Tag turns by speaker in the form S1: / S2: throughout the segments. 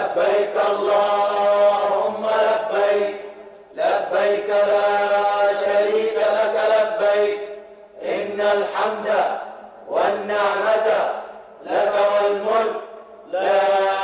S1: لبيك اللهم لبيك لبيك لا شريك لك لبيك إن الحمد والنعمة لك والملك لا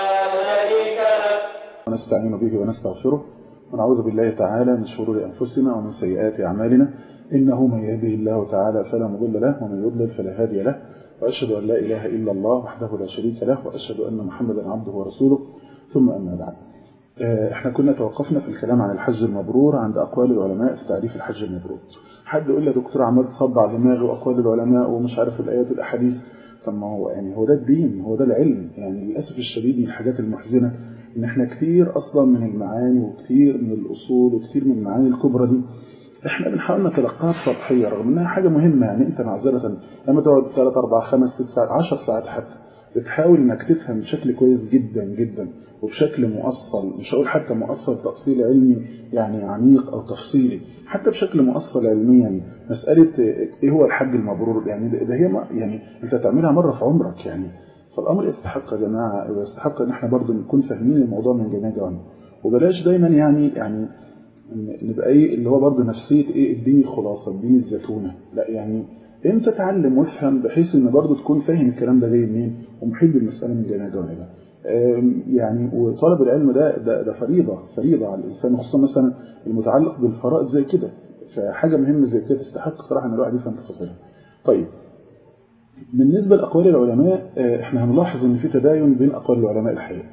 S1: شريك لك
S2: ونستعين به ونستغفره ونعوذ بالله تعالى من شرور أنفسنا ومن سيئات أعمالنا إنه من يهده الله تعالى فلا مضل له ومن يضلل فلا هادي له وأشهد أن لا إله إلا الله وحده لا شريك له وأشهد أن محمدا عبده ورسوله ثم أما بعد احنا كنا توقفنا في الكلام عن الحج المبرور عند أقوال العلماء في تعريف الحج المبرور حد يقول لي يا دكتور عمال تصدع دماغي وأقوال العلماء ومش عارف الآيات والأحاديث طب ما هو يعني هو ده الدين هو ده العلم يعني للأسف الشديد من الحاجات المحزنة إن احنا كتير أصلا من المعاني وكتير من الأصول وكتير من المعاني الكبرى دي احنا بنحاول نتلقاها بسطحية رغم انها حاجة مهمة يعني انت معذرة لما تقعد 3 4 5 6 ساعات 10 ساعات حتى بتحاول انك تفهم بشكل كويس جدا جدا وبشكل مؤصل مش هقول حتى مؤصل تأصيل علمي يعني عميق او تفصيلي حتى بشكل مؤصل علميا مسألة ايه هو الحج المبرور يعني ده هي يعني انت تعملها مرة في عمرك يعني فالامر يستحق يا جماعة ويستحق ان احنا برضو نكون فاهمين الموضوع من جميع جوانبه وبلاش دايما يعني يعني نبقى ايه اللي هو برضه نفسيه ايه اديني الخلاصه اديني الزتونه لا يعني انت تعلم وافهم بحيث ان برضه تكون فاهم الكلام ده جاي منين ومحيط بالمساله من جميع جوانبها يعني وطلب العلم ده, ده ده فريضه فريضه على الانسان خصوصا مثلا المتعلق بالفرائض زي كده فحاجه مهمه زي كده تستحق صراحه ان الواحد يفهم تفاصيلها طيب بالنسبه لاقوال العلماء احنا هنلاحظ ان في تباين بين اقوال العلماء الحقيقه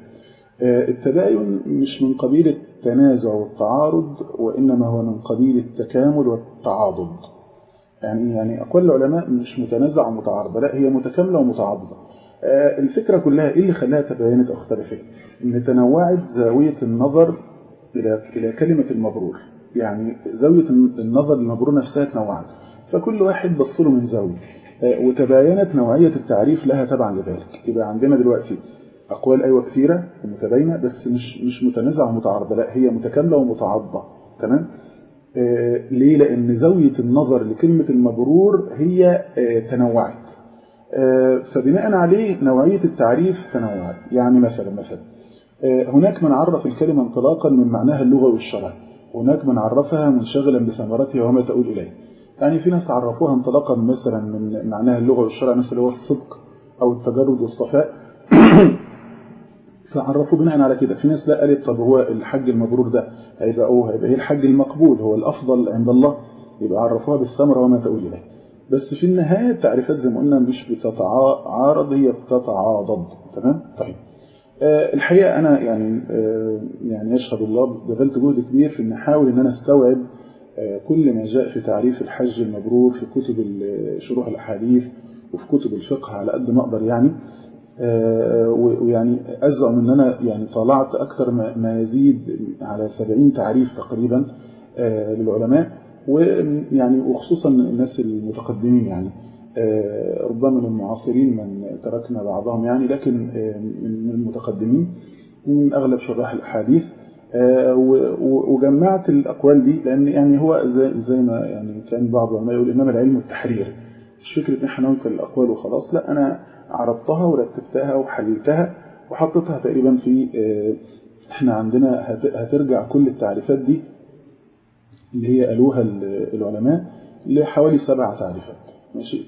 S2: التباين مش من قبيل التنازع والتعارض وإنما هو من قبيل التكامل والتعاضد يعني يعني أقوال العلماء مش متنازعة ومتعارضة لا هي متكاملة ومتعاضدة الفكرة كلها إيه اللي خلاها تباينت أو اختلفت إن تنوعت زاوية النظر إلى إلى كلمة المبرور يعني زاوية النظر للمبرور نفسها تنوعت فكل واحد بص له من زاوية وتباينت نوعية التعريف لها تبعا لذلك يبقى عندنا دلوقتي أقوال أيوة كثيرة ومتباينة بس مش مش متنازعة ومتعارضة لا هي متكاملة ومتعاضدة تمام آه ليه لأن زاوية النظر لكلمة المبرور هي آه تنوعت آه فبناء عليه نوعية التعريف تنوعت يعني مثلا مثلا آه هناك من عرف الكلمة انطلاقا من معناها اللغوي والشرعي هناك من عرفها منشغلا بثمرتها وما تؤول إليه يعني في ناس عرفوها انطلاقا مثلا من معناها اللغوي والشرعي مثل هو الصدق أو التجرد والصفاء فعرفوا بناء على كده في ناس لا قالت طب هو الحج المبرور ده هيبقى هو هيبقى ايه الحج المقبول هو الافضل عند الله يبقى عرفوها بالثمره وما تؤول اليه بس في النهايه التعريفات زي ما قلنا مش بتتعارض هي بتتعاضد تمام طيب آه الحقيقه انا يعني آه يعني يشهد الله بذلت جهد كبير في ان احاول ان انا استوعب آه كل ما جاء في تعريف الحج المبرور في كتب شروح الاحاديث وفي كتب الفقه على قد ما اقدر يعني ويعني أزعم أن أنا يعني طالعت أكثر ما يزيد على 70 تعريف تقريبا للعلماء ويعني وخصوصا الناس المتقدمين يعني ربما من المعاصرين من تركنا بعضهم يعني لكن من المتقدمين من أغلب شراح الأحاديث وجمعت الأقوال دي لأن يعني هو زي, زي ما يعني كان بعض العلماء يقول إنما العلم التحرير مش فكرة إن احنا ننقل الأقوال وخلاص لا أنا عرضتها ورتبتها وحللتها وحطيتها تقريبا في احنا عندنا هترجع كل التعريفات دي اللي هي قالوها العلماء لحوالي سبع تعريفات ماشي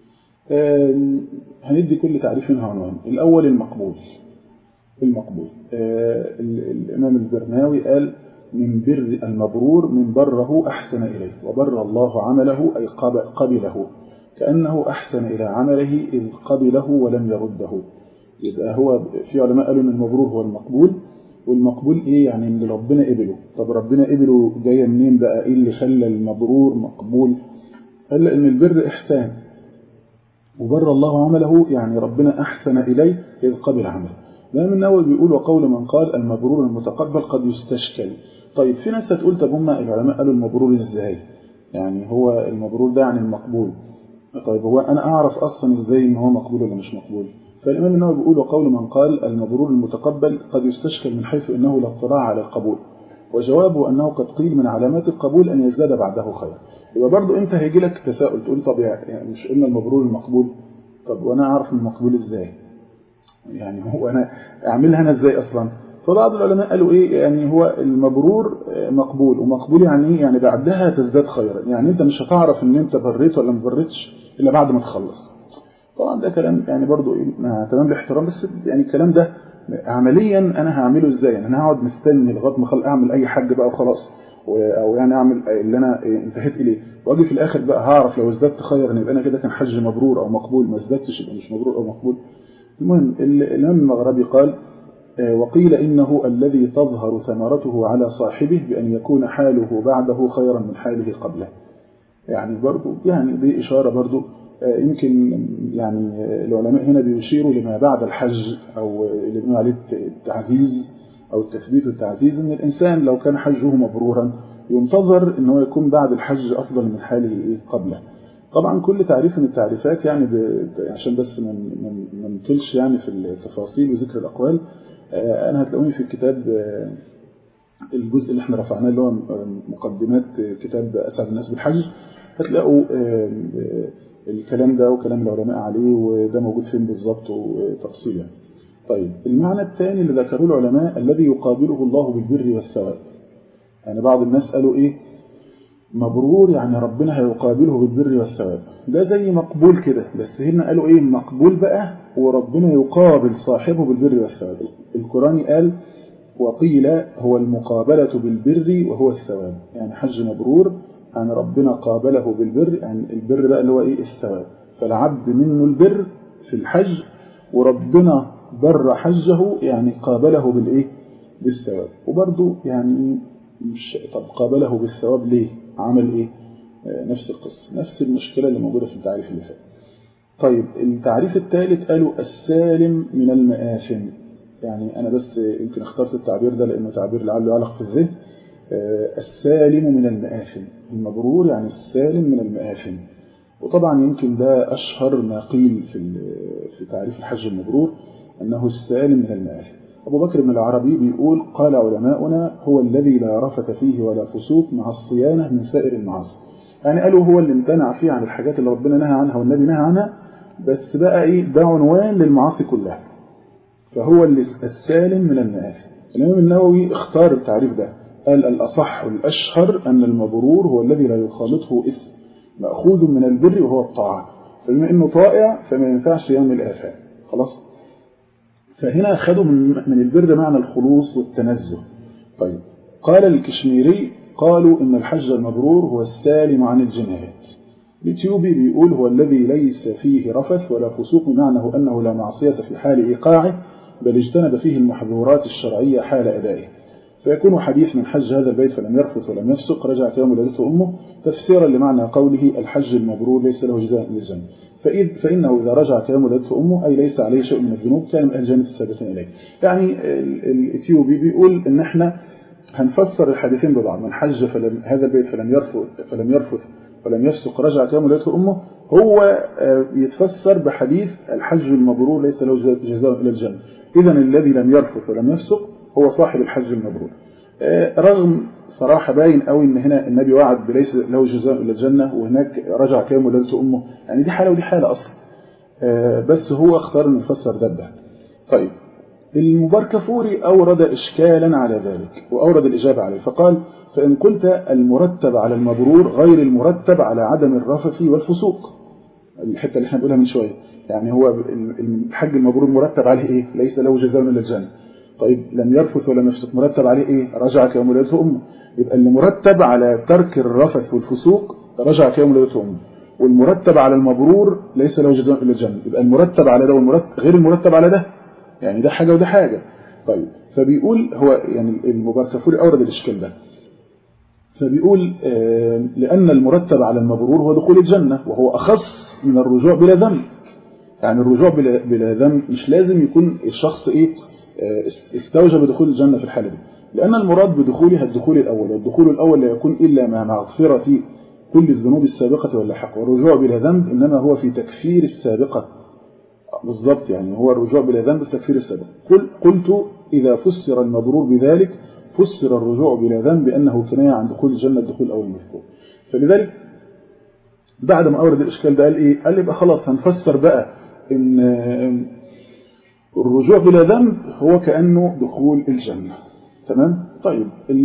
S2: هندي كل تعريف منها عنوان الأول المقبول المقبول الإمام البرناوي قال من بر المبرور من بره أحسن إليه وبر الله عمله أي قبله كأنه أحسن إلى عمله إذ قبله ولم يرده يبقى هو في علماء قالوا أن المبرور هو المقبول والمقبول إيه يعني اللي ربنا قبله طب ربنا قبله جاية منين بقى إيه اللي خلى المبرور مقبول قال أن البر إحسان وبر الله عمله يعني ربنا أحسن إليه إذ قبل عمله الإمام النووي بيقول وقول من قال المبرور المتقبل قد يستشكل طيب في ناس هتقول طب هم العلماء قالوا المبرور إزاي يعني هو المبرور ده يعني المقبول طيب هو أنا أعرف أصلا إزاي إن هو مقبول ولا مش مقبول فالإمام النووي بيقول وقول من قال المبرور المتقبل قد يستشكل من حيث إنه لا اطلاع على القبول وجوابه أنه قد قيل من علامات القبول أن يزداد بعده خير يبقى برضه أنت هيجي لك تساؤل تقول طب يعني مش قلنا المبرور المقبول طب وأنا أعرف المقبول إزاي يعني هو أنا أعملها أنا إزاي أصلا فبعض العلماء قالوا ايه يعني هو المبرور مقبول ومقبول يعني ايه يعني بعدها تزداد خيرا يعني انت مش هتعرف ان انت بريت ولا ما بريتش الا بعد ما تخلص طبعا ده كلام يعني برضو ايه تمام الاحترام بس يعني الكلام ده عمليا انا هعمله ازاي يعني انا هقعد مستني لغايه ما اخلص اعمل اي حاجه بقى وخلاص او يعني اعمل اللي انا انتهيت اليه واجي في الاخر بقى هعرف لو ازددت خيرا يبقى انا كده كان حج مبرور او مقبول ما ازددتش يبقى مش مبرور او مقبول المهم الامام المغربي قال وقيل إنه الذي تظهر ثمرته على صاحبه بأن يكون حاله بعده خيرا من حاله قبله يعني برضو يعني دي إشارة برضو يمكن يعني العلماء هنا بيشيروا لما بعد الحج أو اللي بنقول عليه التعزيز أو التثبيت والتعزيز إن الإنسان لو كان حجه مبرورا ينتظر إن هو يكون بعد الحج أفضل من حاله قبله طبعا كل تعريف من التعريفات يعني عشان بس ما نطلش يعني في التفاصيل وذكر الأقوال أنا هتلاقوني في الكتاب الجزء اللي احنا رفعناه اللي هو مقدمات كتاب أسعد الناس بالحج هتلاقوا الكلام ده وكلام العلماء عليه وده موجود فين بالظبط وتفصيل يعني. طيب المعنى الثاني اللي ذكروه العلماء الذي يقابله الله بالبر والثواب يعني بعض الناس قالوا ايه مبرور يعني ربنا هيقابله بالبر والثواب ده زي مقبول كده بس هنا قالوا ايه مقبول بقى وربنا يقابل صاحبه بالبر والثواب القرآن قال وقيل هو المقابلة بالبر وهو الثواب يعني حج مبرور يعني ربنا قابله بالبر يعني البر بقى اللي هو ايه الثواب فالعبد منه البر في الحج وربنا بر حجه يعني قابله بالايه بالثواب وبرضه يعني مش طب قابله بالثواب ليه عمل ايه نفس القصة نفس المشكلة اللي موجودة في التعريف اللي فات طيب التعريف الثالث قالوا السالم من المآثم يعني أنا بس يمكن اخترت التعبير ده لأنه تعبير لعله يعلق في الذهن السالم من المآثم المبرور يعني السالم من المآثم وطبعا يمكن ده أشهر ما قيل في في تعريف الحج المبرور أنه السالم من المآثم أبو بكر بن العربي بيقول قال علماؤنا هو الذي لا رفث فيه ولا فسوق مع الصيانة من سائر المعاصي يعني قالوا هو اللي امتنع فيه عن الحاجات اللي ربنا نهى عنها والنبي نهى عنها بس بقى ايه ده عنوان للمعاصي كلها فهو اللي السالم من المآثم الإمام النووي اختار التعريف ده قال الأصح والأشهر أن المبرور هو الذي لا يخالطه إثم مأخوذ من البر وهو الطاعة فبما أنه طائع فما ينفعش يعمل آثام خلاص فهنا أخذوا من, من البر معنى الخلوص والتنزه طيب قال الكشميري قالوا إن الحج المبرور هو السالم عن الجنايات الإثيوبي بيقول هو الذي ليس فيه رفث ولا فسوق بمعنى أنه لا معصية في حال إيقاعه بل اجتنب فيه المحظورات الشرعية حال أدائه فيكون حديث من حج هذا البيت فلم يرفث ولم يفسق رجع كيوم ولدته أمه تفسيرا لمعنى قوله الحج المبرور ليس له جزاء للجنة فإذ فإنه إذا رجع كيوم ولدته أمه أي ليس عليه شيء من الذنوب كان من أهل الجنة السابقين إليه يعني الإثيوبي بيقول إن إحنا هنفسر الحديثين ببعض من حج فلم هذا البيت فلم يرفث فلم يرفث ولم يفسق رجع كيوم ولدته أمه هو يتفسر بحديث الحج المبرور ليس له جزاء إلى الجنة إذا الذي لم يرفث ولم يفسق هو صاحب الحج المبرور رغم صراحة باين قوي ان هنا النبي وعد بليس له جزاء الا الجنة وهناك رجع كام ولدته امه يعني دي حالة ودي حالة اصلا بس هو اختار انه يفسر ده بده طيب المباركفوري اورد اشكالا على ذلك واورد الاجابة عليه فقال فان قلت المرتب على المبرور غير المرتب على عدم الرفث والفسوق الحتة اللي احنا بنقولها من شوية يعني هو الحج المبرور مرتب عليه ايه ليس له جزاء الا الجنة طيب لم يرفث ولم يفسق مرتب عليه ايه رجع كيوم ولدته امه يبقى اللي مرتب على ترك الرفث والفسوق رجع كيوم ولدته امه والمرتب على المبرور ليس له جزاء الا الجنه يبقى المرتب على ده والمرتب غير المرتب على ده يعني ده حاجه وده حاجه طيب فبيقول هو يعني المباركفوري اورد الاشكال ده فبيقول آه لان المرتب على المبرور هو دخول الجنه وهو اخص من الرجوع بلا ذنب يعني الرجوع بلا, بلا ذنب مش لازم يكون الشخص ايه استوجب دخول الجنة في الحالة دي لأن المراد بدخولها الدخول الأول والدخول الأول لا يكون إلا مع مغفرة كل الذنوب السابقة واللاحقة والرجوع بلا ذنب إنما هو في تكفير السابقة بالضبط يعني هو الرجوع بلا ذنب في تكفير السابقة قل قلت إذا فسر المبرور بذلك فسر الرجوع بلا ذنب بأنه كناية عن دخول الجنة الدخول الأول المذكور فلذلك بعد ما أورد الإشكال ده قال إيه قال يبقى خلاص هنفسر بقى إن الرجوع بلا ذنب هو كأنه دخول الجنة تمام طيب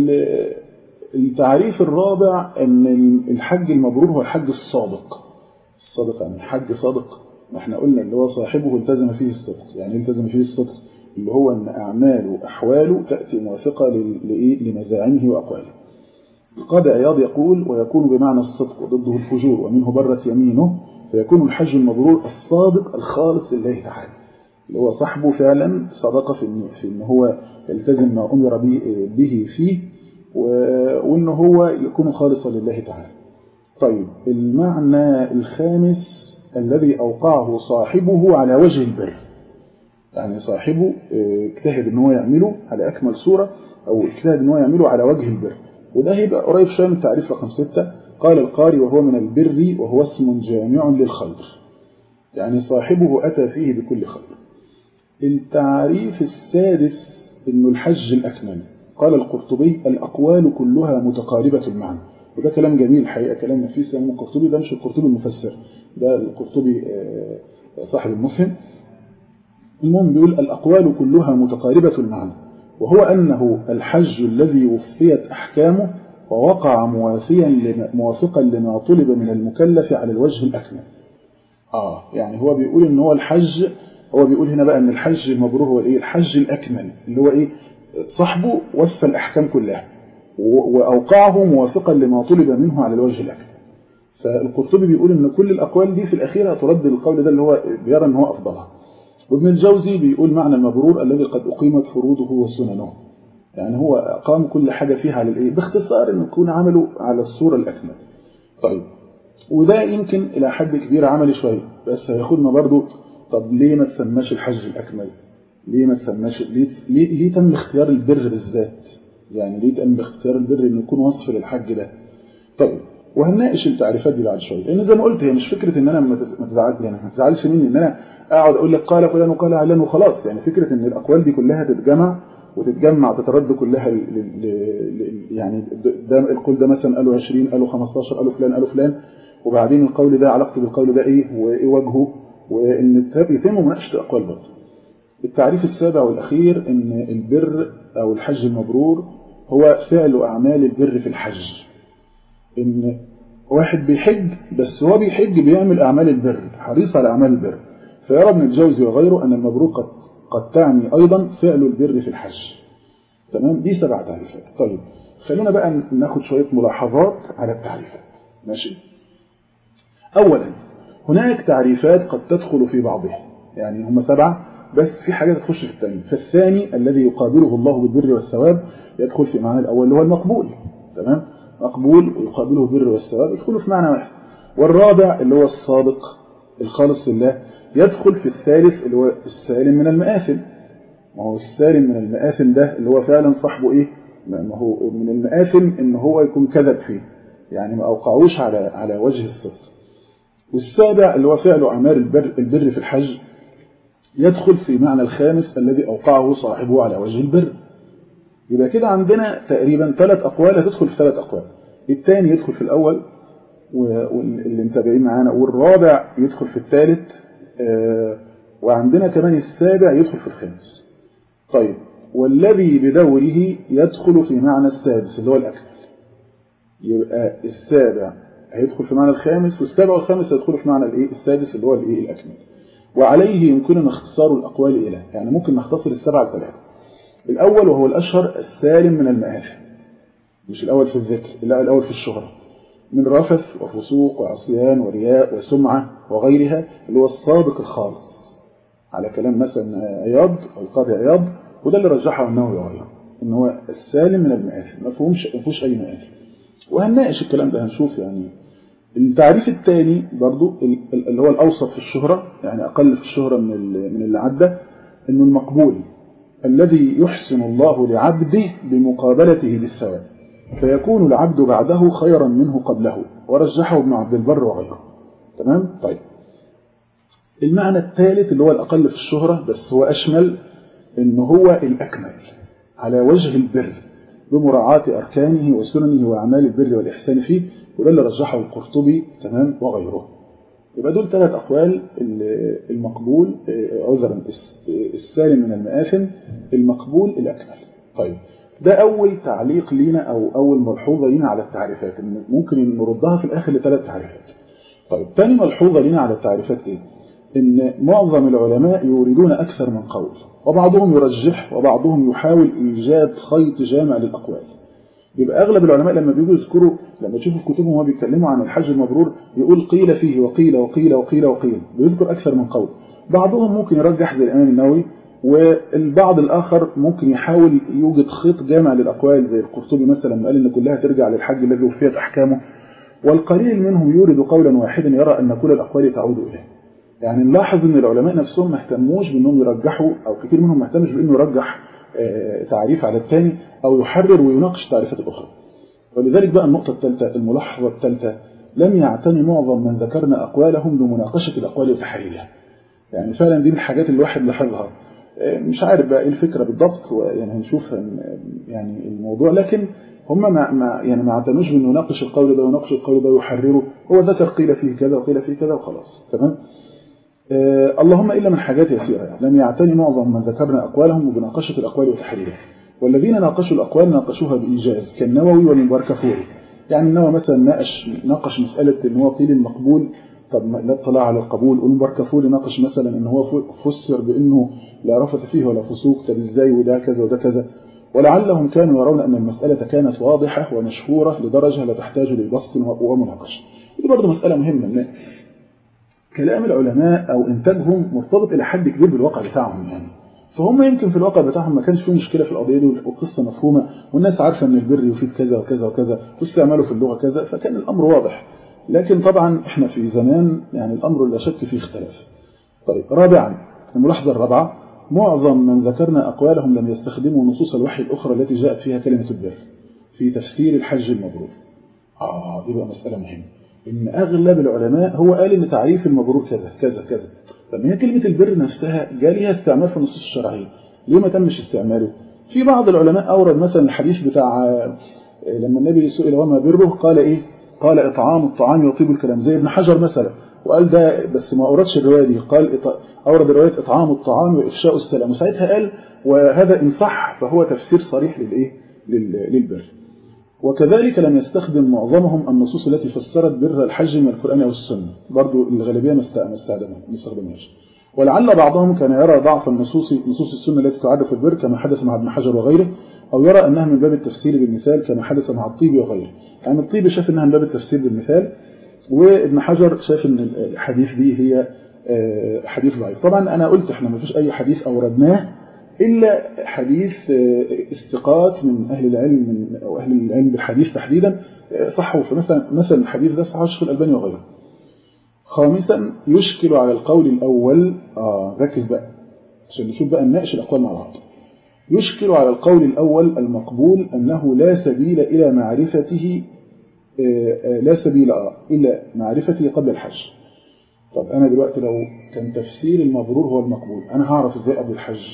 S2: التعريف الرابع أن الحج المبرور هو الحج الصادق الصادق يعني حج صادق ما احنا قلنا اللي هو صاحبه التزم فيه الصدق يعني التزم فيه الصدق اللي هو أن أعماله وأحواله تأتي موافقة لمزاعمه وأقواله القاضي عياض يقول ويكون بمعنى الصدق وضده الفجور ومنه برت يمينه فيكون الحج المبرور الصادق الخالص لله تعالى اللي هو صاحبه فعلا صدق في إن, في إن هو يلتزم ما أمر به فيه وإن هو يكون خالصا لله تعالى طيب المعنى الخامس الذي أوقعه صاحبه على وجه البر يعني صاحبه اجتهد ان هو يعمله على أكمل صورة أو اجتهد ان هو يعمله على وجه البر وده هيبقى قريب شويه من التعريف رقم ستة قال القاري وهو من البر وهو اسم جامع للخير يعني صاحبه أتى فيه بكل خير التعريف السادس انه الحج الأكمل قال القرطبي الأقوال كلها متقاربة المعنى وده كلام جميل الحقيقة كلام نفيس يعني القرطبي ده مش القرطبي المفسر ده القرطبي صاحب المفهم المهم بيقول الأقوال كلها متقاربة المعنى وهو أنه الحج الذي وفيت أحكامه ووقع موافيا لما موافقا لما طلب من المكلف على الوجه الأكمل آه يعني هو بيقول إن هو الحج هو بيقول هنا بقى إن الحج المبرور هو إيه الحج الأكمل اللي هو إيه صاحبه وفى الأحكام كلها وأوقعه موافقا لما طلب منه على الوجه الأكمل فالقرطبي بيقول إن كل الأقوال دي في الأخيرة ترد القول ده اللي هو بيرى إن هو أفضلها وابن الجوزي بيقول معنى المبرور الذي قد أقيمت فروضه وسننه يعني هو أقام كل حاجة فيها على الإيه باختصار أن يكون عمله على الصورة الأكمل طيب وده يمكن إلى حد كبير عملي شوية بس هياخدنا برضو طب ليه ما تسماش الحج الأكمل ليه ما تسماش ليه, ليه, ليه تم اختيار البر بالذات يعني ليه تم اختيار البر انه يكون وصف للحج ده طيب وهنناقش التعريفات دي بعد شويه لان زي ما قلت هي مش فكره ان انا ما تزعل يعني ما تزعلش مني ان انا اقعد اقول لك قال فلان وقال علان وخلاص يعني فكره ان الاقوال دي كلها تتجمع وتتجمع تترد كلها ل... ل... ل... يعني ده القول ده مثلا قالوا 20 قالوا 15 قالوا فلان قالوا فلان وبعدين القول ده علاقته بالقول ده ايه وايه وجهه وان يتم مناقشه الاقوال برضه التعريف السابع والاخير ان البر او الحج المبرور هو فعل اعمال البر في الحج ان واحد بيحج بس هو بيحج بيعمل اعمال البر حريص على اعمال البر فيرى ابن الجوزي وغيره ان المبرور قد قد تعني أيضا فعل البر في الحج تمام دي سبع تعريفات طيب خلونا بقى ناخد شوية ملاحظات على التعريفات ماشي أولا هناك تعريفات قد تدخل في بعضها يعني هم سبعة بس في حاجة تخش في الثاني فالثاني الذي يقابله الله بالبر والثواب يدخل في معنى الأول اللي هو المقبول تمام مقبول ويقابله البر والثواب يدخلوا في معنى واحد والرابع اللي هو الصادق الخالص لله يدخل في الثالث اللي هو السالم من المآثم ما هو السالم من المآثم ده اللي هو فعلا صاحبه ايه ما هو من المآثم ان هو يكون كذب فيه يعني ما اوقعوش على على وجه الصدق والسابع اللي هو فعل اعمال البر, البر في الحج يدخل في معنى الخامس الذي اوقعه صاحبه على وجه البر يبقى كده عندنا تقريبا ثلاث اقوال هتدخل في ثلاث اقوال الثاني يدخل في الاول واللي متابعين معانا والرابع يدخل في الثالث وعندنا كمان السابع يدخل في الخامس طيب والذي بدوره يدخل في معنى السادس اللي هو الأكمل يبقى السابع هيدخل في معنى الخامس والسابع والخامس هيدخلوا في معنى الايه السادس اللي هو الايه الأكمل وعليه يمكننا اختصار الأقوال إلى يعني ممكن نختصر السبعة لثلاثة الأول وهو الأشهر السالم من المآثم مش الأول في الذكر لا الأول في الشهرة من رفث وفسوق وعصيان ورياء وسمعة وغيرها اللي هو الصادق الخالص على كلام مثلا عياض أو القاضي عياض وده اللي رجحه النووي وغيره إن هو السالم من المآثم ما فيهوش ما فيهوش أي مآثم وهنناقش الكلام ده هنشوف يعني التعريف الثاني برضو اللي هو الأوسط في الشهرة يعني أقل في الشهرة من من اللي عدى إنه المقبول الذي يحسن الله لعبده بمقابلته بالثواب فيكون العبد بعده خيرا منه قبله ورجحه ابن عبد البر وغيره تمام طيب المعنى الثالث اللي هو الأقل في الشهرة بس هو أشمل إن هو الأكمل على وجه البر بمراعاة أركانه وسننه وأعمال البر والإحسان فيه وده اللي رجحه القرطبي تمام وغيره يبقى دول ثلاث أقوال المقبول عذرا السالم من المآثم المقبول الأكمل طيب ده أول تعليق لينا أو أول ملحوظة لينا على التعريفات ممكن نردها في الآخر لثلاث تعريفات طيب ثاني ملحوظة لينا على التعريفات إيه؟ إن معظم العلماء يريدون أكثر من قول وبعضهم يرجح وبعضهم يحاول إيجاد خيط جامع للأقوال يبقى أغلب العلماء لما بيجوا يذكروا لما تشوفوا في كتبهم وهو بيتكلموا عن الحج المبرور يقول قيل فيه وقيل وقيل وقيل وقيل بيذكر أكثر من قول بعضهم ممكن يرجح زي الإمام النووي والبعض الآخر ممكن يحاول يوجد خيط جامع للأقوال زي القرطبي مثلا قال إن كلها ترجع للحج الذي وفيت أحكامه والقليل منهم يورد قولا واحدا يرى أن كل الأقوال تعود إليه يعني نلاحظ ان العلماء نفسهم ما اهتموش بانهم يرجحوا او كثير منهم ما اهتمش بانه يرجح تعريف على الثاني او يحرر ويناقش التعريفات الاخرى ولذلك بقى النقطة الثالثة الملاحظة الثالثة لم يعتني معظم من ذكرنا أقوالهم بمناقشة الأقوال وتحريرها يعني فعلا دي من الحاجات اللي الواحد لاحظها مش عارف بقى ايه الفكرة بالضبط يعني هنشوف يعني الموضوع لكن هم ما ما يعني ما اعتنوش بانه يناقش القول ده ويناقش القول ده ويحرره هو ذكر قيل فيه كذا وقيل فيه كذا وخلاص تمام آه اللهم إلا من حاجات يسيرة يعني لم يعتني معظم من ذكرنا أقوالهم بناقشة الأقوال وتحريرها والذين ناقشوا الأقوال ناقشوها بإيجاز كالنووي والمباركفوري يعني النووي مثلا ناقش ناقش مسألة إن هو قيل المقبول طب لا اطلاع على القبول والمباركفوري ناقش مثلا إن هو فسر بأنه لا رفث فيه ولا فسوق طب إزاي وده كذا وده كذا ولعلهم كانوا يرون أن المسألة كانت واضحة ومشهورة لدرجة لا تحتاج لبسط ومناقشة دي برضه مسألة مهمة إن كلام العلماء أو إنتاجهم مرتبط إلى حد كبير بالواقع بتاعهم يعني فهم يمكن في الواقع بتاعهم ما كانش فيه مشكلة في القضية دي والقصة مفهومة والناس عارفة أن البر يفيد كذا وكذا وكذا واستعماله في اللغة كذا فكان الأمر واضح لكن طبعا إحنا في زمان يعني الأمر لا شك فيه اختلاف طيب رابعا الملاحظة الرابعة معظم من ذكرنا أقوالهم لم يستخدموا نصوص الوحي الأخرى التي جاءت فيها كلمة البر في تفسير الحج المبرور آه دي بقى مسألة مهمة إن أغلب العلماء هو قال إن تعريف المبرور كذا كذا كذا طب هي كلمة البر نفسها جاليها استعمال في النصوص الشرعية ليه ما تمش استعماله في بعض العلماء أورد مثلا الحديث بتاع لما النبي سئل وما بره قال إيه قال إطعام الطعام يطيب الكلام زي ابن حجر مثلا وقال ده بس ما أوردش الرواية دي قال أورد رواية إطعام الطعام وإفشاء السلام وساعتها قال وهذا إن صح فهو تفسير صريح للإيه للبر وكذلك لم يستخدم معظمهم النصوص التي فسرت بر الحج من القرآن أو السنة برضو الغالبية ما استخدمهاش ولعل بعضهم كان يرى ضعف النصوص نصوص السنة التي تعرف البر كما حدث مع ابن حجر وغيره أو يرى أنها من باب التفسير بالمثال كما حدث مع الطيب وغيره يعني الطيب شاف أنها من باب التفسير بالمثال وابن حجر شاف أن الحديث دي هي حديث ضعيف طبعا أنا قلت احنا ما فيش أي حديث أوردناه إلا حديث الثقات من أهل العلم من أو أهل العلم بالحديث تحديدا صحوا فمثلا مثلا الحديث ده صححه الشيخ الألباني وغيره خامسا يشكل على القول الأول آه ركز بقى عشان نشوف بقى نناقش الأقوال مع بعض يشكل على القول الأول المقبول أنه لا سبيل إلى معرفته لا سبيل إلى معرفته قبل الحج طب أنا دلوقتي لو كان تفسير المبرور هو المقبول أنا هعرف إزاي قبل الحج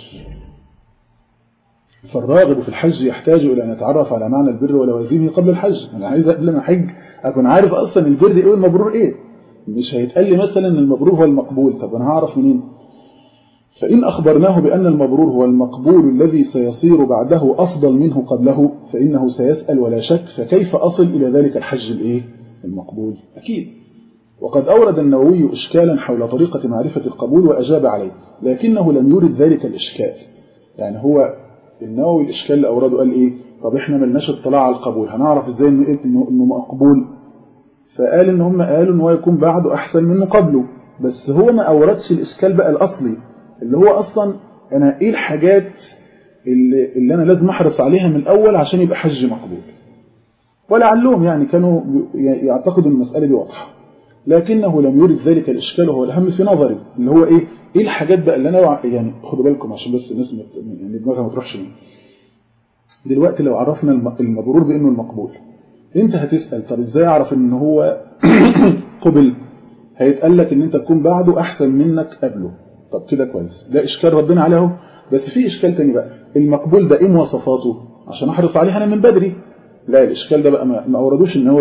S2: فالراغب في الحج يحتاج إلى أن يتعرف على معنى البر ولوازمه قبل الحج أنا عايز قبل ما أحج أكون عارف أصلا البر إيه والمبرور إيه مش هيتقال لي مثلا أن المبرور هو المقبول طب أنا هعرف منين فإن أخبرناه بأن المبرور هو المقبول الذي سيصير بعده أفضل منه قبله فإنه سيسأل ولا شك فكيف أصل إلى ذلك الحج الإيه المقبول أكيد وقد أورد النووي إشكالا حول طريقة معرفة القبول وأجاب عليه لكنه لم يورد ذلك الإشكال يعني هو النووي الإشكال اللي أورده قال إيه طب إحنا ملناش اطلاع على القبول هنعرف إزاي إنه, إنه, إنه مقبول فقال إن هم قالوا إن هو يكون بعده أحسن منه قبله بس هو ما أوردش الإشكال بقى الأصلي اللي هو أصلا أنا إيه الحاجات اللي, اللي أنا لازم أحرص عليها من الأول عشان يبقى حج مقبول ولعلهم يعني كانوا يعتقدوا أن المسألة دي واضحة لكنه لم يرد ذلك الإشكال وهو الأهم في نظري اللي هو إيه إيه الحاجات بقى اللي أنا يعني خدوا بالكم عشان بس الناس يعني دماغها ما تروحش مني دلوقتي لو عرفنا المبرور بأنه المقبول أنت هتسأل طب إزاي أعرف إن هو قبل هيتقال لك إن أنت تكون بعده أحسن منك قبله طب كده كويس ده إشكال ردنا عليه اهو بس في إشكال تاني بقى المقبول ده إيه مواصفاته عشان أحرص عليها أنا من بدري لا الإشكال ده بقى ما أوردوش النووي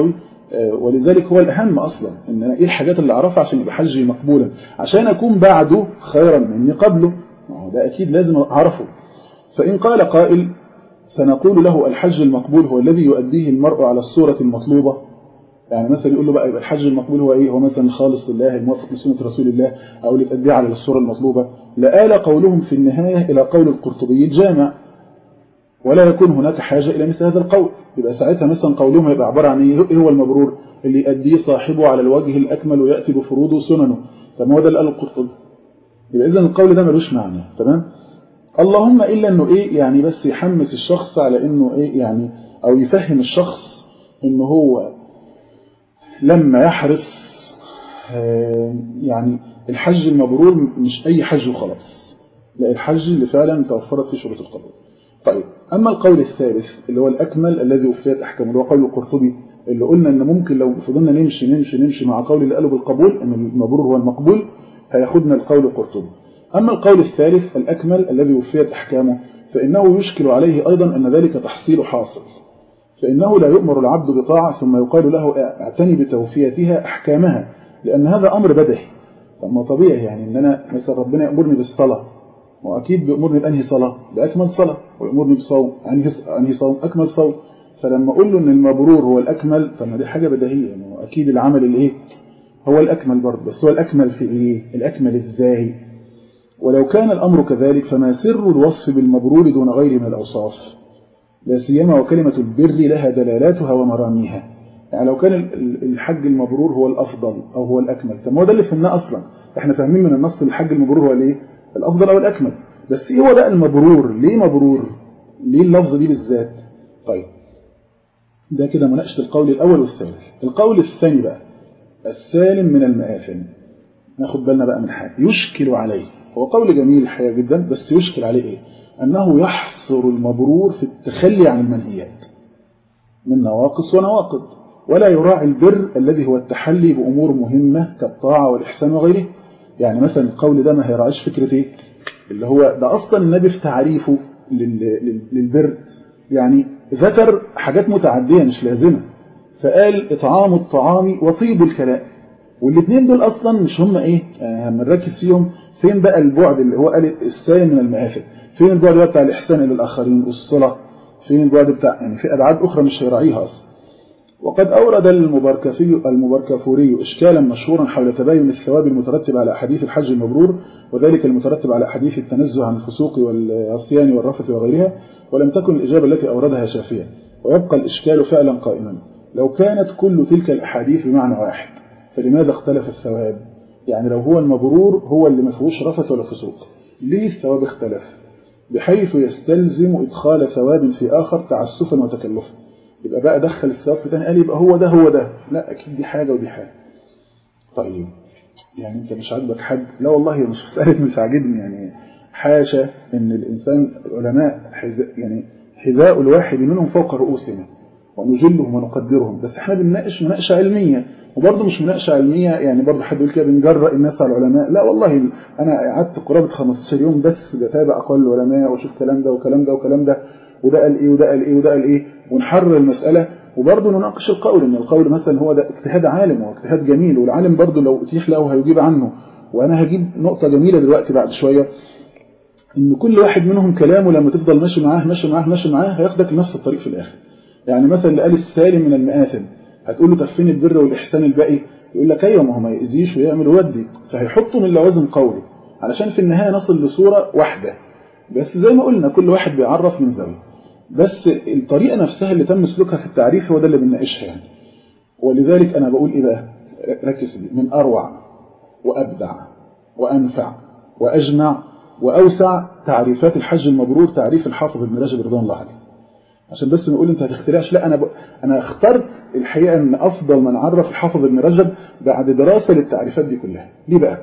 S2: ولذلك هو الأهم أصلا إن أنا إيه الحاجات اللي أعرفها عشان يبقى حجي مقبولا عشان أكون بعده خيرا مني قبله ده أكيد لازم أعرفه فإن قال قائل سنقول له الحج المقبول هو الذي يؤديه المرء على الصورة المطلوبة يعني مثلا يقول له بقى يبقى الحج المقبول هو ايه هو مثلا خالص لله الموافق لسنة رسول الله او اللي تأديه على الصورة المطلوبة لآل قولهم في النهاية إلى قول القرطبي الجامع ولا يكون هناك حاجة إلى مثل هذا القول يبقى ساعتها مثلا قولهم يبقى عبارة عن ايه هو المبرور اللي يؤديه صاحبه على الوجه الأكمل ويأتي بفروضه وسننه طب ما هو ده اللي قاله القرطبي يبقى إذا القول ده ملوش معنى تمام اللهم إلا أنه إيه يعني بس يحمس الشخص على أنه إيه يعني أو يفهم الشخص أنه هو لما يحرص يعني الحج المبرور مش أي حج وخلاص لا الحج اللي فعلا توفرت فيه شروط القبول طيب أما القول الثالث اللي هو الأكمل الذي وفيت أحكامه اللي هو قول القرطبي اللي قلنا أن ممكن لو فضلنا نمشي نمشي نمشي مع قول اللي قاله بالقبول أن المبرور هو المقبول هياخدنا القول القرطبي أما القول الثالث الأكمل الذي وفيت أحكامه فإنه يشكل عليه أيضا أن ذلك تحصيل حاصل فإنه لا يؤمر العبد بطاعة ثم يقال له اعتني بتوفيتها أحكامها لأن هذا أمر بدهي طب ما طبيعي يعني إن أنا مثلا ربنا يأمرني بالصلاة وأكيد بيأمرني بأنهي صلاة بأكمل صلاة ويأمرني بصوم أنهي صوم أكمل صوم فلما أقول له إن المبرور هو الأكمل طب ما دي حاجة بديهية يعني وأكيد العمل الإيه هو الأكمل برضه بس هو الأكمل في إيه الأكمل إزاي ولو كان الأمر كذلك فما سر الوصف بالمبرور دون غيره من الأوصاف لا سيما وكلمة البر لها دلالاتها ومراميها يعني لو كان الحج المبرور هو الأفضل أو هو الأكمل طب ما هو ده اللي فهمناه أصلا احنا فاهمين من النص الحج المبرور هو الايه الأفضل أو الأكمل بس ايه هو بقى المبرور ليه مبرور ليه اللفظ دي بالذات طيب ده كده مناقشة القول الأول والثالث القول الثاني بقى السالم من المآثم ناخد بالنا بقى من حاجة يشكل عليه هو قول جميل الحقيقة جدا بس يشكل عليه ايه أنه يحصر المبرور في التخلي عن المنهيات من نواقص ونواقض ولا يراعي البر الذي هو التحلي بأمور مهمة كالطاعة والإحسان وغيره يعني مثلا القول ده ما هيراعيش فكرة ايه اللي هو ده أصلا النبي في تعريفه للبر يعني ذكر حاجات متعدية مش لازمة فقال إطعام الطعام وطيب الكلام والاثنين دول أصلا مش هم إيه يعني نركز فيهم فين بقى البعد اللي هو قال السالم من المآثم فين البعد بقى بتاع الإحسان إلى الآخرين والصلة فين البعد بتاع يعني في أبعاد أخرى مش هيراعيها أصلا وقد أورد المبركفي المبركفوري إشكالا مشهورا حول تباين الثواب المترتب على أحاديث الحج المبرور وذلك المترتب على أحاديث التنزه عن الفسوق والعصيان والرفث وغيرها ولم تكن الإجابة التي أوردها شافية ويبقى الإشكال فعلا قائما لو كانت كل تلك الأحاديث بمعنى واحد فلماذا اختلف الثواب يعني لو هو المبرور هو اللي ما فيهوش رفث ولا فسوق ليه الثواب اختلف بحيث يستلزم إدخال ثواب في آخر تعسفا وتكلفا يبقى بقى دخل الثواب في تاني قال يبقى هو ده هو ده لا أكيد دي حاجة ودي حاجة طيب يعني أنت مش عاجبك حد لا والله مش مسألة مش عاجبني يعني حاشا إن الإنسان العلماء يعني حذاء الواحد منهم فوق رؤوسنا ونجلهم ونقدرهم بس احنا بنناقش مناقشة علمية وبرضه مش مناقشة علمية يعني برضه حد يقول كده بنجرأ الناس على العلماء لا والله أنا قعدت قرابة 15 يوم بس بتابع أقوال العلماء وأشوف كلام ده وكلام ده وكلام ده وده قال إيه وده قال إيه وده قال إيه ونحرر المسألة وبرضه نناقش القول إن القول مثلا هو ده اجتهاد عالم واجتهاد جميل والعالم برضه لو أتيح له هيجيب عنه وأنا هجيب نقطة جميلة دلوقتي بعد شوية إن كل واحد منهم كلامه لما تفضل ماشي معاه ماشي معاه ماشي معاه هياخدك لنفس الطريق في الآخر يعني مثلا اللي قال السالم من المآثم هتقول له طب فين البر والإحسان الباقي يقول لك ايوه ما هو ما يأذيش ويعمل ويودي فهيحطه من لوازم قوله علشان في النهاية نصل لصورة واحدة بس زي ما قلنا كل واحد بيعرف من زاوية بس الطريقة نفسها اللي تم سلوكها في التعريف هو ده اللي بنناقشها يعني ولذلك أنا بقول إيه بقى ركز دي من أروع وأبدع وأنفع وأجمع وأوسع تعريفات الحج المبرور تعريف الحافظ ابن رجب رضوان الله عليه عشان بس نقول انت هتخترعش لا انا ب... انا اخترت الحقيقه ان افضل من عرف الحافظ ابن رجب بعد دراسه للتعريفات دي كلها ليه بقى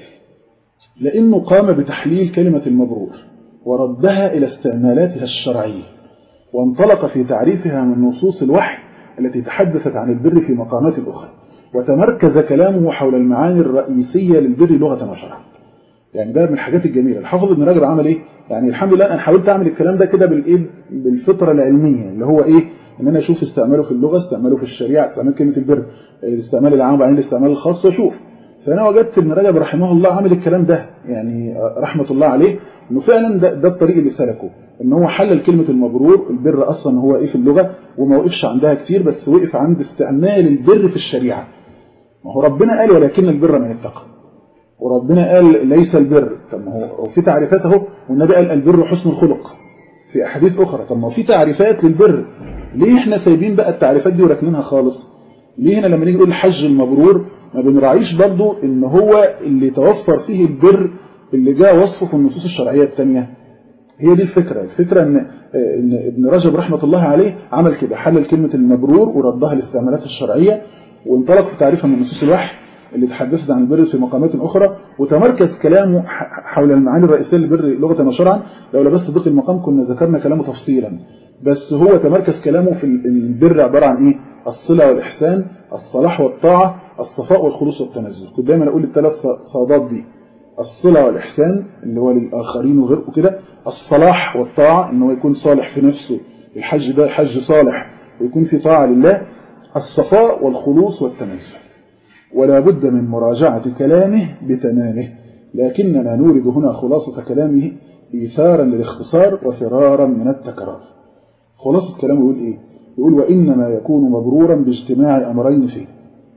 S2: لانه قام بتحليل كلمه المبرور وردها الى استعمالاتها الشرعيه وانطلق في تعريفها من نصوص الوحي التي تحدثت عن البر في مقامات اخرى وتمركز كلامه حول المعاني الرئيسيه للبر لغه وشرعا يعني ده من الحاجات الجميله الحافظ ابن رجب عمل ايه يعني الحمد لله انا حاولت اعمل الكلام ده كده بالايه بالفطره العلميه اللي هو ايه ان انا اشوف استعماله في اللغه استعماله في الشريعه استعمال كلمه البر الاستعمال العام وبعدين الاستعمال الخاص واشوف فانا وجدت ان رجب رحمه الله عامل الكلام ده يعني رحمه الله عليه انه فعلا ده, ده الطريق اللي سلكه ان هو حلل كلمه المبرور البر اصلا هو ايه في اللغه وما وقفش عندها كتير بس وقف عند استعمال البر في الشريعه ما هو ربنا قال ولكن البر من اتقى وربنا قال ليس البر طب ما هو في تعريفات اهو والنبي قال البر حسن الخلق في احاديث اخرى طب ما في تعريفات للبر ليه احنا سايبين بقى التعريفات دي وراكنينها خالص ليه هنا لما نيجي نقول الحج المبرور ما بنراعيش برضو ان هو اللي توفر فيه البر اللي جاء وصفه في النصوص الشرعيه الثانيه هي دي الفكره الفكره ان ان ابن رجب رحمه الله عليه عمل كده حلل كلمه المبرور وردها للاستعمالات الشرعيه وانطلق في تعريفها من نصوص الوحي اللي تحدثت عن البر في مقامات أخرى وتمركز كلامه حول المعاني الرئيسية للبر لغة وشرعا لولا بس ضيق المقام كنا ذكرنا كلامه تفصيلا بس هو تمركز كلامه في البر عبارة عن إيه الصلة والإحسان الصلاح والطاعة الصفاء والخلوص والتنزل كنت دايما أقول الثلاث صادات دي الصلة والإحسان اللي هو للآخرين وغيره كده الصلاح والطاعة إنه يكون صالح في نفسه الحج ده حج صالح ويكون في طاعة لله الصفاء والخلوص والتنزل ولا بد من مراجعة كلامه بتمامه لكننا نورد هنا خلاصة كلامه إيثارا للاختصار وفرارا من التكرار خلاصة كلامه يقول إيه؟ يقول وإنما يكون مبرورا باجتماع أمرين فيه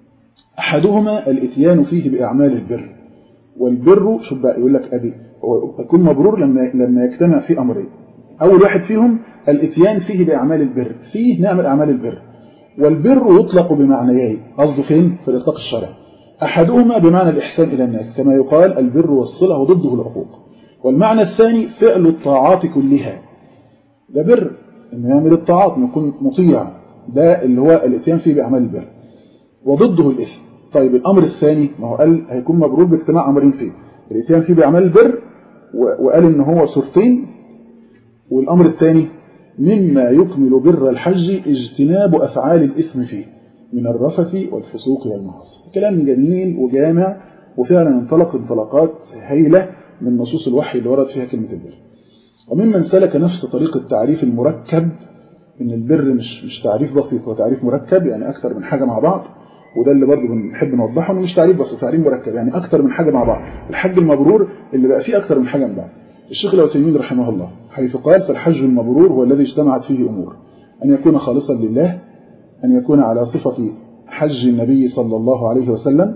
S2: أحدهما الإتيان فيه بأعمال البر والبر شو بقى يقول لك أبي هو يكون مبرور لما لما يجتمع فيه أمرين أول واحد فيهم الإتيان فيه بأعمال البر فيه نعمل أعمال البر والبر يطلق بمعنيين قصده فين في الإطلاق الشرعي أحدهما بمعنى الإحسان إلى الناس كما يقال البر والصلة وضده العقوق والمعنى الثاني فعل الطاعات كلها ده بر إنه يعمل الطاعات إنه يكون مطيع ده اللي هو الاتيان فيه بأعمال البر وضده الإثم طيب الأمر الثاني ما هو قال هيكون مبرور باجتماع أمرين فيه الاتيان فيه بأعمال البر وقال إن هو صورتين والأمر الثاني مما يكمل بر الحج اجتناب أفعال الإثم فيه من الرفث والفسوق والمعاصي كلام جميل وجامع وفعلا انطلق انطلاقات هايلة من نصوص الوحي اللي ورد فيها كلمة البر وممن سلك نفس طريق التعريف المركب ان البر مش مش تعريف بسيط هو تعريف مركب يعني اكثر من حاجة مع بعض وده اللي برضه بنحب نوضحه انه مش تعريف بسيط تعريف مركب يعني اكثر من حاجة مع بعض الحج المبرور اللي بقى فيه اكثر من حاجة من بعض الشيخ العثيمين رحمه الله حيث قال فالحج المبرور هو الذي اجتمعت فيه أمور أن يكون خالصا لله أن يكون على صفة حج النبي صلى الله عليه وسلم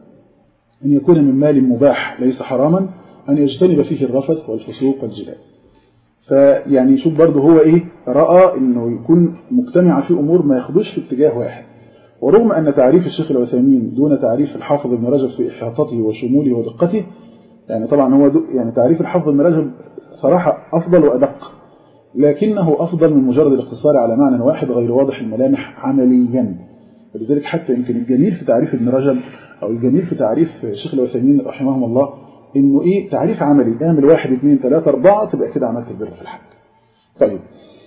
S2: أن يكون من مال مباح ليس حراما أن يجتنب فيه الرفث والفسوق والجلال فيعني شوف برضه هو إيه رأى أنه يكون مجتمع في أمور ما ياخدوش في اتجاه واحد ورغم أن تعريف الشيخ العثيمين دون تعريف الحافظ ابن رجب في إحاطته وشموله ودقته يعني طبعا هو يعني تعريف الحافظ ابن رجب صراحة أفضل وأدق لكنه أفضل من مجرد الاقتصار على معنى واحد غير واضح الملامح عمليا ولذلك حتى يمكن الجميل في تعريف ابن رجب أو الجميل في تعريف شيخ العثيمين رحمهم الله إنه إيه تعريف عملي اعمل واحد اثنين ثلاثة أربعة تبقى كده عملت البر في الحج طيب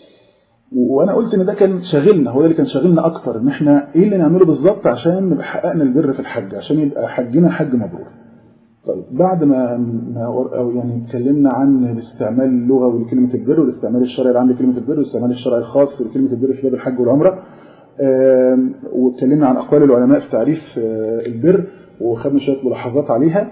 S2: وأنا قلت إن ده كان شاغلنا هو ده اللي كان شاغلنا أكتر إن إحنا إيه اللي نعمله بالظبط عشان نبقى حققنا البر في الحج عشان يبقى حجنا حج مبرور طيب بعد ما ما أو يعني اتكلمنا عن الاستعمال اللغوي لكلمة البر والاستعمال الشرعي العام لكلمة البر والاستعمال الشرعي الخاص لكلمة البر في باب الحج والعمرة واتكلمنا عن أقوال العلماء في تعريف البر وخدنا شوية ملاحظات عليها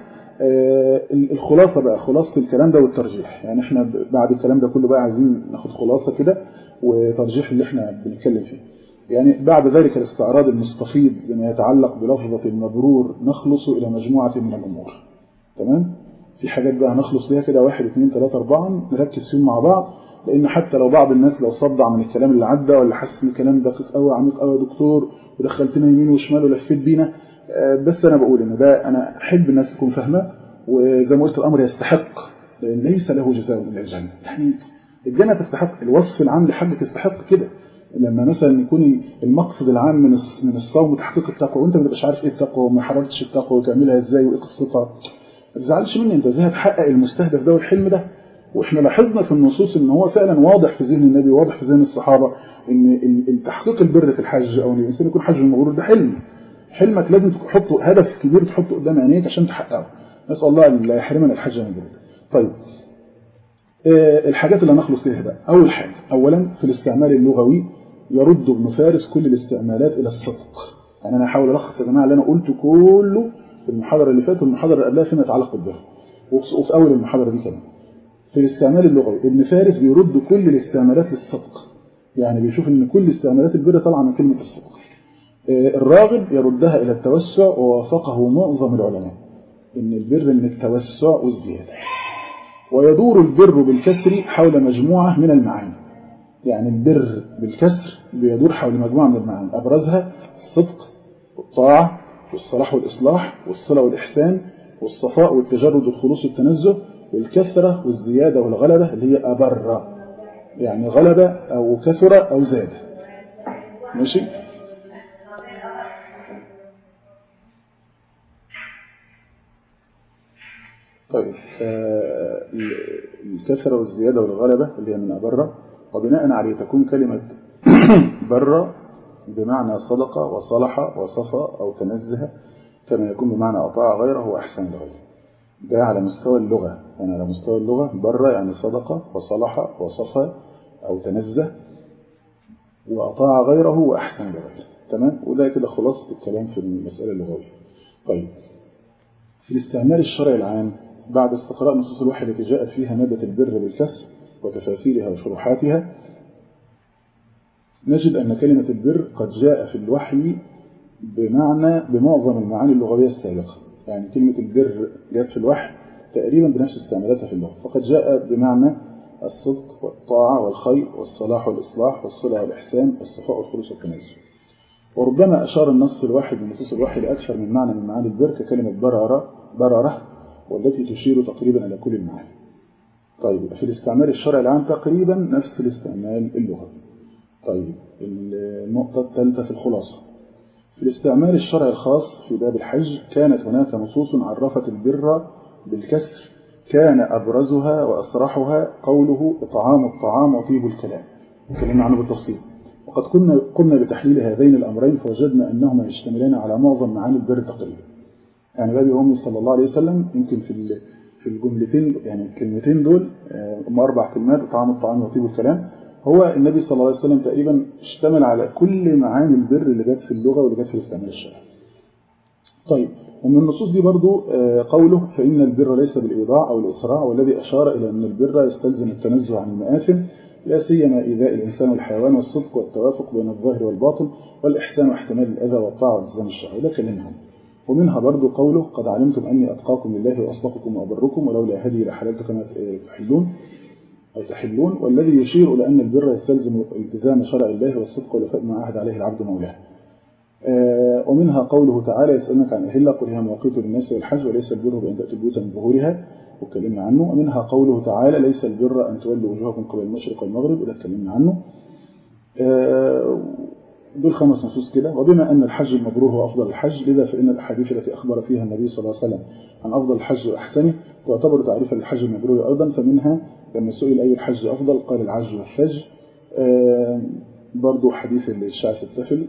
S2: الخلاصة بقى خلاصة الكلام ده والترجيح يعني احنا بعد الكلام ده كله بقى عايزين ناخد خلاصة كده وترجيح اللي احنا بنتكلم فيه يعني بعد ذلك الاستعراض المستفيض بما يتعلق بلفظة المبرور نخلص إلى مجموعة من الأمور تمام في حاجات بقى نخلص ليها كده واحد اثنين ثلاثة أربعة نركز فيهم مع بعض لأن حتى لو بعض الناس لو صدع من الكلام اللي عدى ولا حس ان الكلام دقيق قوي عميق قوي يا دكتور ودخلتنا يمين وشمال ولفيت بينا بس أنا بقول إن ده أنا أحب الناس تكون فاهمة وزي ما قلت الأمر يستحق لأن ليس له جزاء من الجنة يعني الجنة تستحق الوصف العام لحجك يستحق كده لما مثلا يكون المقصد العام من من الصوم تحقيق التقوى وانت ما تبقاش عارف ايه التقوى وما حررتش التقوى وتعملها ازاي وايه قصتها ما تزعلش مني انت ازاي هتحقق المستهدف ده والحلم ده واحنا لاحظنا في النصوص ان هو فعلا واضح في ذهن النبي واضح في ذهن الصحابه ان تحقيق البر في الحج او ان الانسان يكون حج مبرور ده حلم حلمك لازم تحطه هدف كبير تحطه قدام عينيك عشان تحققه نسال الله ان لا يحرمنا الحج المبرور طيب الحاجات اللي هنخلص ليها بقى اول حاجه اولا في الاستعمال اللغوي يرد ابن فارس كل الاستعمالات إلى الصدق يعني أنا أحاول ألخص يا جماعة اللي أنا قلته كله في المحاضرة اللي فاتت والمحاضرة اللي قبلها فيما يتعلق بالبر وفي أول المحاضرة دي كمان في الاستعمال اللغوي ابن فارس بيرد كل الاستعمالات للصدق يعني بيشوف ان كل استعمالات البر طالعه من كلمه الصدق الراغب يردها الى التوسع ووافقه معظم العلماء ان البر من التوسع والزياده ويدور البر بالكسر حول مجموعه من المعاني يعني البر بالكسر بيدور حول مجموعه من المعاني ابرزها الصدق والطاعه والصلاح والاصلاح والصله والاحسان والصفاء والتجرد والخلوص والتنزه والكثرة والزيادة والغلبة اللي هي أبر يعني غلبة أو كثرة أو زاد ماشي طيب الكثرة والزيادة والغلبة اللي هي من أبر وبناء عليه تكون كلمة بر بمعنى صدق وصلح وصفى أو تنزه كما يكون بمعنى أطاع غيره وأحسن لغيره ده على مستوى اللغة يعني على مستوى اللغة بر يعني صدق وصلح وصفى أو تنزه وأطاع غيره وأحسن لغيره تمام وده كده خلاصة الكلام في المسألة اللغوية طيب في الاستعمال الشرعي العام بعد استقراء نصوص الوحي التي جاءت فيها مادة البر بالكسر وتفاسيرها وشروحاتها نجد أن كلمة البر قد جاء في الوحي بمعنى بمعظم المعاني اللغوية السابقة يعني كلمة البر جاءت في الوحي تقريبا بنفس استعمالاتها في اللغة فقد جاء بمعنى الصدق والطاعة والخير والصلاح والإصلاح والصلة والإحسان والصفاء والخلوص والتنزل وربما أشار النص الواحد من نصوص الوحي لأكثر من معنى من معاني البر ككلمة بررة بررة والتي تشير تقريبا إلى كل المعاني طيب في الاستعمال الشرعي العام تقريبا نفس الاستعمال اللغوي طيب النقطة الثالثة في الخلاصة في الاستعمال الشرعي الخاص في باب الحج كانت هناك نصوص عرفت البر بالكسر كان أبرزها وأصرحها قوله إطعام الطعام وطيب الكلام تكلمنا عنه بالتفصيل وقد كنا قمنا بتحليل هذين الأمرين فوجدنا أنهما يشتملان على معظم معاني البر تقريبا يعني بابي أمي صلى الله عليه وسلم يمكن في في الجملتين يعني الكلمتين دول هم أربع كلمات إطعام الطعام وطيب الكلام هو النبي صلى الله عليه وسلم تقريبا اشتمل على كل معاني البر اللي جت في اللغة واللي جت في الاستعمال الشرعي طيب ومن النصوص دي برضو قوله فإن البر ليس بالإيضاع أو الإسراع والذي أشار إلى أن البر يستلزم التنزه عن المآثم لا سيما إيذاء الإنسان والحيوان والصدق والتوافق بين الظاهر والباطن والإحسان واحتمال الأذى والطاعة والالتزام الشرعي ده كلمهم ومنها برضو قوله قد علمتم أني أتقاكم لله وأصدقكم وأبركم ولولا هدي لحللت كما تحلون أو تحلون والذي يشير إلى أن البر يستلزم التزام شرع الله والصدق والوفاء ما عهد عليه العبد مولاه آه ومنها قوله تعالى يسألونك عن أهلة قل هي مواقيت للناس والحج وليس البر بأن تأتوا البيوت من ظهورها واتكلمنا عنه ومنها قوله تعالى ليس البر أن تولوا وجوهكم قبل المشرق والمغرب وده اتكلمنا عنه آه دول خمس نصوص كده وبما أن الحج المبرور هو أفضل الحج لذا فإن الأحاديث التي أخبر فيها النبي صلى الله عليه وسلم عن أفضل الحج وأحسنه تعتبر تعريفا للحج المبرور أيضا فمنها لما سئل أي الحج أفضل قال العج والثج آه برضو حديث الشعي في التفل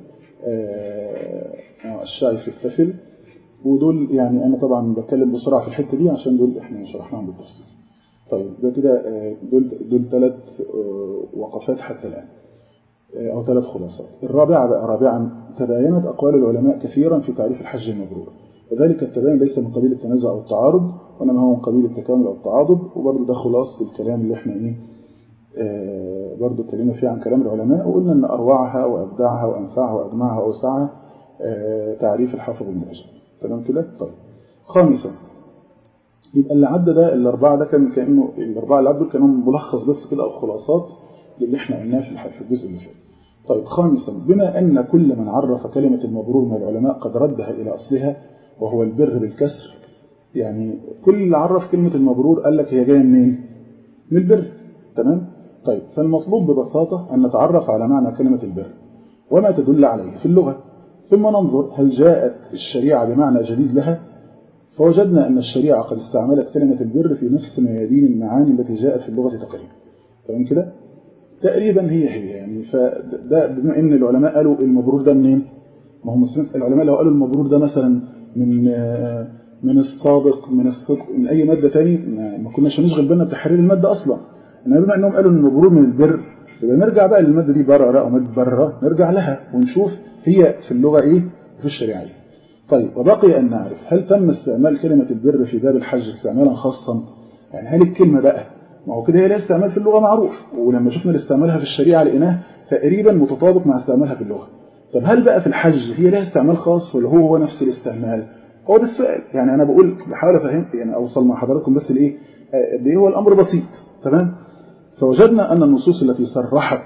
S2: آه الشعي في التفل ودول يعني أنا طبعا بتكلم بسرعة في الحتة دي عشان دول إحنا شرحناهم بالتفصيل طيب ده كده دول دول ثلاث وقفات حتى الآن أو ثلاث خلاصات الرابعة بقى رابعا تباينت أقوال العلماء كثيرا في تعريف الحج المبرور وذلك التباين ليس من قبيل التنازع أو التعارض وإنما هو من قبيل التكامل أو التعاضد وبرضه ده خلاصة الكلام اللي احنا إيه آه برضه اتكلمنا فيه عن كلام العلماء وقلنا أن أروعها وأبدعها وأنفعها وأجمعها وأوسعها آه تعريف الحافظ بن رجب تمام كده؟ طيب خامسا يبقى اللي عدى ده الأربعة ده كان كأنه الأربعة اللي عدوا كانوا ملخص بس كده أو خلاصات للي احنا قلناه في في الجزء اللي فات. طيب خامسا بما أن كل من عرف كلمة المبرور من العلماء قد ردها إلى أصلها وهو البر بالكسر يعني كل اللي عرف كلمة المبرور قال لك هي جاية منين؟ من البر تمام؟ طيب فالمطلوب ببساطة أن نتعرف على معنى كلمة البر وما تدل عليه في اللغة ثم ننظر هل جاءت الشريعة بمعنى جديد لها فوجدنا أن الشريعة قد استعملت كلمة البر في نفس ميادين المعاني التي جاءت في اللغة تقريبا تمام كده؟ تقريبا هي هي يعني فده بما ان العلماء قالوا المبرور ده منين ما هم العلماء لو قالوا المبرور ده مثلا من من الصادق من الصدق من اي ماده ثاني ما كناش هنشغل بالنا بتحرير الماده اصلا انما بما انهم قالوا ان المبرور من البر يبقى نرجع بقى للمادة دي بررة أو مادة بررة نرجع لها ونشوف هي في اللغة إيه وفي الشريعة إيه طيب وبقي أن نعرف هل تم استعمال كلمة البر في باب الحج استعمالا خاصا يعني هل الكلمة بقى ما هو كده هي لها استعمال في اللغة معروف ولما شفنا استعمالها في الشريعة لقيناه تقريبا متطابق مع استعمالها في اللغة طب هل بقى في الحج هي لها استعمال خاص ولا هو هو نفس الاستعمال هو ده السؤال يعني أنا بقول بحاول أفهم يعني أوصل مع حضراتكم بس لإيه بإيه هو الأمر بسيط تمام فوجدنا أن النصوص التي صرحت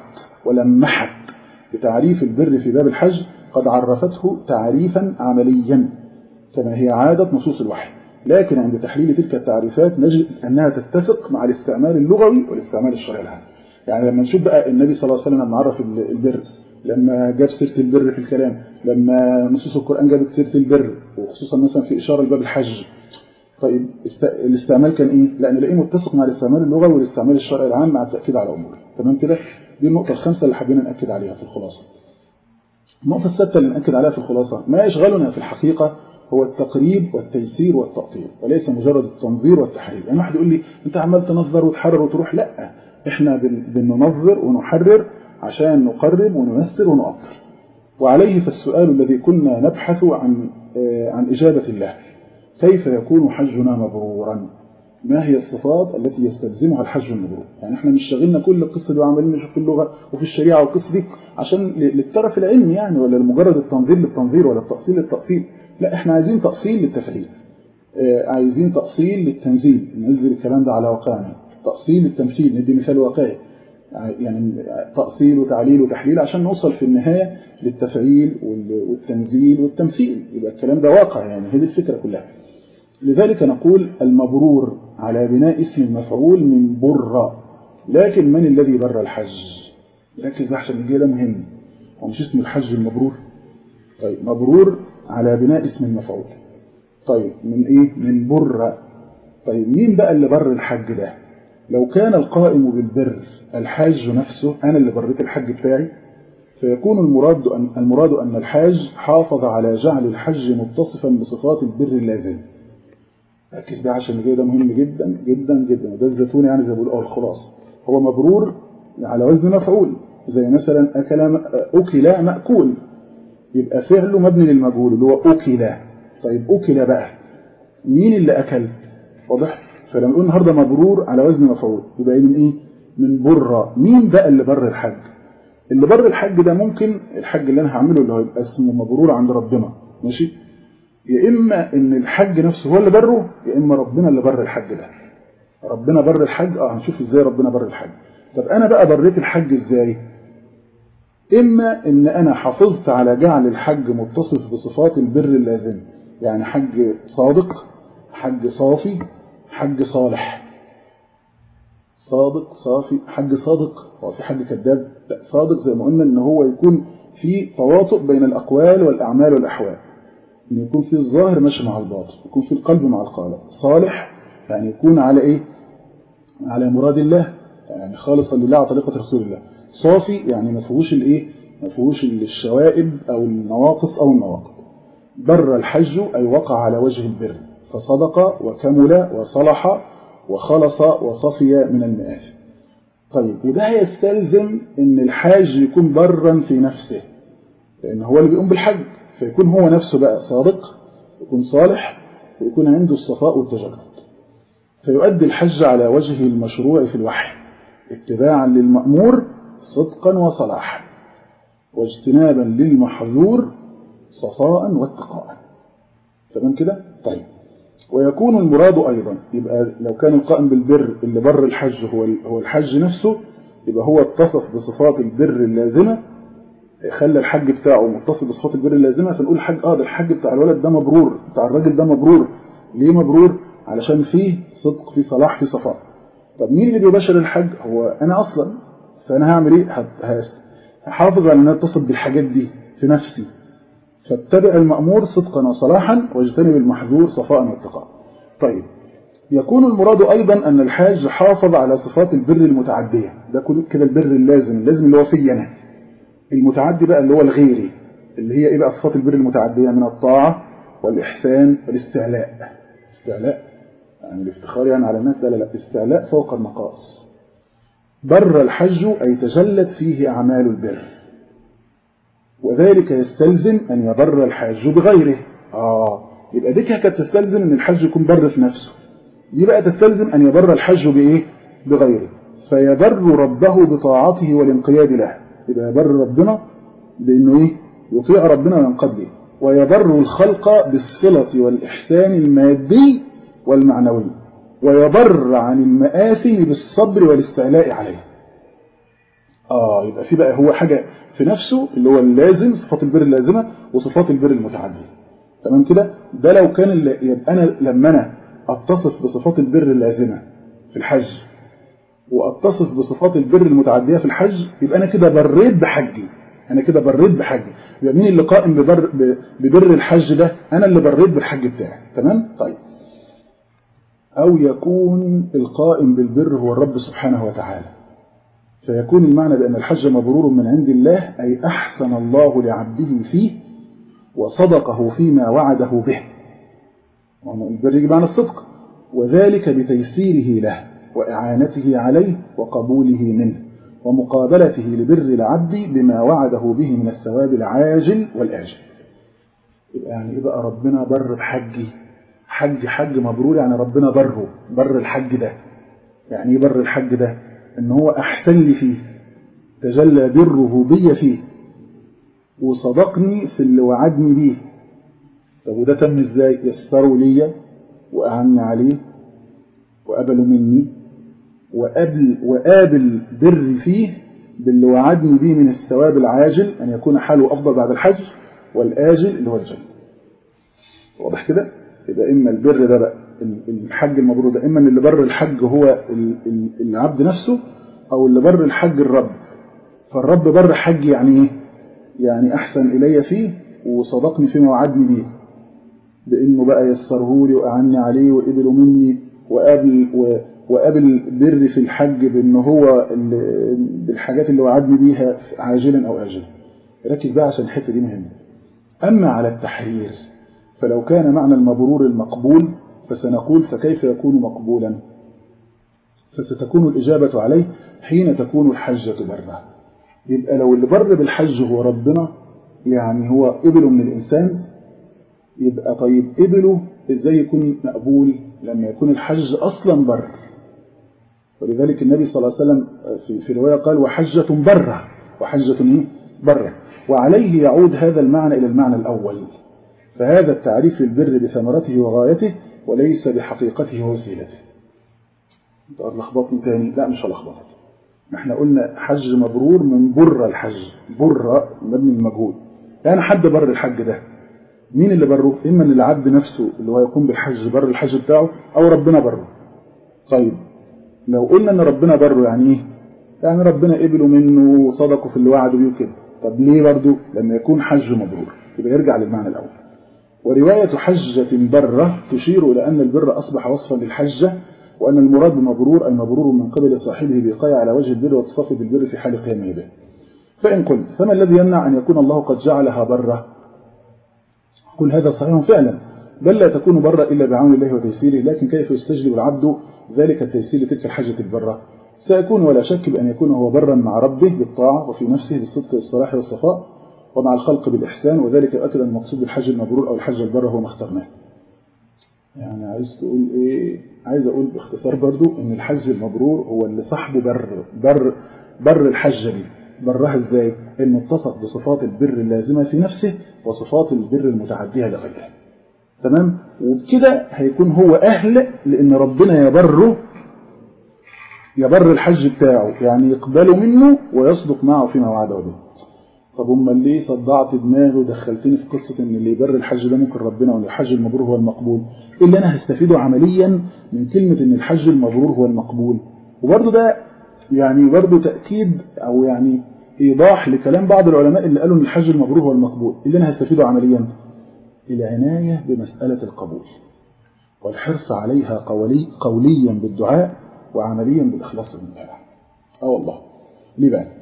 S2: ولمحت بتعريف البر في باب الحج قد عرفته تعريفا عمليا كما هي عادة نصوص الوحي لكن عند تحليل تلك التعريفات نجد أنها تتسق مع الاستعمال اللغوي والاستعمال الشرعي لها يعني لما نشوف بقى النبي صلى الله عليه وسلم لما عرف البر لما جاب سيرة البر في الكلام لما نصوص القرآن جابت سيرة البر وخصوصا مثلا في إشارة لباب الحج طيب الاستعمال كان إيه؟ لأن نلاقيه متسق مع الاستعمال اللغوي والاستعمال الشرعي العام مع التأكيد على أمور تمام كده دي النقطة الخامسة اللي حبينا نأكد عليها في الخلاصة النقطة السادسة اللي نأكد عليها في الخلاصة ما يشغلنا في الحقيقة هو التقريب والتيسير والتأطير وليس مجرد التنظير والتحرير يعني واحد يقول لي انت عمال تنظر وتحرر وتروح لا احنا بننظر ونحرر عشان نقرب ونيسر ونؤطر وعليه فالسؤال الذي كنا نبحث عن عن إجابة الله كيف يكون حجنا مبرورا ما هي الصفات التي يستلزمها الحج المبرور يعني احنا مش شاغلنا كل القصة دي وعمالين نشوف في اللغة وفي الشريعة والقصة دي عشان للطرف العلمي يعني ولا لمجرد التنظير للتنظير ولا التأصيل للتأصيل لا احنا عايزين تأصيل للتفعيل اه عايزين تأصيل للتنزيل ننزل الكلام ده على واقعنا تأصيل للتمثيل ندي مثال واقعي يعني تأصيل وتعليل وتحليل عشان نوصل في النهاية للتفعيل والتنزيل والتمثيل يبقى الكلام ده واقع يعني هذه الفكرة كلها لذلك نقول المبرور على بناء اسم المفعول من بر لكن من الذي بر الحج ركز بقى عشان الجي ده مهم هو مش اسم الحج المبرور طيب مبرور على بناء اسم المفعول طيب من ايه من بر طيب مين بقى اللي بر الحج ده لو كان القائم بالبر الحاج نفسه انا اللي بريت الحج بتاعي فيكون المراد أن المراد أن الحاج حافظ على جعل الحج متصفا بصفات البر اللازم ركز بقى عشان كده ده مهم جدا جدا جدا وده الزيتون يعني زي ما بيقولوا الخلاص هو مبرور على وزن مفعول زي مثلا أكل أكل مأكول يبقى فعله مبني للمجهول اللي هو أكل طيب أكل بقى مين اللي أكل واضح فلما نقول النهارده مبرور على وزن مفعول يبقى من إيه من بر مين بقى اللي بر الحج اللي بر الحج ده ممكن الحج اللي أنا هعمله اللي هو يبقى اسمه مبرور عند ربنا ماشي يا إما إن الحج نفسه هو اللي بره يا إما ربنا اللي بر الحج ده ربنا بر الحج اه هنشوف ازاي ربنا بر الحج طب انا بقى بريت الحج ازاي اما ان انا حافظت على جعل الحج متصف بصفات البر اللازم يعني حج صادق حج صافي حج صالح صادق صافي حج صادق هو في حج كذاب لا صادق زي ما قلنا ان هو يكون في تواطؤ بين الاقوال والاعمال والاحوال ان يكون في الظاهر ماشي مع الباطن يكون في القلب مع القالب صالح يعني يكون على ايه على مراد الله يعني خالصا لله على طريقة رسول الله صافي يعني ما فيهوش الايه ما فيهوش الشوائب او النواقص او النواقض بر الحج اي وقع على وجه البر فصدق وكمل وصلح وخلص وصفي من المآثم طيب وده يستلزم ان الحاج يكون برا في نفسه لان هو اللي بيقوم بالحج فيكون هو نفسه بقى صادق يكون صالح ويكون عنده الصفاء والتجرد فيؤدي الحج على وجهه المشروع في الوحي اتباعا للمأمور صدقا وصلاحا واجتنابا للمحظور صفاء واتقاء تمام كده طيب ويكون المراد أيضا يبقى لو كان القائم بالبر اللي بر الحج هو هو الحج نفسه يبقى هو اتصف بصفات البر اللازمة خلى الحج بتاعه متصف بصفات البر اللازمة فنقول الحج اه ده الحج بتاع الولد ده مبرور بتاع الراجل ده مبرور ليه مبرور علشان فيه صدق فيه صلاح فيه صفاء طب مين اللي بيباشر الحج هو انا اصلا فانا هعمل ايه هحافظ على ان انا اتصل بالحاجات دي في نفسي فاتبع المأمور صدقا وصلاحا واجتنب المحذور صفاء واتقاء طيب يكون المراد أيضا أن الحاج حافظ على صفات البر المتعدية ده كده البر اللازم اللازم اللي هو في أنا المتعدي بقى اللي هو الغيري اللي هي إيه بقى صفات البر المتعدية من الطاعة والإحسان والاستعلاء استعلاء يعني الافتخار يعني على الناس لا لا لا استعلاء فوق المقاس بر الحج أي تجلت فيه أعمال البر وذلك يستلزم أن يبر الحاج بغيره آه يبقى دي كانت تستلزم أن الحج يكون بر في نفسه دي بقى تستلزم أن يبر الحج بإيه بغيره فيبر ربه بطاعته والانقياد له يبقى يبر ربنا بأنه إيه يطيع ربنا وينقاد له ويبر الخلق بالصلة والإحسان المادي والمعنوي ويبر عن المآثم بالصبر والاستعلاء عليه آه يبقى في بقى هو حاجة في نفسه اللي هو اللازم صفات البر اللازمة وصفات البر المتعدية تمام كده ده لو كان اللي يبقى أنا لما أنا أتصف بصفات البر اللازمة في الحج وأتصف بصفات البر المتعدية في الحج يبقى أنا كده بريت بحجي أنا كده بريت بحجي يبقى مين اللي قائم ببر, ببر الحج ده أنا اللي بريت بالحج بتاعي تمام طيب أو يكون القائم بالبر هو الرب سبحانه وتعالى فيكون المعنى بأن الحج مبرور من عند الله أي أحسن الله لعبده فيه وصدقه فيما وعده به البر يجي معنى الصدق وذلك بتيسيره له وإعانته عليه وقبوله منه ومقابلته لبر العبد بما وعده به من الثواب العاجل والآجل يعني إيه بقى ربنا بر بحجي حج حج مبرور يعني ربنا بره بر الحج ده يعني ايه بر الحج ده ان هو احسن لي فيه تجلى بره بي فيه وصدقني في اللي وعدني بيه طب وده تم ازاي يسروا لي واعني عليه وقبلوا مني وقبل وقابل بري فيه باللي وعدني بيه من الثواب العاجل ان يكون حاله افضل بعد الحج والاجل اللي هو الجنه واضح كده يبقى إما البر ده بقى الحج المبرور ده إما أن اللي بر الحج هو العبد نفسه أو اللي بر الحج الرب فالرب بر حج يعني إيه؟ يعني أحسن إلي فيه وصدقني فيما وعدني بيه بإنه بقى يسره لي وأعني عليه وقبلوا مني وقابل وقابل بر في الحج بأنه هو بالحاجات اللي وعدني بيها عاجلا أو آجلا ركز بقى عشان الحتة دي مهمة أما على التحرير فلو كان معنى المبرور المقبول فسنقول فكيف يكون مقبولا فستكون الإجابة عليه حين تكون الحجة برا يبقى لو اللي بر بالحج هو ربنا يعني هو قبله من الإنسان يبقى طيب قبله إزاي يكون مقبول لما يكون الحج أصلا بر ولذلك النبي صلى الله عليه وسلم في, في رواية قال وحجة برة وحجة إيه؟ برة وعليه يعود هذا المعنى إلى المعنى الأول فهذا التعريف البر بثمرته وغايته وليس بحقيقته ووسيلته انت لخبطني تاني لا مش هلخبطك احنا قلنا حج مبرور من بر الحج بر مبني المجهول يعني حد بر الحج ده مين اللي بره اما ان العبد نفسه اللي هو يقوم بالحج بر الحج بتاعه او ربنا بره طيب لو قلنا ان ربنا بره يعني ايه يعني ربنا قبله منه وصدقه في اللي وعده بيه وكده طب ليه برضه لما يكون حج مبرور يبقى يرجع للمعنى الاول ورواية حجة برة تشير إلى أن البر أصبح وصفا للحجة وأن المراد بمبرور أي مبرور من قبل صاحبه بإيقاع على وجه البر والتصفي بالبر في حال قيامه به فإن قلت فما الذي يمنع أن يكون الله قد جعلها برة قل هذا صحيح فعلا بل لا تكون برة إلا بعون الله وتيسيره لكن كيف يستجلب العبد ذلك التيسير لتلك الحجة البرة سيكون ولا شك بأن يكون هو برا مع ربه بالطاعة وفي نفسه بالصدق والصلاح والصفاء ومع الخلق بالإحسان وذلك يؤكد أن المقصود بالحج المبرور أو الحج البر هو ما اخترناه يعني عايز تقول إيه عايز أقول باختصار برضو أن الحج المبرور هو اللي صاحبه بر بر بر الحجة دي برها إزاي إنه اتصف بصفات البر اللازمة في نفسه وصفات البر المتعدية لغيره تمام وبكده هيكون هو أهل لأن ربنا يبره يبر الحج بتاعه يعني يقبله منه ويصدق معه فيما وعده به طب امال ليه صدعت دماغي ودخلتني في قصة ان اللي يبر الحج ده ممكن ربنا وان الحج المبرور هو المقبول ايه اللي انا هستفيده عمليا من كلمة ان الحج المبرور هو المقبول وبرضه ده يعني برضه تأكيد او يعني ايضاح لكلام بعض العلماء اللي قالوا ان الحج المبرور هو المقبول اللي انا هستفيده عمليا العناية بمسألة القبول والحرص عليها قولي قوليا بالدعاء وعمليا بالإخلاص والمتابعة اه والله ليه بقى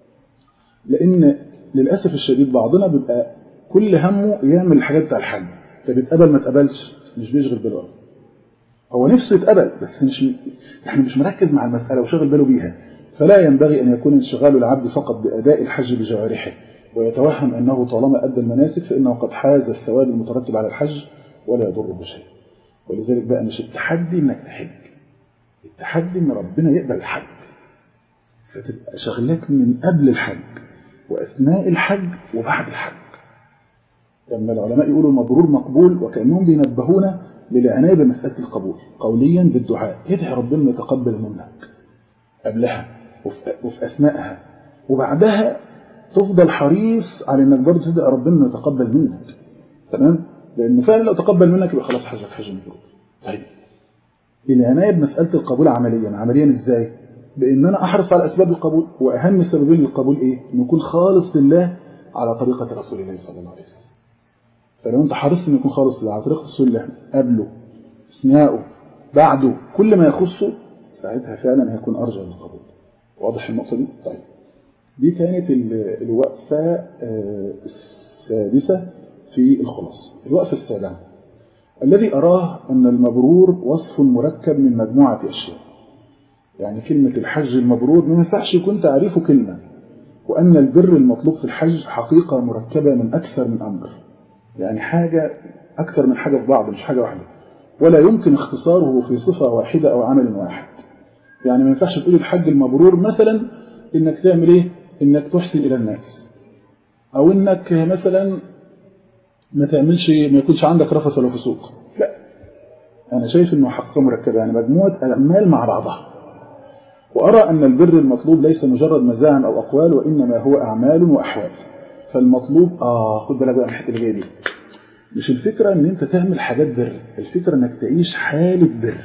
S2: لأن للأسف الشديد بعضنا بيبقى كل همه يعمل الحاجات بتاع الحج طب اتقبل ما اتقبلش مش بيشغل باله هو نفسه يتقبل بس مش احنا مش مركز مع المسألة وشغل باله بيها فلا ينبغي أن يكون انشغال العبد فقط بأداء الحج بجوارحه ويتوهم أنه طالما أدى المناسك فإنه قد حاز الثواب المترتب على الحج ولا يضره شيء ولذلك بقى مش التحدي انك تحج التحدي ان ربنا يقبل الحج فتبقى شغلك من قبل الحج واثناء الحج وبعد الحج لما العلماء يقولوا المبرور مقبول وكانهم بينبهونا للعنايه بمساله القبول قوليا بالدعاء ادعي ربنا يتقبل منك قبلها وفي, وفي اثناءها وبعدها تفضل حريص على انك برضه تدعي ربنا يتقبل منك تمام لأنه فعلا لو تقبل منك يبقى خلاص حجك حج مبرور طيب العناية بمسألة القبول عمليا عمليا ازاي بأن أنا أحرص على أسباب القبول وأهم السببين للقبول إيه أن يكون خالص لله على طريقة رسول الله صلى الله عليه وسلم فلو أنت حرصت أن يكون خالص لله على طريقة رسول الله قبله أثناءه بعده كل ما يخصه ساعتها فعلا هيكون أرجى للقبول واضح النقطة دي؟ طيب دي كانت الوقفة السادسة في الخلاصة الوقفة السابعة الذي أراه أن المبرور وصف مركب من مجموعة أشياء يعني كلمة الحج المبرور ما ينفعش يكون تعريفه كلمة وأن البر المطلوب في الحج حقيقة مركبة من أكثر من أمر يعني حاجة أكثر من حاجة في بعض مش حاجة واحدة ولا يمكن اختصاره في صفة واحدة أو عمل واحد يعني ما ينفعش تقول الحج المبرور مثلا إنك تعمل إيه إنك تحسن إلى الناس أو إنك مثلا ما تعملش ما يكونش عندك رفث ولا فسوق لا أنا شايف إنه حقيقة مركبة يعني مجموعة أعمال مع بعضها وأرى أن البر المطلوب ليس مجرد مزاعم أو أقوال وإنما هو أعمال وأحوال فالمطلوب آه خد بالك بقى من الحتة اللي جاية دي مش الفكرة إن أنت تعمل حاجات بر الفكرة إنك تعيش حالة بر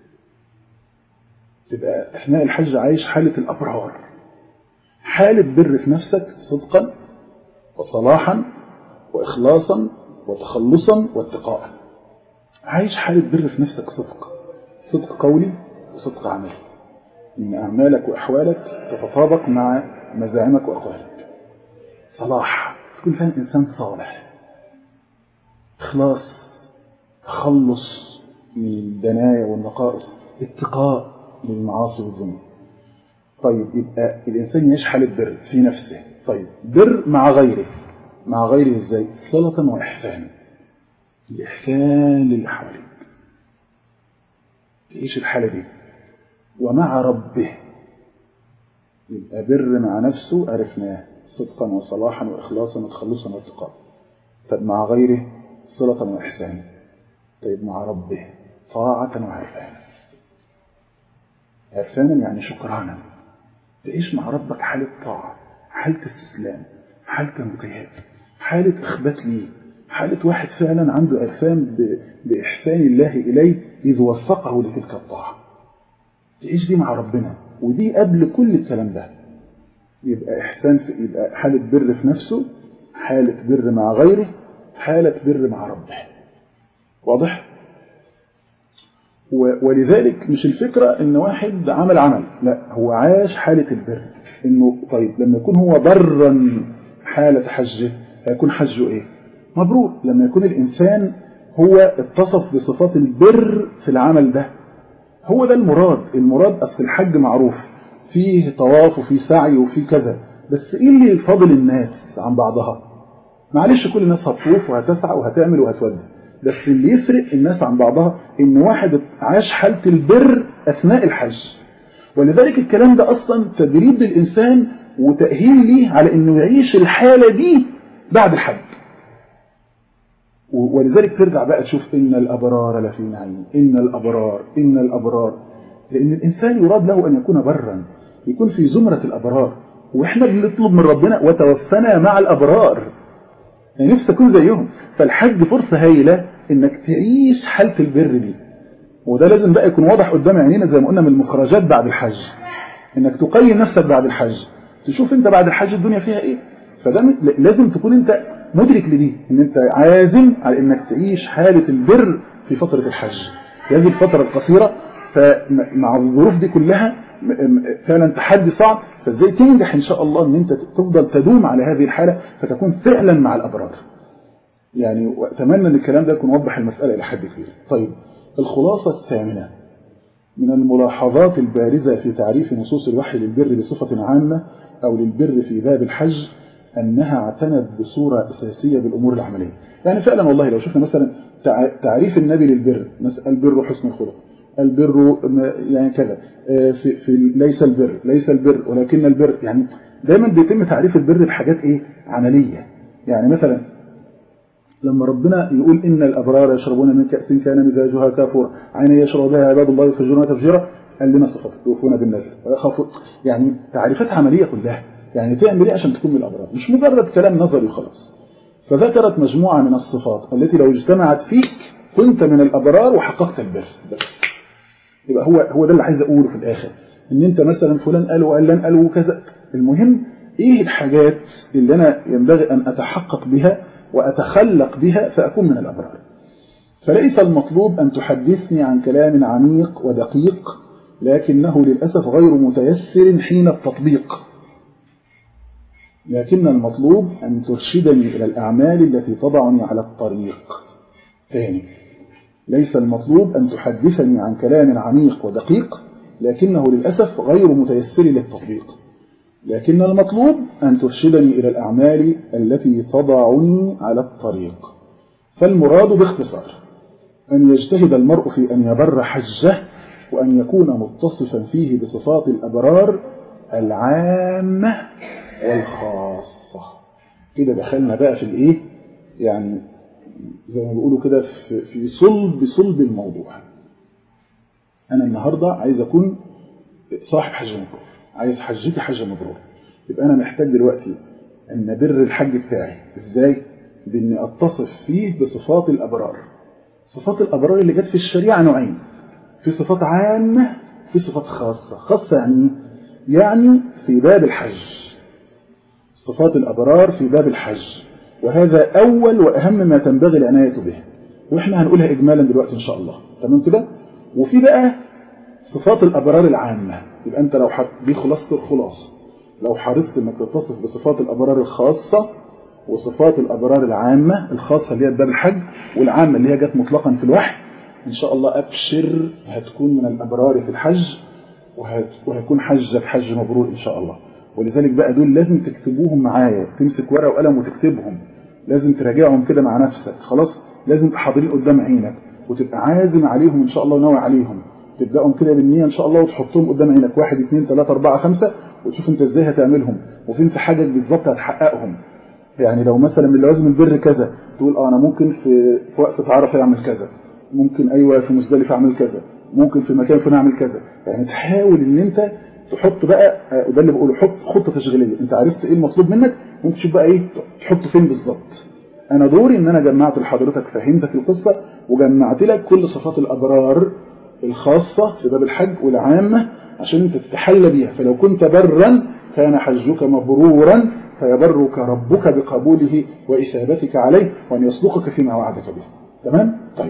S2: تبقى أثناء الحج عايش حالة الأبرار حالة بر في نفسك صدقا وصلاحا وإخلاصا وتخلصا واتقاء عايش حالة بر في نفسك صدق صدق قولي وصدق عملي إن أعمالك وأحوالك تتطابق مع مزاعمك وأقوالك صلاح تكون فعلا إنسان صالح إخلاص تخلص من الدنايا والنقائص اتقاء من المعاصي والذنوب طيب يبقى الإنسان يعيش حالة بر في نفسه طيب بر مع غيره مع غيره ازاي صلة وإحسان الإحسان للي حواليك تعيش الحالة دي ومع ربه يبقى بر مع نفسه عرفناه صدقا وصلاحا وإخلاصا وتخلصا واتقاء طب مع غيره صلة وإحسان طيب مع ربه طاعة وعرفانا عرفانا يعني شكرانا تعيش مع ربك حالة طاعة حالة استسلام حالة انقياد حالة إخبات ليه حالة واحد فعلا عنده عرفان بإحسان الله إليه إذ وفقه لتلك الطاعة تعيش دي مع ربنا ودي قبل كل الكلام ده يبقى إحسان في يبقى حالة بر في نفسه حالة بر مع غيره حالة بر مع ربه واضح؟ ولذلك مش الفكرة ان واحد عمل عمل لا هو عاش حالة البر انه طيب لما يكون هو برا حالة حجه هيكون حجه ايه مبرور لما يكون الانسان هو اتصف بصفات البر في العمل ده هو ده المراد المراد اصل الحج معروف فيه طواف وفيه سعي وفيه كذا بس ايه اللي فاضل الناس عن بعضها معلش كل الناس هتطوف وهتسعى وهتعمل وهتودي بس اللي يفرق الناس عن بعضها ان واحد عاش حالة البر اثناء الحج ولذلك الكلام ده اصلا تدريب للانسان وتأهيل ليه على انه يعيش الحالة دي بعد الحج ولذلك ترجع بقى تشوف ان الابرار لفي نعيم ان الابرار ان الابرار لان الانسان يراد له ان يكون برا يكون في زمرة الابرار واحنا بنطلب من ربنا وتوفنا مع الابرار يعني نفسي اكون زيهم فالحج فرصة هايلة انك تعيش حالة البر دي وده لازم بقى يكون واضح قدام عينينا زي ما قلنا من المخرجات بعد الحج انك تقيم نفسك بعد الحج تشوف انت بعد الحج الدنيا فيها ايه فده لازم تكون انت مدرك لدي ان انت عازم على انك تعيش حالة البر في فترة الحج في هذه الفترة القصيرة فمع الظروف دي كلها فعلا تحدي صعب فازاي تنجح ان شاء الله ان انت تفضل تدوم على هذه الحالة فتكون فعلا مع الابرار يعني واتمنى ان الكلام ده يكون وضح المسألة الى حد كبير طيب الخلاصة الثامنة من الملاحظات البارزة في تعريف نصوص الوحي للبر بصفة عامة أو للبر في باب الحج أنها اعتنت بصورة أساسية بالأمور العملية يعني فعلا والله لو شفنا مثلا تعريف النبي للبر البر حسن الخلق البر يعني كذا في, في ليس البر ليس البر ولكن البر يعني دايما بيتم تعريف البر بحاجات ايه عملية يعني مثلا لما ربنا يقول إن الأبرار يشربون من كأس كان مزاجها كافورا عين يشرب بها عباد الله يفجرون تفجيرا قال لنا صفات يوفون بالنذر ويخافون يعني تعريفات عملية كلها يعني تعمل ايه عشان تكون من الأبرار مش مجرد كلام نظري خلاص فذكرت مجموعة من الصفات التي لو اجتمعت فيك كنت من الأبرار وحققت البر بس يبقى هو هو ده اللي عايز أقوله في الآخر إن أنت مثلا فلان قال وقال قال وكذا المهم إيه الحاجات اللي أنا ينبغي أن أتحقق بها وأتخلق بها فأكون من الأبرار فليس المطلوب أن تحدثني عن كلام عميق ودقيق لكنه للأسف غير متيسر حين التطبيق لكن المطلوب أن ترشدني إلى الأعمال التي تضعني على الطريق ثاني ليس المطلوب أن تحدثني عن كلام عميق ودقيق لكنه للأسف غير متيسر للتطبيق لكن المطلوب أن ترشدني إلى الأعمال التي تضعني على الطريق فالمراد باختصار أن يجتهد المرء في أن يبر حجه وأن يكون متصفا فيه بصفات الأبرار العامة والخاصة كده دخلنا بقى في الإيه يعني زي ما بيقولوا كده في صلب صلب الموضوع أنا النهاردة عايز أكون صاحب حج مبرور عايز حجتي حج مبرور يبقى أنا محتاج دلوقتي أن أبر الحج بتاعي إزاي؟ بأني أتصف فيه بصفات الأبرار صفات الأبرار اللي جت في الشريعة نوعين في صفات عامة في صفات خاصة خاصة يعني يعني في باب الحج صفات الأبرار في باب الحج وهذا أول وأهم ما تنبغي العناية به وإحنا هنقولها إجمالا دلوقتي إن شاء الله تمام كده وفي بقى صفات الأبرار العامة يبقى أنت لو حط دي خلاصة الخلاصة لو حرصت أنك تتصف بصفات الأبرار الخاصة وصفات الأبرار العامة الخاصة اللي هي باب الحج والعامة اللي هي جت مطلقا في الوحي إن شاء الله أبشر هتكون من الأبرار في الحج وهيكون حجك حج مبرور إن شاء الله ولذلك بقى دول لازم تكتبوهم معايا تمسك ورقة وقلم وتكتبهم لازم تراجعهم كده مع نفسك خلاص لازم تحضرين قدام عينك وتبقى عازم عليهم إن شاء الله وناوي عليهم تبدأهم كده بالنية إن شاء الله وتحطهم قدام عينك واحد اثنين ثلاثة أربعة خمسة وتشوف أنت إزاي هتعملهم وفين في حاجة بالظبط هتحققهم يعني لو مثلا من لوازم البر كذا تقول اه انا ممكن في في وقفه عرفه اعمل كذا ممكن ايوه في مزدلفه اعمل كذا ممكن في مكان فلان اعمل كذا يعني تحاول ان انت تحط بقى وده اللي بقوله حط خطه تشغيليه انت عرفت ايه المطلوب منك ممكن تشوف بقى ايه تحطه فين بالظبط انا دوري ان انا جمعت لحضرتك فهمتك القصه وجمعت لك كل صفات الابرار الخاصه في باب الحج والعامه عشان انت تتحلى بيها فلو كنت برا كان حجك مبرورا فيبرك ربك بقبوله وإثابتك عليه وأن يصدقك فيما وعدك به تمام؟ طيب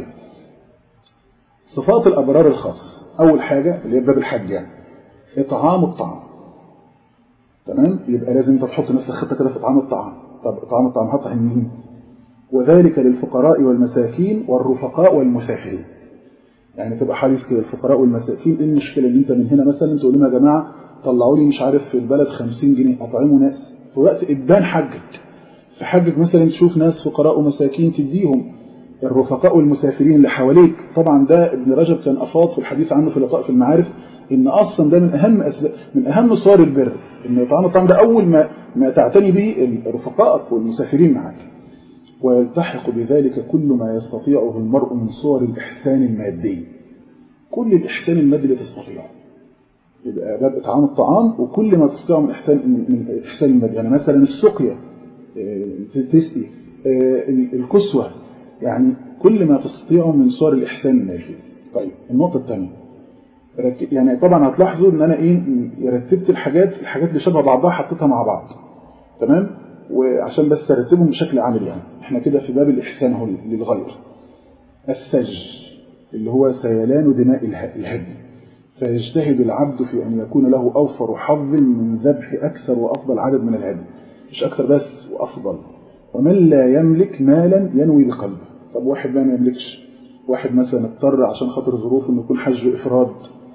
S2: صفات الأبرار الخاص أول حاجة اللي هي باب الحج يعني إطعام الطعام تمام؟ يبقى لازم انت تحط نفسك خطة كده في إطعام الطعام طب إطعام الطعام هطعم مين؟ وذلك للفقراء والمساكين والرفقاء والمسافرين يعني تبقى حريص كده الفقراء والمساكين ايه المشكلة اللي انت من هنا مثلا تقول لهم يا جماعة طلعوا لي مش عارف في البلد 50 جنيه اطعموا ناس في وقت إبان حجك في حجك مثلا تشوف ناس فقراء ومساكين تديهم الرفقاء والمسافرين اللي حواليك طبعا ده ابن رجب كان أفاض في الحديث عنه في لطائف المعارف إن أصلا ده من أهم أسباب من أهم صور البر إن إطعام الطعام ده أول ما ما تعتني به رفقائك والمسافرين معك ويلتحق بذلك كل ما يستطيعه المرء من صور الإحسان المادي كل الإحسان المادي اللي تستطيعه يبقى باب إطعام الطعام وكل ما تستطيعه من إحسان من إحسان المادي يعني مثلا السقيا تسقي الكسوة يعني كل ما تستطيعه من صور الإحسان المادي طيب النقطة الثانية يعني طبعا هتلاحظوا ان انا ايه رتبت الحاجات الحاجات اللي شبه بعضها حطيتها مع بعض تمام وعشان بس ارتبهم بشكل عملي يعني احنا كده في باب الاحسان اهو للغير الثج اللي هو سيلان دماء الهدي فيجتهد العبد في أن يكون له أوفر حظ من ذبح أكثر وأفضل عدد من الهدي مش أكثر بس وأفضل ومن لا يملك مالا ينوي بقلبه طب واحد ما يملكش واحد مثلا اضطر عشان خاطر ظروفه انه يكون حج إفراد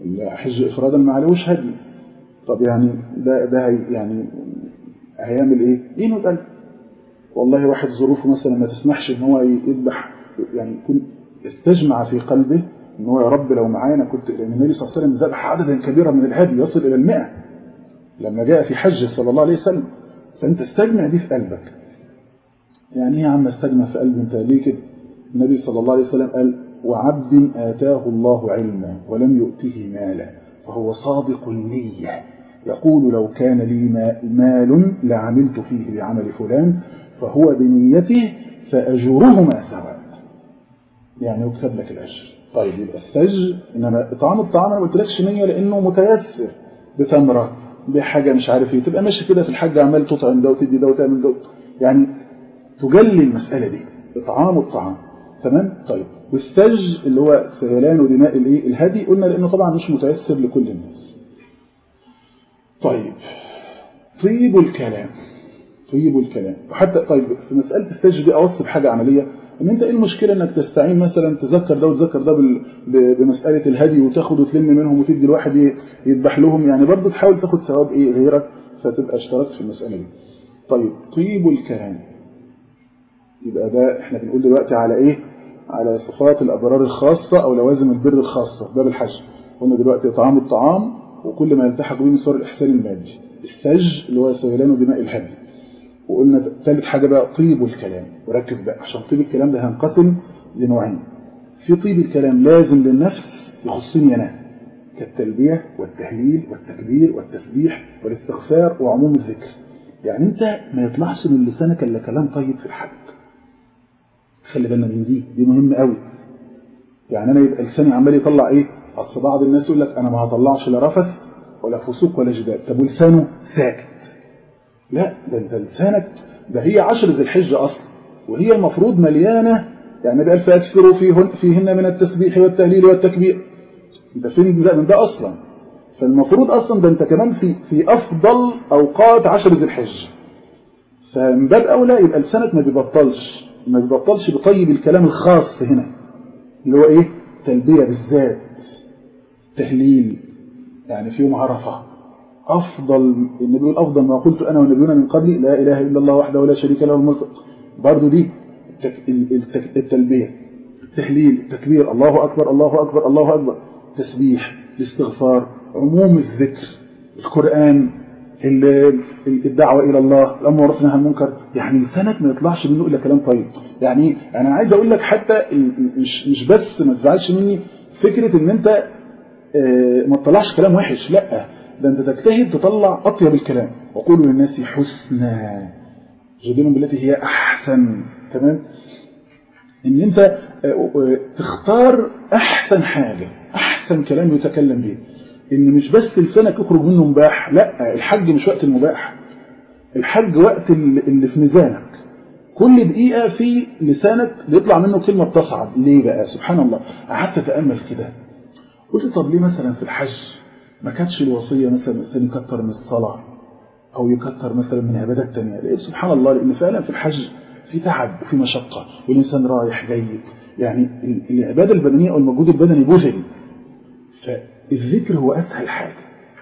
S2: الحج افرادا ما عليهوش هدي طب يعني ده ده هي يعني هيعمل ايه؟ دينه اتقل والله واحد ظروفه مثلا ما تسمحش ان هو يذبح يعني يكون استجمع في قلبه ان هو يا رب لو معانا كنت لان النبي صلى الله عليه وسلم ذبح عددا كبيرا من الهدي يصل الى المئة لما جاء في حجه صلى الله عليه وسلم فانت استجمع دي في قلبك يعني ايه يا عم استجمع في قلبي انت ليه كده النبي صلى الله عليه وسلم قال وعبد آتاه الله علما ولم يؤته مالا فهو صادق النية يقول لو كان لي مال لعملت فيه بعمل فلان فهو بنيته فأجورهما سواء يعني يكتب لك الأجر طيب يبقى السج إنما إطعام الطعام أنا قلت لكش نية لأنه متيسر بتمرة بحاجة مش عارف ايه تبقى ماشي كده في الحج عمال تطعم ده وتدي ده وتعمل ده يعني تجلي المسألة دي إطعام الطعام تمام طيب والسج اللي هو سيلان دماء الايه الهدي قلنا لانه طبعا مش متيسر لكل الناس طيب طيب الكلام طيب الكلام وحتى طيب في مسألة السج دي أوصف حاجة عملية ان انت ايه المشكلة انك تستعين مثلا تذكر ده وتذكر ده بمسألة الهدي وتاخد وتلم منهم وتدي الواحد يذبح لهم يعني برضه تحاول تاخد ثواب ايه غيرك فتبقى اشتركت في المسألة دي طيب طيب الكلام يبقى ده احنا بنقول دلوقتي على ايه على صفات الأبرار الخاصة أو لوازم البر الخاصة باب الحج قلنا دلوقتي إطعام الطعام وكل ما يلتحق به من صور الإحسان المادي الثلج اللي هو سيلان دماء الهدي وقلنا ثالث حاجة بقى طيب الكلام وركز بقى عشان طيب الكلام ده هنقسم لنوعين في طيب الكلام لازم للنفس يخصني أنا كالتلبية والتهليل والتكبير والتسبيح والاستغفار وعموم الذكر يعني انت ما يطلعش من لسانك الا كلام طيب في الحج خلي بالنا من دي دي مهمة قوي يعني انا يبقى لساني عمال يطلع ايه اصل بعض الناس يقول لك انا ما هطلعش لا رفث ولا فسوق ولا جدال طب ولسانه ساكت لا ده انت لسانك ده هي عشر ذي الحجة اصلا وهي المفروض مليانة يعني بقى فاكثروا فيهن, فيهن من التسبيح والتهليل والتكبير انت فين ده من ده اصلا فالمفروض اصلا ده انت كمان في في افضل اوقات عشر ذي الحجة فمن باب اولى يبقى لسانك ما بيبطلش ما بيبطلش بطيب الكلام الخاص هنا اللي هو ايه تلبية بالذات تهليل يعني في يوم عرفة أفضل النبي يقول أفضل ما قلت أنا والنبيون من قبلي لا إله إلا الله وحده لا شريك له الملك برضو دي التلبية التهليل التكبير الله أكبر الله أكبر الله أكبر تسبيح الاستغفار عموم الذكر القرآن الدعوة إلى الله الأمر ورفنا عن المنكر يعني لسانك ما يطلعش منه إلا كلام طيب يعني أنا عايز أقول لك حتى مش مش بس ما تزعلش مني فكرة إن أنت ما تطلعش كلام وحش لا ده أنت تجتهد تطلع أطيب الكلام وقولوا للناس حسنا جدلهم بالتي هي أحسن تمام إن أنت تختار أحسن حاجة أحسن كلام يتكلم به ان مش بس لسانك يخرج منه مباح لا الحج مش وقت المباح الحج وقت اللي في ميزانك كل دقيقة في لسانك بيطلع منه كلمة بتصعد ليه بقى سبحان الله قعدت أتأمل كده قلت طب ليه مثلا في الحج ما كانتش الوصية مثلا الإنسان يكتر من الصلاة أو يكتر مثلا من عبادات تانية لقيت سبحان الله لأن فعلا في الحج في تعب وفي مشقة والإنسان رايح جاي يعني العبادة البدنية أو المجهود البدني بذل الذكر هو أسهل حاجة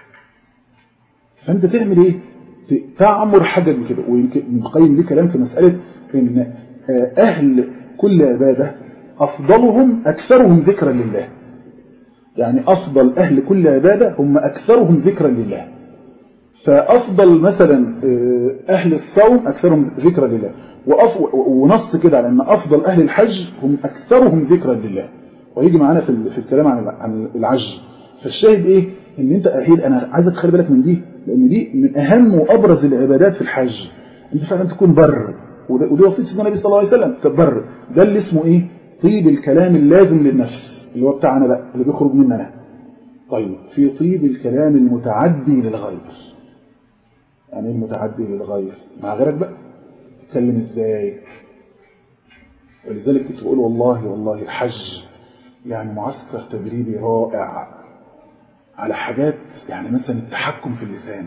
S2: فأنت تعمل إيه تعمر حاجة كده ويمكن ابن القيم ليه كلام في مسألة إن أهل كل عبادة أفضلهم أكثرهم ذكرا لله يعني أفضل أهل كل عبادة هم أكثرهم ذكرا لله فأفضل مثلا أهل الصوم أكثرهم ذكرا لله ونص كده على أن أفضل أهل الحج هم أكثرهم ذكرا لله ويجي معانا في في الكلام عن العج فالشاهد ايه ان انت اكيد انا عايزك تخلي بالك من دي لان دي من اهم وابرز العبادات في الحج انت فعلا تكون بر ودي وصيه سيدنا النبي صلى الله عليه وسلم تبر ده اللي اسمه ايه طيب الكلام اللازم للنفس اللي هو بتاعنا بقى اللي بيخرج مننا طيب في طيب الكلام المتعدي للغير يعني ايه المتعدي للغير مع غيرك بقى تتكلم ازاي ولذلك كنت بقول والله والله الحج يعني معسكر تدريبي رائع على حاجات يعني مثلا التحكم في اللسان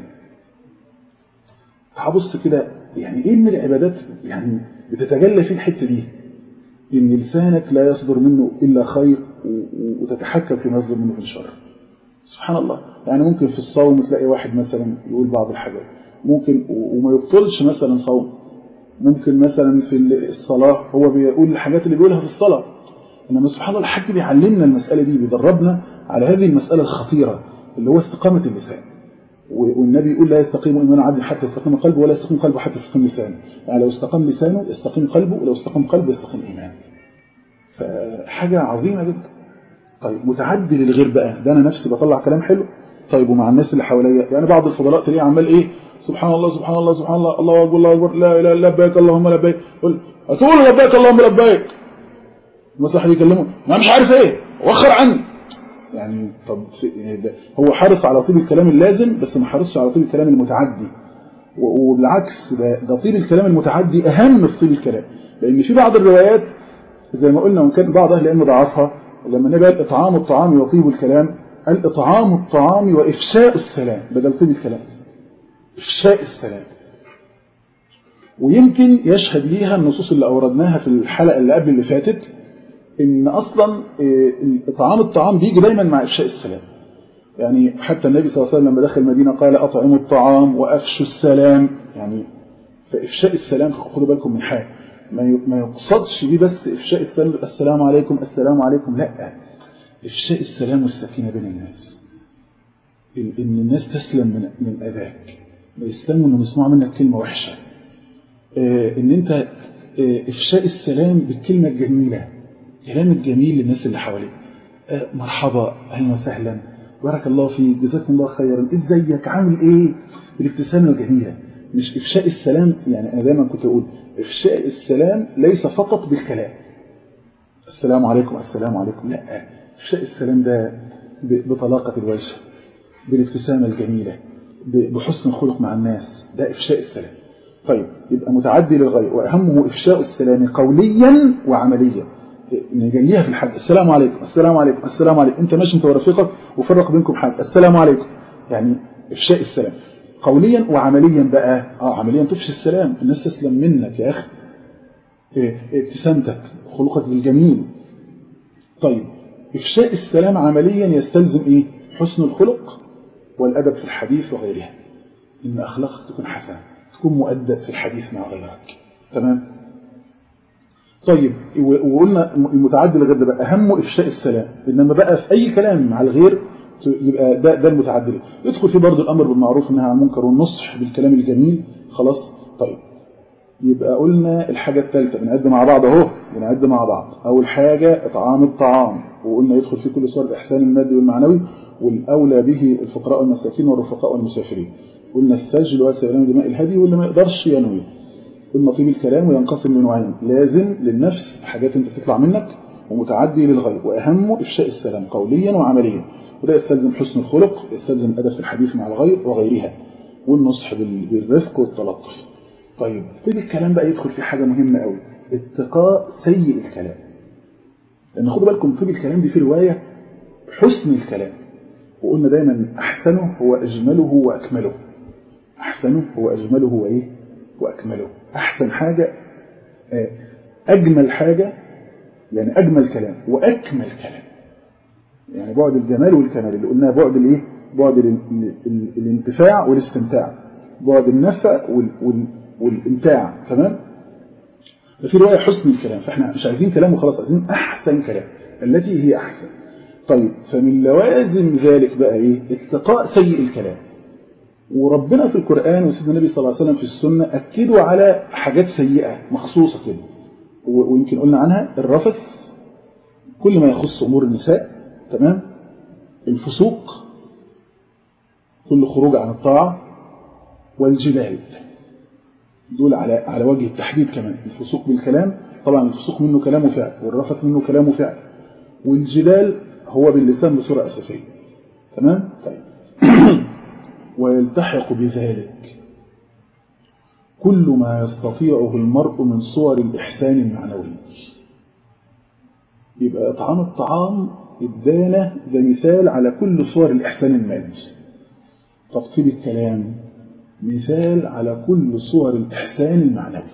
S2: هبص كده يعني ايه من العبادات يعني بتتجلى فيه الحته دي ان لسانك لا يصدر منه الا خير وتتحكم فيما يصدر منه في الشر سبحان الله يعني ممكن في الصوم تلاقي واحد مثلا يقول بعض الحاجات ممكن وما يبطلش مثلا صوم ممكن مثلا في الصلاة هو بيقول الحاجات اللي بيقولها في الصلاة إنما سبحان الله الحج بيعلمنا المسألة دي بيدربنا على هذه المسألة الخطيرة اللي هو استقامة اللسان والنبي يقول لا يستقيم إيمان عبد حتى يستقيم قلبه ولا يستقيم قلبه حتى يستقيم لسانه يعني لو استقام لسانه يستقيم قلبه ولو استقام قلبه يستقيم إيمانه فحاجة عظيمة جدا طيب متعدي للغير بقى ده أنا نفسي بطلع كلام حلو طيب ومع الناس اللي حواليا يعني بعض الفضلاء تلاقيه عمال إيه سبحان الله سبحان الله سبحان الله الله أكبر الله أكبر لا إله إلا لبيك اللهم لبيك قل هتقول لبيك اللهم لبيك مثلا حد يكلمه ما مش عارف إيه وخر عني يعني طب ده هو حرص على طيب الكلام اللازم بس ما حرصش على طيب الكلام المتعدي وبالعكس ده, ده طيب الكلام المتعدي أهم من طيب الكلام لأن في بعض الروايات زي ما قلنا وإن كان بعض أهل العلم ضعفها لما النبي قال إطعام الطعام وطيب الكلام قال إطعام الطعام وإفشاء السلام بدل طيب الكلام إفشاء السلام ويمكن يشهد ليها النصوص اللي أوردناها في الحلقة اللي قبل اللي فاتت إن أصلا إطعام الطعام بيجي دايما مع إفشاء السلام يعني حتى النبي صلى الله عليه وسلم لما دخل المدينة قال أطعموا الطعام وأفشوا السلام يعني فإفشاء السلام خدوا بالكم من حاجة ما يقصدش بيه بس إفشاء السلام السلام عليكم السلام عليكم لا إفشاء السلام والسكينة بين الناس إن الناس تسلم من من أذاك ما يسلموا إنهم يسمعوا منك كلمة وحشة إن أنت إفشاء السلام بالكلمة الجميلة كلام الجميل للناس اللي حواليك مرحبا أهلا وسهلا بارك الله فيك جزاكم الله خيرا ازيك عامل ايه بالابتسامه الجميله مش افشاء السلام يعني انا دايما كنت اقول افشاء السلام ليس فقط بالكلام السلام عليكم السلام عليكم لا افشاء السلام ده بطلاقه الوجه بالابتسامه الجميله بحسن الخلق مع الناس ده افشاء السلام طيب يبقى متعدي للغير واهمه افشاء السلام قوليا وعمليا نجليها في الحج السلام عليكم السلام عليكم السلام عليكم انت ماشي انت ورفيقك وفرق بينكم حاجه السلام عليكم يعني افشاء السلام قوليا وعمليا بقى اه عمليا تفشي السلام الناس تسلم منك يا اخي إيه ابتسامتك خلقك الجميل طيب افشاء السلام عمليا يستلزم ايه حسن الخلق والادب في الحديث وغيرها ان اخلاقك تكون حسنه تكون مؤدب في الحديث مع غيرك تمام طيب وقلنا المتعدي الغير ده بقى أهمه إفشاء السلام إنما بقى في أي كلام مع الغير يبقى ده ده المتعدي يدخل فيه برضه الأمر بالمعروف والنهي عن المنكر والنصح بالكلام الجميل خلاص طيب يبقى قلنا الحاجة الثالثة بنعد مع بعض أهو بنعد مع بعض أول حاجة إطعام الطعام وقلنا يدخل فيه كل صور الإحسان المادي والمعنوي والأولى به الفقراء والمساكين والرفقاء والمسافرين قلنا الثلج وسيلان دماء الهدي واللي ما يقدرش ينوي قلنا طيب الكلام وينقسم لنوعين لازم للنفس حاجات انت بتطلع منك ومتعدي للغير واهمه افشاء السلام قوليا وعمليا وده يستلزم حسن الخلق يستلزم الادب في الحديث مع الغير وغيرها والنصح بالرفق والتلطف طيب طيب الكلام بقى يدخل في حاجه مهمه قوي اتقاء سيء الكلام لان خدوا بالكم طيب الكلام دي في روايه حسن الكلام وقلنا دايما احسنه هو اجمله واكمله احسنه هو اجمله وايه واكمله أحسن حاجة أجمل حاجة يعني أجمل كلام وأكمل كلام يعني بعد الجمال والكمال اللي قلناه بعد الإيه؟ بعد ال ال ال الانتفاع والاستمتاع بعد النفع وال وال والامتاع تمام ففي رواية حسن الكلام فاحنا مش عايزين كلام وخلاص عايزين أحسن كلام التي هي أحسن طيب فمن لوازم ذلك بقى إيه اتقاء سيء الكلام وربنا في القرآن وسيدنا النبي صلى الله عليه وسلم في السنة أكدوا على حاجات سيئة مخصوصة كده ويمكن قلنا عنها الرفث كل ما يخص أمور النساء تمام الفسوق كل خروج عن الطاعة والجدال دول على على وجه التحديد كمان الفسوق بالكلام طبعا الفسوق منه كلام وفعل والرفث منه كلام وفعل والجدال هو باللسان بصورة أساسية تمام طيب ويلتحق بذلك كل ما يستطيعه المرء من صور الإحسان المعنوي يبقى إطعام الطعام ادانا ده مثال على كل صور الإحسان المادي تطيب الكلام مثال على كل صور الإحسان المعنوي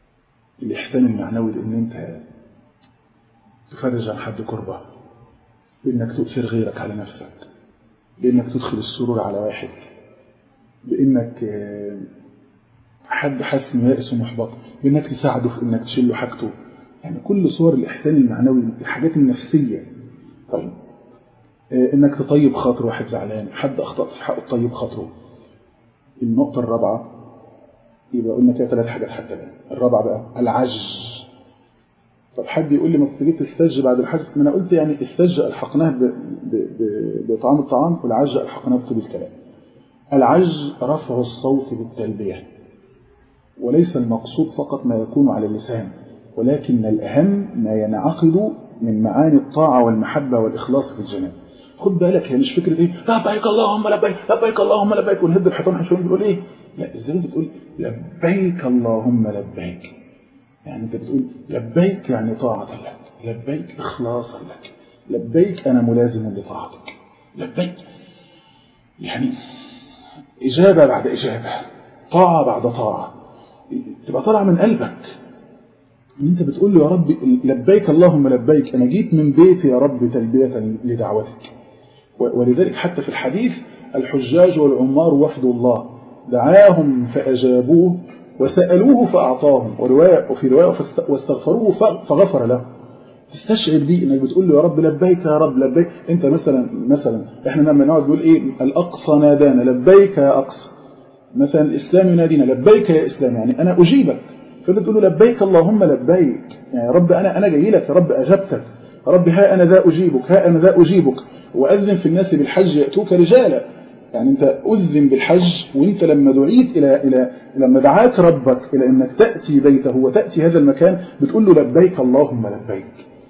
S2: الإحسان المعنوي لأن أنت تفرج عن حد كربة بإنك تؤثر غيرك على نفسك بإنك تدخل السرور على واحد بإنك حد حس إنه يائس ومحبط بإنك تساعده في إنك تشيل له حاجته يعني كل صور الإحسان المعنوي الحاجات النفسية طيب إنك تطيب خاطر واحد زعلان حد أخطأت في حقه تطيب خاطره النقطة الرابعة يبقى قلنا كده ثلاث حاجات حتى الآن الرابعة بقى العجز طب حد يقول لي ما كنت جبت الثلج بعد الحج ما انا قلت يعني الثلج الحقناه ب... ب... ب... بطعام الطعام والعج الحقناه بطيب الكلام العج رفع الصوت بالتلبيه وليس المقصود فقط ما يكون على اللسان ولكن الأهم ما ينعقد من معاني الطاعة والمحبة والإخلاص في الجنان خد بالك هي مش فكرة ايه لبيك اللهم لبيك لبيك اللهم لبيك ونهد الحيطان احنا شويه بنقول ايه لا ازاي انت بتقول لبيك اللهم لبيك يعني انت بتقول لبيك يعني طاعة لك لبيك إخلاصا لك لبيك أنا ملازم لطاعتك لبيك يعني إجابة بعد إجابة طاعة بعد طاعة تبقى طالعة من قلبك ان انت بتقول له يا رب لبيك اللهم لبيك انا جيت من بيتي يا رب تلبية لدعوتك ولذلك حتى في الحديث الحجاج والعمار وفد الله دعاهم فأجابوه وسألوه فأعطاهم ورواية وفي رواية واستغفروه فغفر له تستشعر دي انك بتقول له يا رب لبيك يا رب لبيك انت مثلا مثلا احنا لما نقعد نقول ايه الاقصى نادانا لبيك يا اقصى مثلا الاسلام ينادينا لبيك يا اسلام يعني انا اجيبك فانت تقول له لبيك اللهم لبيك يعني يا رب انا انا جاي لك يا رب اجبتك يا رب ها انا ذا اجيبك ها انا ذا اجيبك واذن في الناس بالحج ياتوك رجالا يعني انت اذن بالحج وانت لما دعيت الى الى لما دعاك ربك الى انك تاتي بيته وتاتي هذا المكان بتقول له لبيك اللهم لبيك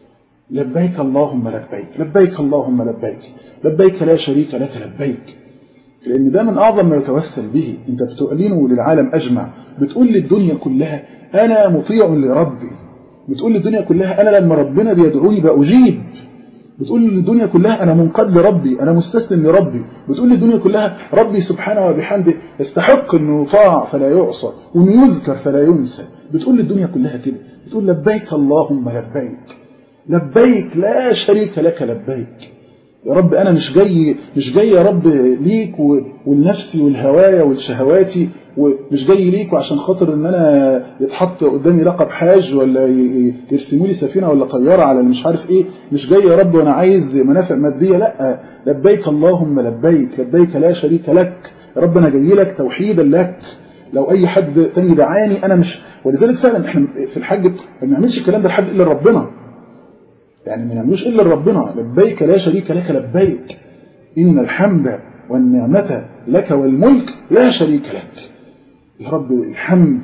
S2: لبيك اللهم لبيك لبيك اللهم لبيك لبيك لا شريك لك لبيك لأن ده من أعظم ما يتوسل به أنت بتعلنه للعالم أجمع بتقول للدنيا كلها أنا مطيع لربي بتقول للدنيا كلها أنا لما ربنا بيدعوني بأجيب بتقول للدنيا كلها أنا منقاد لربي أنا مستسلم لربي بتقول للدنيا كلها ربي سبحانه وبحمده يستحق أنه يطاع فلا يعصى وأنه يذكر فلا ينسى بتقول للدنيا كلها كده بتقول لبيك اللهم لبيك لبيك لا شريك لك لبيك يا رب أنا مش جاي مش جاي يا رب ليك والنفسي والهوايا والشهواتي ومش جاي ليك وعشان خاطر ان انا يتحط قدامي لقب حاج ولا يرسموا لي سفينه ولا طياره على مش عارف ايه مش جاي يا رب وانا عايز منافع ماديه لا لبيك اللهم لبيك لبيك لا شريك لك يا رب انا جاي لك توحيدا لك لو اي حد تاني دعاني انا مش ولذلك فعلا احنا في الحج ما بنعملش الكلام ده لحد الا ربنا يعني ما نعملوش إلا ربنا لبيك لا شريك لك لبيك إن الحمد والنعمة لك والملك لا شريك لك يا رب الحمد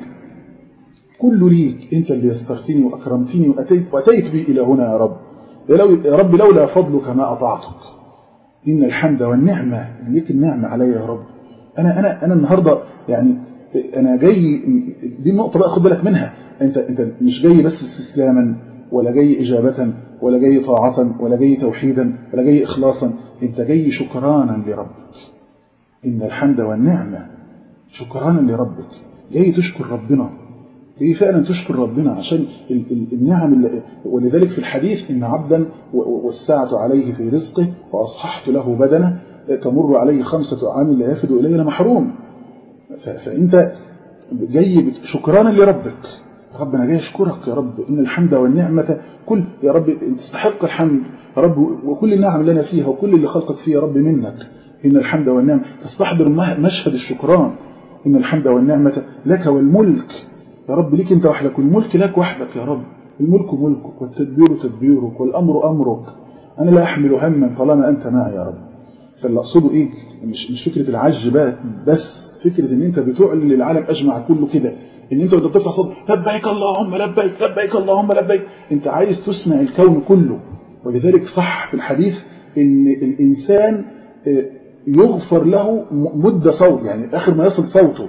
S2: كله ليك أنت اللي يسرتني وأكرمتني وأتيت, وأتيت بي إلى هنا يا رب يا رب لولا فضلك ما أطعتك إن الحمد والنعمة ليك النعمة علي يا رب أنا أنا أنا النهاردة يعني أنا جاي دي النقطة بقى خد بالك منها أنت أنت مش جاي بس استسلاما ولا جاي إجابة ولا جاي طاعة ولا جاي توحيدا ولا جاي إخلاصا أنت جاي شكرانا لربك إن الحمد والنعمة شكرانا لربك جاي تشكر ربنا جاي فعلا تشكر ربنا عشان النعم اللي ولذلك في الحديث إن عبدا وسعت عليه في رزقه وأصححت له بدنه تمر عليه خمسة عام لا يفد إلي محروم فأنت جاي شكرانا لربك رب أنا جاي أشكرك يا رب إن الحمد والنعمة كل يا رب تستحق الحمد يا رب وكل النعم اللي أنا فيها وكل اللي خلقك فيه يا رب منك إن الحمد والنعمة تستحضر مشهد الشكران إن الحمد والنعمة لك والملك يا رب ليك أنت وحدك والملك لك وحدك يا رب الملك ملكك والتدبير تدبيرك والأمر أمرك أنا لا أحمل هما طالما أنت معي يا رب فاللي أقصده إيه مش, مش فكرة العج بس فكرة إن أنت بتعلن للعالم أجمع كله كده ان انت وانت بترفع صوت لبيك اللهم لبيك لبيك اللهم لبيك انت عايز تسمع الكون كله ولذلك صح في الحديث ان الانسان يغفر له مدة صوت يعني اخر ما يصل صوته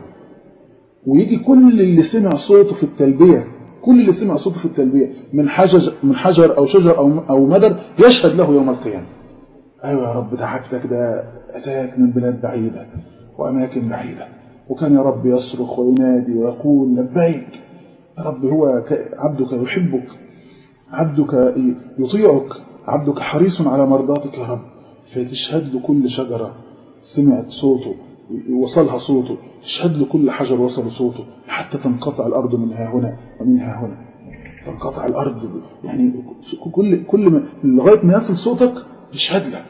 S2: ويجي كل اللي سمع صوته في التلبية كل اللي سمع صوته في التلبية من حجر من حجر او شجر او او مدر يشهد له يوم القيامة ايوه يا رب ده حاجتك ده اتاك من بلاد بعيدة واماكن بعيدة وكان يا رب يصرخ وينادي ويقول لبيك يا رب هو عبدك يحبك عبدك يطيعك عبدك حريص على مرضاتك يا رب فتشهد له كل شجرة سمعت صوته وصلها صوته تشهد له كل حجر وصل صوته حتى تنقطع الأرض منها هنا ومنها هنا تنقطع الأرض يعني كل كل ما لغاية ما يصل صوتك تشهد لك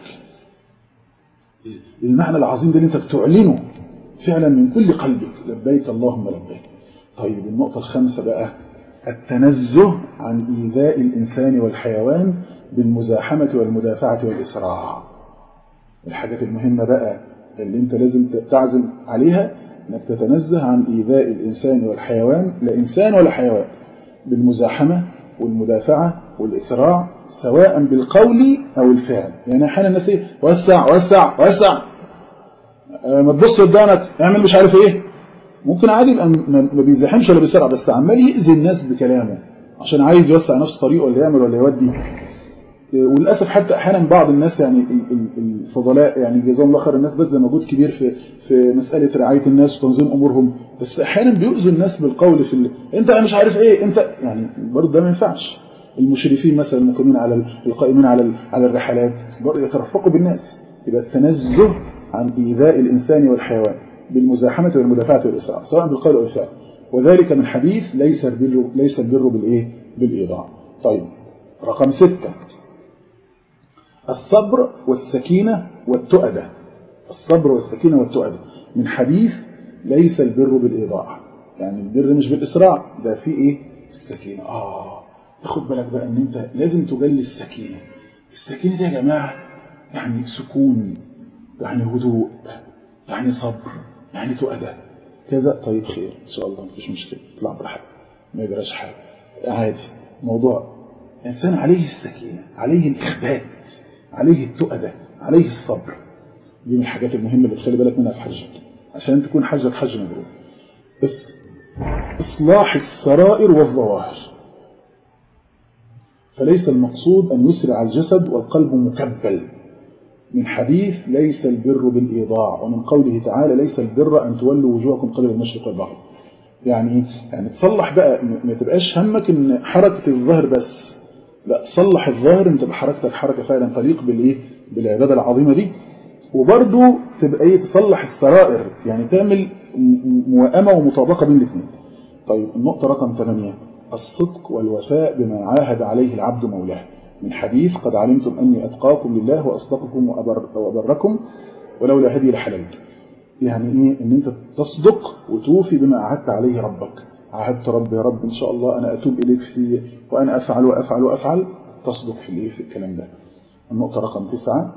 S2: المعنى العظيم ده اللي انت بتعلنه فعلا من كل قلبك لبيك اللهم لبيك طيب النقطة الخامسة بقى التنزه عن إيذاء الإنسان والحيوان بالمزاحمة والمدافعة والإسراع الحاجات المهمة بقى اللي انت لازم تعزم عليها انك تتنزه عن إيذاء الإنسان والحيوان لا إنسان ولا حيوان بالمزاحمة والمدافعة والإسراع سواء بالقول أو الفعل يعني أحيانا الناس ايه وسع وسع وسع ما تبص قدامك اعمل مش عارف ايه ممكن عادي يبقى ما بيزاحمش ولا بيسرع بس عمال يأذي الناس بكلامه عشان عايز يوسع نفس طريقه ولا يعمل ولا يودي وللاسف حتى احيانا بعض الناس يعني الفضلاء يعني جزاهم الله خير الناس بذل مجهود كبير في في مساله رعايه الناس وتنظيم امورهم بس احيانا بيؤذوا الناس بالقول في ال... انت مش عارف ايه انت يعني برضه ده ما ينفعش المشرفين مثلا المقيمين على القائمين على على الرحلات برضه يترفقوا بالناس يبقى التنزه عن ايذاء الانسان والحيوان بالمزاحمه والمدافعه والاسراع سواء بالقول او الفعل وذلك من حديث ليس البر ليس البر بالايه بالايضاع طيب رقم ستة الصبر والسكينة والتؤدة الصبر والسكينة والتؤدة من حديث ليس البر بالإيضاع يعني البر مش بالإسراع ده في إيه السكينة آه تاخد بالك بقى أن أنت لازم تجلي السكينة السكينة دي يا جماعة يعني سكون يعني هدوء يعني صبر يعني تؤدة كذا طيب خير إن شاء الله مفيش مشكلة اطلع براحتك ما يجراش حاجة عادي موضوع إنسان عليه السكينة عليه الإخبات عليه التؤدة عليه الصبر دي من الحاجات المهمة اللي تخلي بالك منها في حجك عشان تكون حجك حج مبرور بس إصلاح السرائر والظواهر فليس المقصود أن يسرع الجسد والقلب مكبل من حديث ليس البر بالإيضاع ومن قوله تعالى ليس البر أن تولوا وجوهكم قبل المشرق والمغرب يعني يعني تصلح بقى ما تبقاش همك ان حركة الظهر بس لا تصلح الظاهر انت بحركتك حركة فعلا تليق بالايه بالعبادة العظيمة دي وبرضه تبقى ايه تصلح السرائر يعني تعمل موائمة ومطابقة بين الاثنين طيب النقطة رقم 8 الصدق والوفاء بما عاهد عليه العبد مولاه من حديث قد علمتم أني أتقاكم لله وأصدقكم وأبر وأبركم ولولا هدي لحللت يعني ايه ان انت تصدق وتوفي بما عهدت عليه ربك عهدت رب يا رب ان شاء الله انا اتوب اليك في وانا افعل وافعل وافعل تصدق في الايه في الكلام ده النقطه رقم تسعة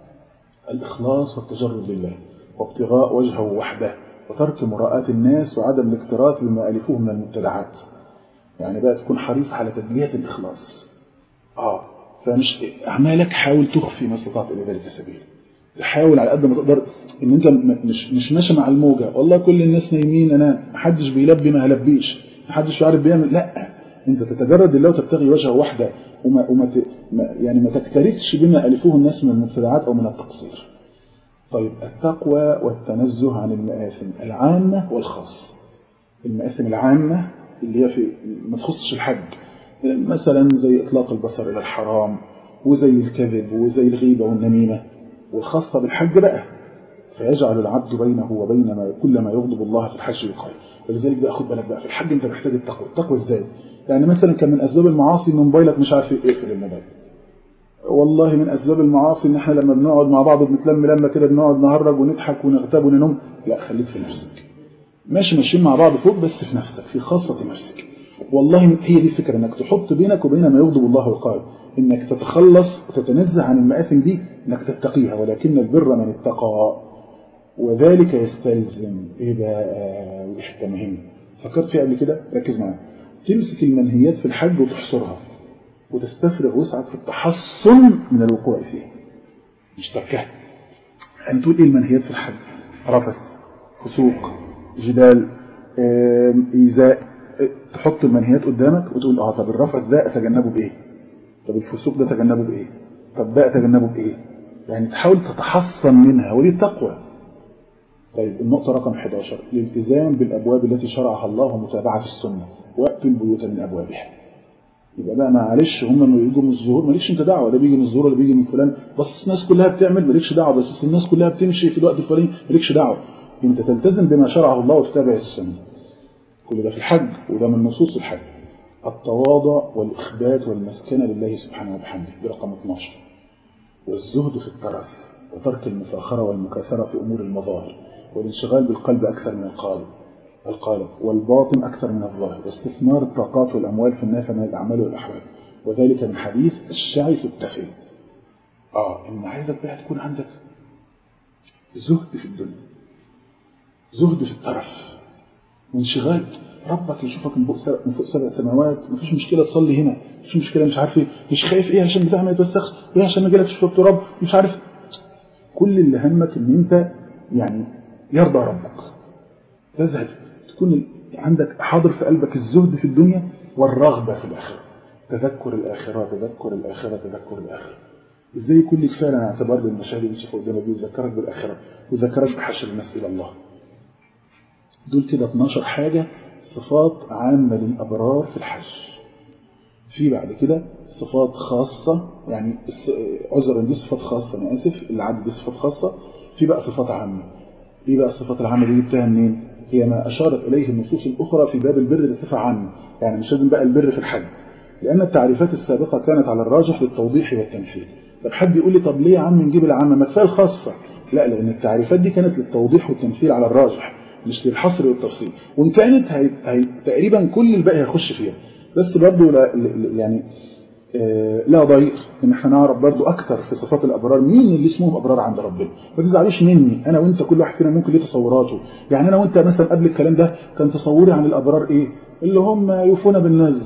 S2: الاخلاص والتجرد لله وابتغاء وجهه وحده وترك مراءة الناس وعدم الاكتراث بما الفوه من المبتدعات يعني بقى تكون حريص على تدلية الاخلاص اه فمش اعمالك حاول تخفي ما استطعت الى ذلك سبيل تحاول على قد ما تقدر ان انت مش مش ماشي مع الموجه والله كل الناس نايمين انا محدش بيلبي ما هلبيش محدش عارف بيعمل لا انت تتجرد لله وتبتغي وجهه وحده وما وما ت... ما يعني ما تكترثش بما الفوه الناس من المبتدعات او من التقصير طيب التقوى والتنزه عن المآثم العامة والخاصة المآثم العامة اللي هي في ما تخصش الحج مثلا زي إطلاق البصر إلى الحرام وزي الكذب وزي الغيبة والنميمة والخاصة بالحج بقى فيجعل العبد بينه وبين ما كل ما يغضب الله في الحج وقال ولذلك بقى خد بالك بقى في الحج انت محتاج التقوى التقوى ازاي يعني مثلا كان من اسباب المعاصي ان موبايلك مش عارف يقفل الموبايل والله من اسباب المعاصي ان احنا لما بنقعد مع بعض بنتلم لما كده بنقعد نهرج ونضحك ونغتاب وننم لا خليك في نفسك ماشي ماشيين مع بعض فوق بس في نفسك في خاصة نفسك والله هي دي الفكرة انك تحط بينك وبين ما يغضب الله وقال انك تتخلص وتتنزه عن المآثم دي انك تتقيها ولكن البر من اتقى وذلك يستلزم ايه بقى ودي حته مهمه فكرت فيها قبل كده ركز معايا تمسك المنهيات في الحج وتحصرها وتستفرغ وسعك في التحصن من الوقوع فيه مش تركها يعني تقول ايه المنهيات في الحج رفث فسوق جدال ايذاء تحط المنهيات قدامك وتقول اه طب الرفث ده اتجنبه بايه طب الفسوق ده اتجنبه بايه طب ده اتجنبه بايه يعني تحاول تتحصن منها ودي التقوى طيب النقطة رقم 11 الالتزام بالأبواب التي شرعها الله ومتابعة السنة وأتوا البيوت من أبوابها يبقى بقى معلش هم ما بيجوا من الظهور مالكش انت دعوه ده بيجي من الظهور ولا بيجي من فلان بس الناس كلها بتعمل مالكش دعوه بس الناس كلها بتمشي في الوقت الفلاني مالكش دعوه انت تلتزم بما شرعه الله وتتابع السنه كل ده في الحج وده من نصوص الحج التواضع والإخبات والمسكنة لله سبحانه وبحمده دي رقم 12 والزهد في الترف وترك المفاخرة والمكاثرة في أمور المظاهر والانشغال بالقلب أكثر من القالب القالب والباطن أكثر من الظاهر واستثمار الطاقات والأموال في النافع من الأعمال والأحوال وذلك من حديث الشعي في التفل آه إن عايزك بقى تكون عندك زهد في الدنيا زهد في الترف وانشغال ربك يشوفك من فوق سبع, من فوق سبع سماوات مفيش مشكلة تصلي هنا مفيش مشكلة مش عارف ايه مش خايف ايه عشان بتاع ما يتوسخش ايه عشان ما جالك شوية تراب مش عارف كل اللي همك ان انت يعني يرضى ربك تزهد تكون عندك حاضر في قلبك الزهد في الدنيا والرغبة في الآخرة تذكر الآخرة تذكر الآخرة تذكر الآخرة ازاي يكون لك فعلا اعتبار بالمشاهد اللي شافوا قدامك دي ويذكرك بالآخرة ويذكرك بحشر الناس إلى الله دول كده 12 حاجة صفات عامة للأبرار في الحج في بعد كده صفات خاصة يعني عذرا دي صفات خاصة أنا آسف اللي عدد دي صفات خاصة في بقى صفات عامة إيه بقى الصفات العامة دي جبتها منين؟ هي ما أشارت إليه النصوص الأخرى في باب البر بصفة عامة يعني مش لازم بقى البر في الحج لأن التعريفات السابقة كانت على الراجح للتوضيح والتمثيل طب حد يقول لي طب ليه يا عم نجيب العامة ما كفايه الخاصة لا لأن التعريفات دي كانت للتوضيح والتمثيل على الراجح مش للحصر والتفصيل وإن كانت هي... هي... تقريبا كل الباقي هيخش فيها بس برضه لا... يعني آه لا ضيق ان احنا نعرف برضو اكتر في صفات الابرار مين اللي اسمهم ابرار عند ربنا ما تزعليش مني انا وانت كل واحد فينا ممكن ليه تصوراته يعني انا وانت مثلا قبل الكلام ده كان تصوري عن الابرار ايه اللي هم يوفون بالنذر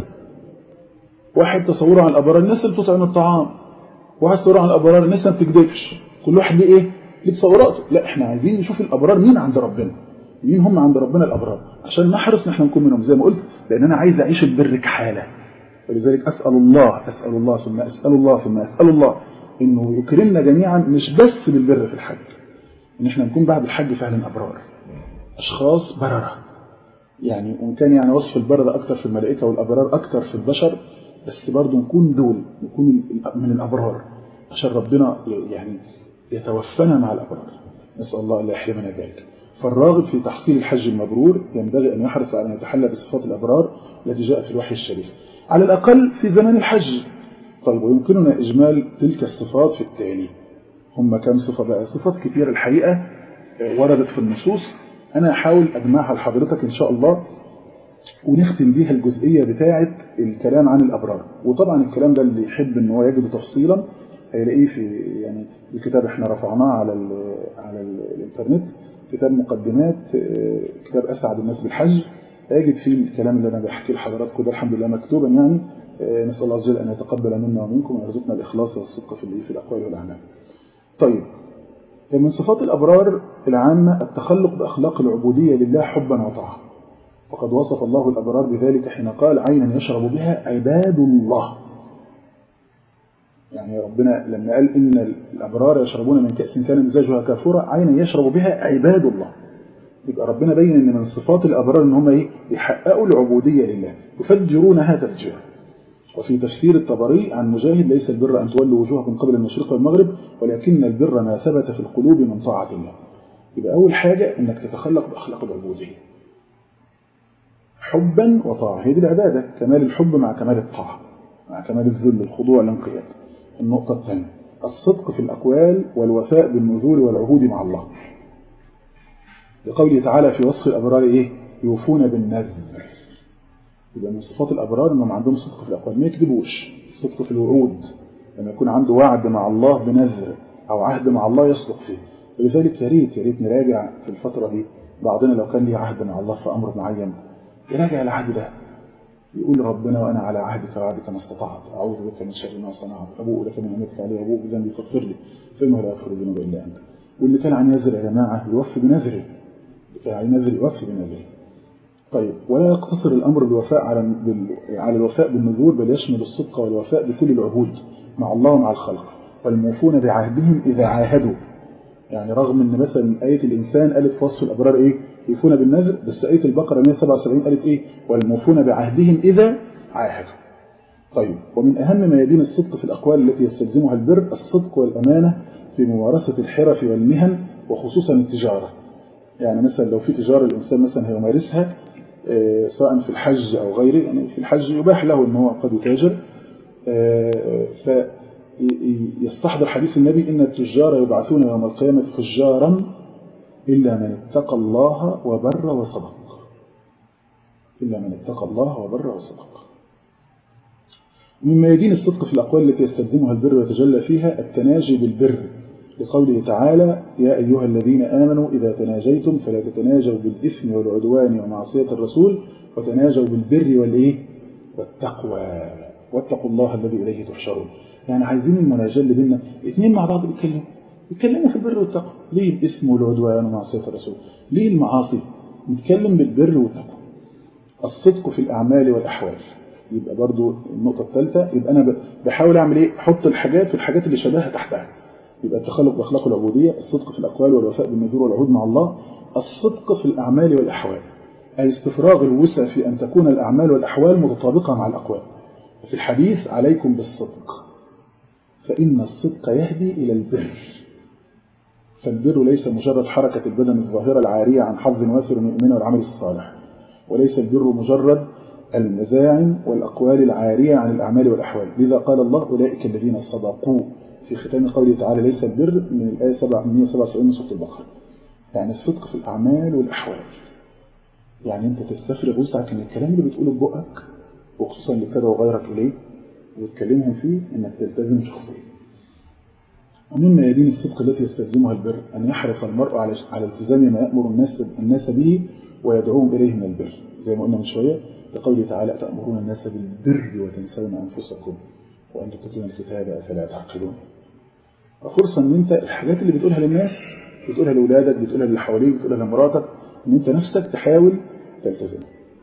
S2: واحد تصوره عن الابرار الناس اللي بتطعم الطعام واحد تصوره عن الابرار الناس ما بتكذبش كل واحد ليه ايه ليه تصوراته لا احنا عايزين نشوف الابرار مين عند ربنا مين هم عند ربنا الابرار عشان نحرص ان احنا نكون منهم زي ما قلت لان انا عايز اعيش البر كحاله ولذلك أسأل الله أسأل الله ثم أسأل الله ثم أسأل الله إنه يكرمنا جميعا مش بس بالبر في الحج إن إحنا نكون بعد الحج فعلا أبرار أشخاص بررة يعني وإن كان يعني وصف البر ده أكتر في الملائكة والأبرار أكتر في البشر بس برضه نكون دول نكون من الأبرار عشان ربنا يعني يتوفنا مع الأبرار نسأل الله أن لا يحرمنا ذلك فالراغب في تحصيل الحج المبرور ينبغي أن يحرص على أن يتحلى بصفات الأبرار التي جاءت في الوحي الشريف على الأقل في زمان الحج طيب ويمكننا إجمال تلك الصفات في التالي هم كم صفة بقى صفات كثيرة الحقيقة وردت في النصوص أنا أحاول أجمعها لحضرتك إن شاء الله ونختم بيها الجزئية بتاعة الكلام عن الأبرار وطبعا الكلام ده اللي يحب أن هو يجده تفصيلا هيلاقيه في يعني الكتاب احنا رفعناه على ال على ال الانترنت كتاب مقدمات كتاب أسعد الناس بالحج أجد فيه الكلام اللي أنا بحكي لحضراتكم ده الحمد لله مكتوبا يعني نسأل الله عز وجل أن يتقبل منا ومنكم ويرزقنا الإخلاص والصدق في في الأقوال والأعمال طيب من صفات الأبرار العامة التخلق بأخلاق العبودية لله حبا وطاعة فقد وصف الله الأبرار بذلك حين قال عينا يشرب بها عباد الله يعني ربنا لما قال إن الأبرار يشربون من كأس كان مزاجها كافورا عينا يشرب بها عباد الله يبقى ربنا بين ان من صفات الابرار ان هم ايه يحققوا العبوديه لله يفجرونها تفجيرا وفي تفسير الطبري عن مجاهد ليس البر ان تولوا وجوهكم قبل المشرق والمغرب ولكن البر ما ثبت في القلوب من طاعه الله يبقى اول حاجه انك تتخلق باخلاق العبوديه حبا وطاعه هي دي العباده كمال الحب مع كمال الطاعه مع كمال الذل الخضوع الانقياد النقطه الثانيه الصدق في الاقوال والوفاء بالنذور والعهود مع الله لقوله تعالى في وصف الأبرار إيه يوفون بالنذر يبقى من صفات الأبرار أنهم عندهم صدق في الأقوال ما يكذبوش صدق في الوعود لما يكون عنده وعد مع الله بنذر أو عهد مع الله يصدق فيه ولذلك يا ريت يا ريت نراجع في الفترة دي بعضنا لو كان ليه عهد مع الله في أمر معين يراجع العهد ده يقول ربنا وأنا على عهدك وعهدك ما استطعت أعوذ بك من شر ما صنعت أبوء لك من نعمتك علي وأبوء بذنبي فاغفر لي فإنه لا يغفر الذنوب إلا أنت واللي كان عن يزر يا جماعة يوفي بنذره يعني نذر يوفي بنذره طيب ولا يقتصر الأمر بالوفاء على على الوفاء بالنذور بل يشمل الصدق والوفاء بكل العهود مع الله ومع الخلق والموفون بعهدهم إذا عاهدوا يعني رغم ان مثلا آية الإنسان قالت في وصف الأبرار إيه يوفون بالنذر بس آية البقرة 177 قالت إيه والموفون بعهدهم إذا عاهدوا طيب ومن أهم ميادين الصدق في الأقوال التي يستلزمها البر الصدق والأمانة في ممارسة الحرف والمهن وخصوصا التجارة يعني مثلا لو في تجارة الإنسان مثلا هيمارسها سواء في الحج أو غيره يعني في الحج يباح له أنه هو قد يتاجر فيستحضر حديث النبي إن التجار يبعثون يوم القيامة فجارا إلا من اتقى الله وبر وصدق إلا من اتقى الله وبر وصدق من ميادين الصدق في الأقوال التي يستلزمها البر ويتجلى فيها التناجي بالبر لقوله تعالى يا أيها الذين آمنوا إذا تناجيتم فلا تتناجوا بالإثم والعدوان ومعصية الرسول وتناجوا بالبر والإيه والتقوى واتقوا الله الذي إليه تحشرون يعني عايزين المناجاة اللي بيننا اثنين مع بعض بيتكلموا بيتكلموا في البر والتقوى ليه الإثم والعدوان ومعصية الرسول ليه المعاصي نتكلم بالبر والتقوى الصدق في الأعمال والأحوال يبقى برضو النقطة الثالثة يبقى أنا بحاول أعمل إيه أحط الحاجات والحاجات اللي شبهها تحتها يبقى التخلق بأخلاق العبودية الصدق في الأقوال والوفاء بالنذور والعهود مع الله الصدق في الأعمال والأحوال أي استفراغ الوسع في أن تكون الأعمال والأحوال متطابقة مع الأقوال في الحديث عليكم بالصدق فإن الصدق يهدي إلى البر فالبر ليس مجرد حركة البدن الظاهرة العارية عن حظ وافر من الإيمان والعمل الصالح وليس البر مجرد المزاعم والأقوال العارية عن الأعمال والأحوال لذا قال الله أولئك الذين صدقوا في ختام قوله تعالى ليس البر من الآية 777 من سورة البقرة يعني الصدق في الأعمال والأحوال يعني أنت تستفرغ وسعك من الكلام اللي بتقوله ببقك وخصوصا اللي ابتدوا غيرك إليه وتكلمهم فيه أنك تلتزم شخصيا ومن ميادين الصدق التي يستلزمها البر أن يحرص المرء على على التزام ما يأمر الناس الناس به ويدعوهم إليه من البر زي ما قلنا من شوية لقوله تعالى تأمرون الناس بالبر وتنسون أنفسكم وأنتم تتلون الكتاب أفلا تعقلون فرصة أن أنت الحاجات اللي بتقولها للناس بتقولها لأولادك بتقولها للي حواليك بتقولها لمراتك أن أنت نفسك تحاول تلتزم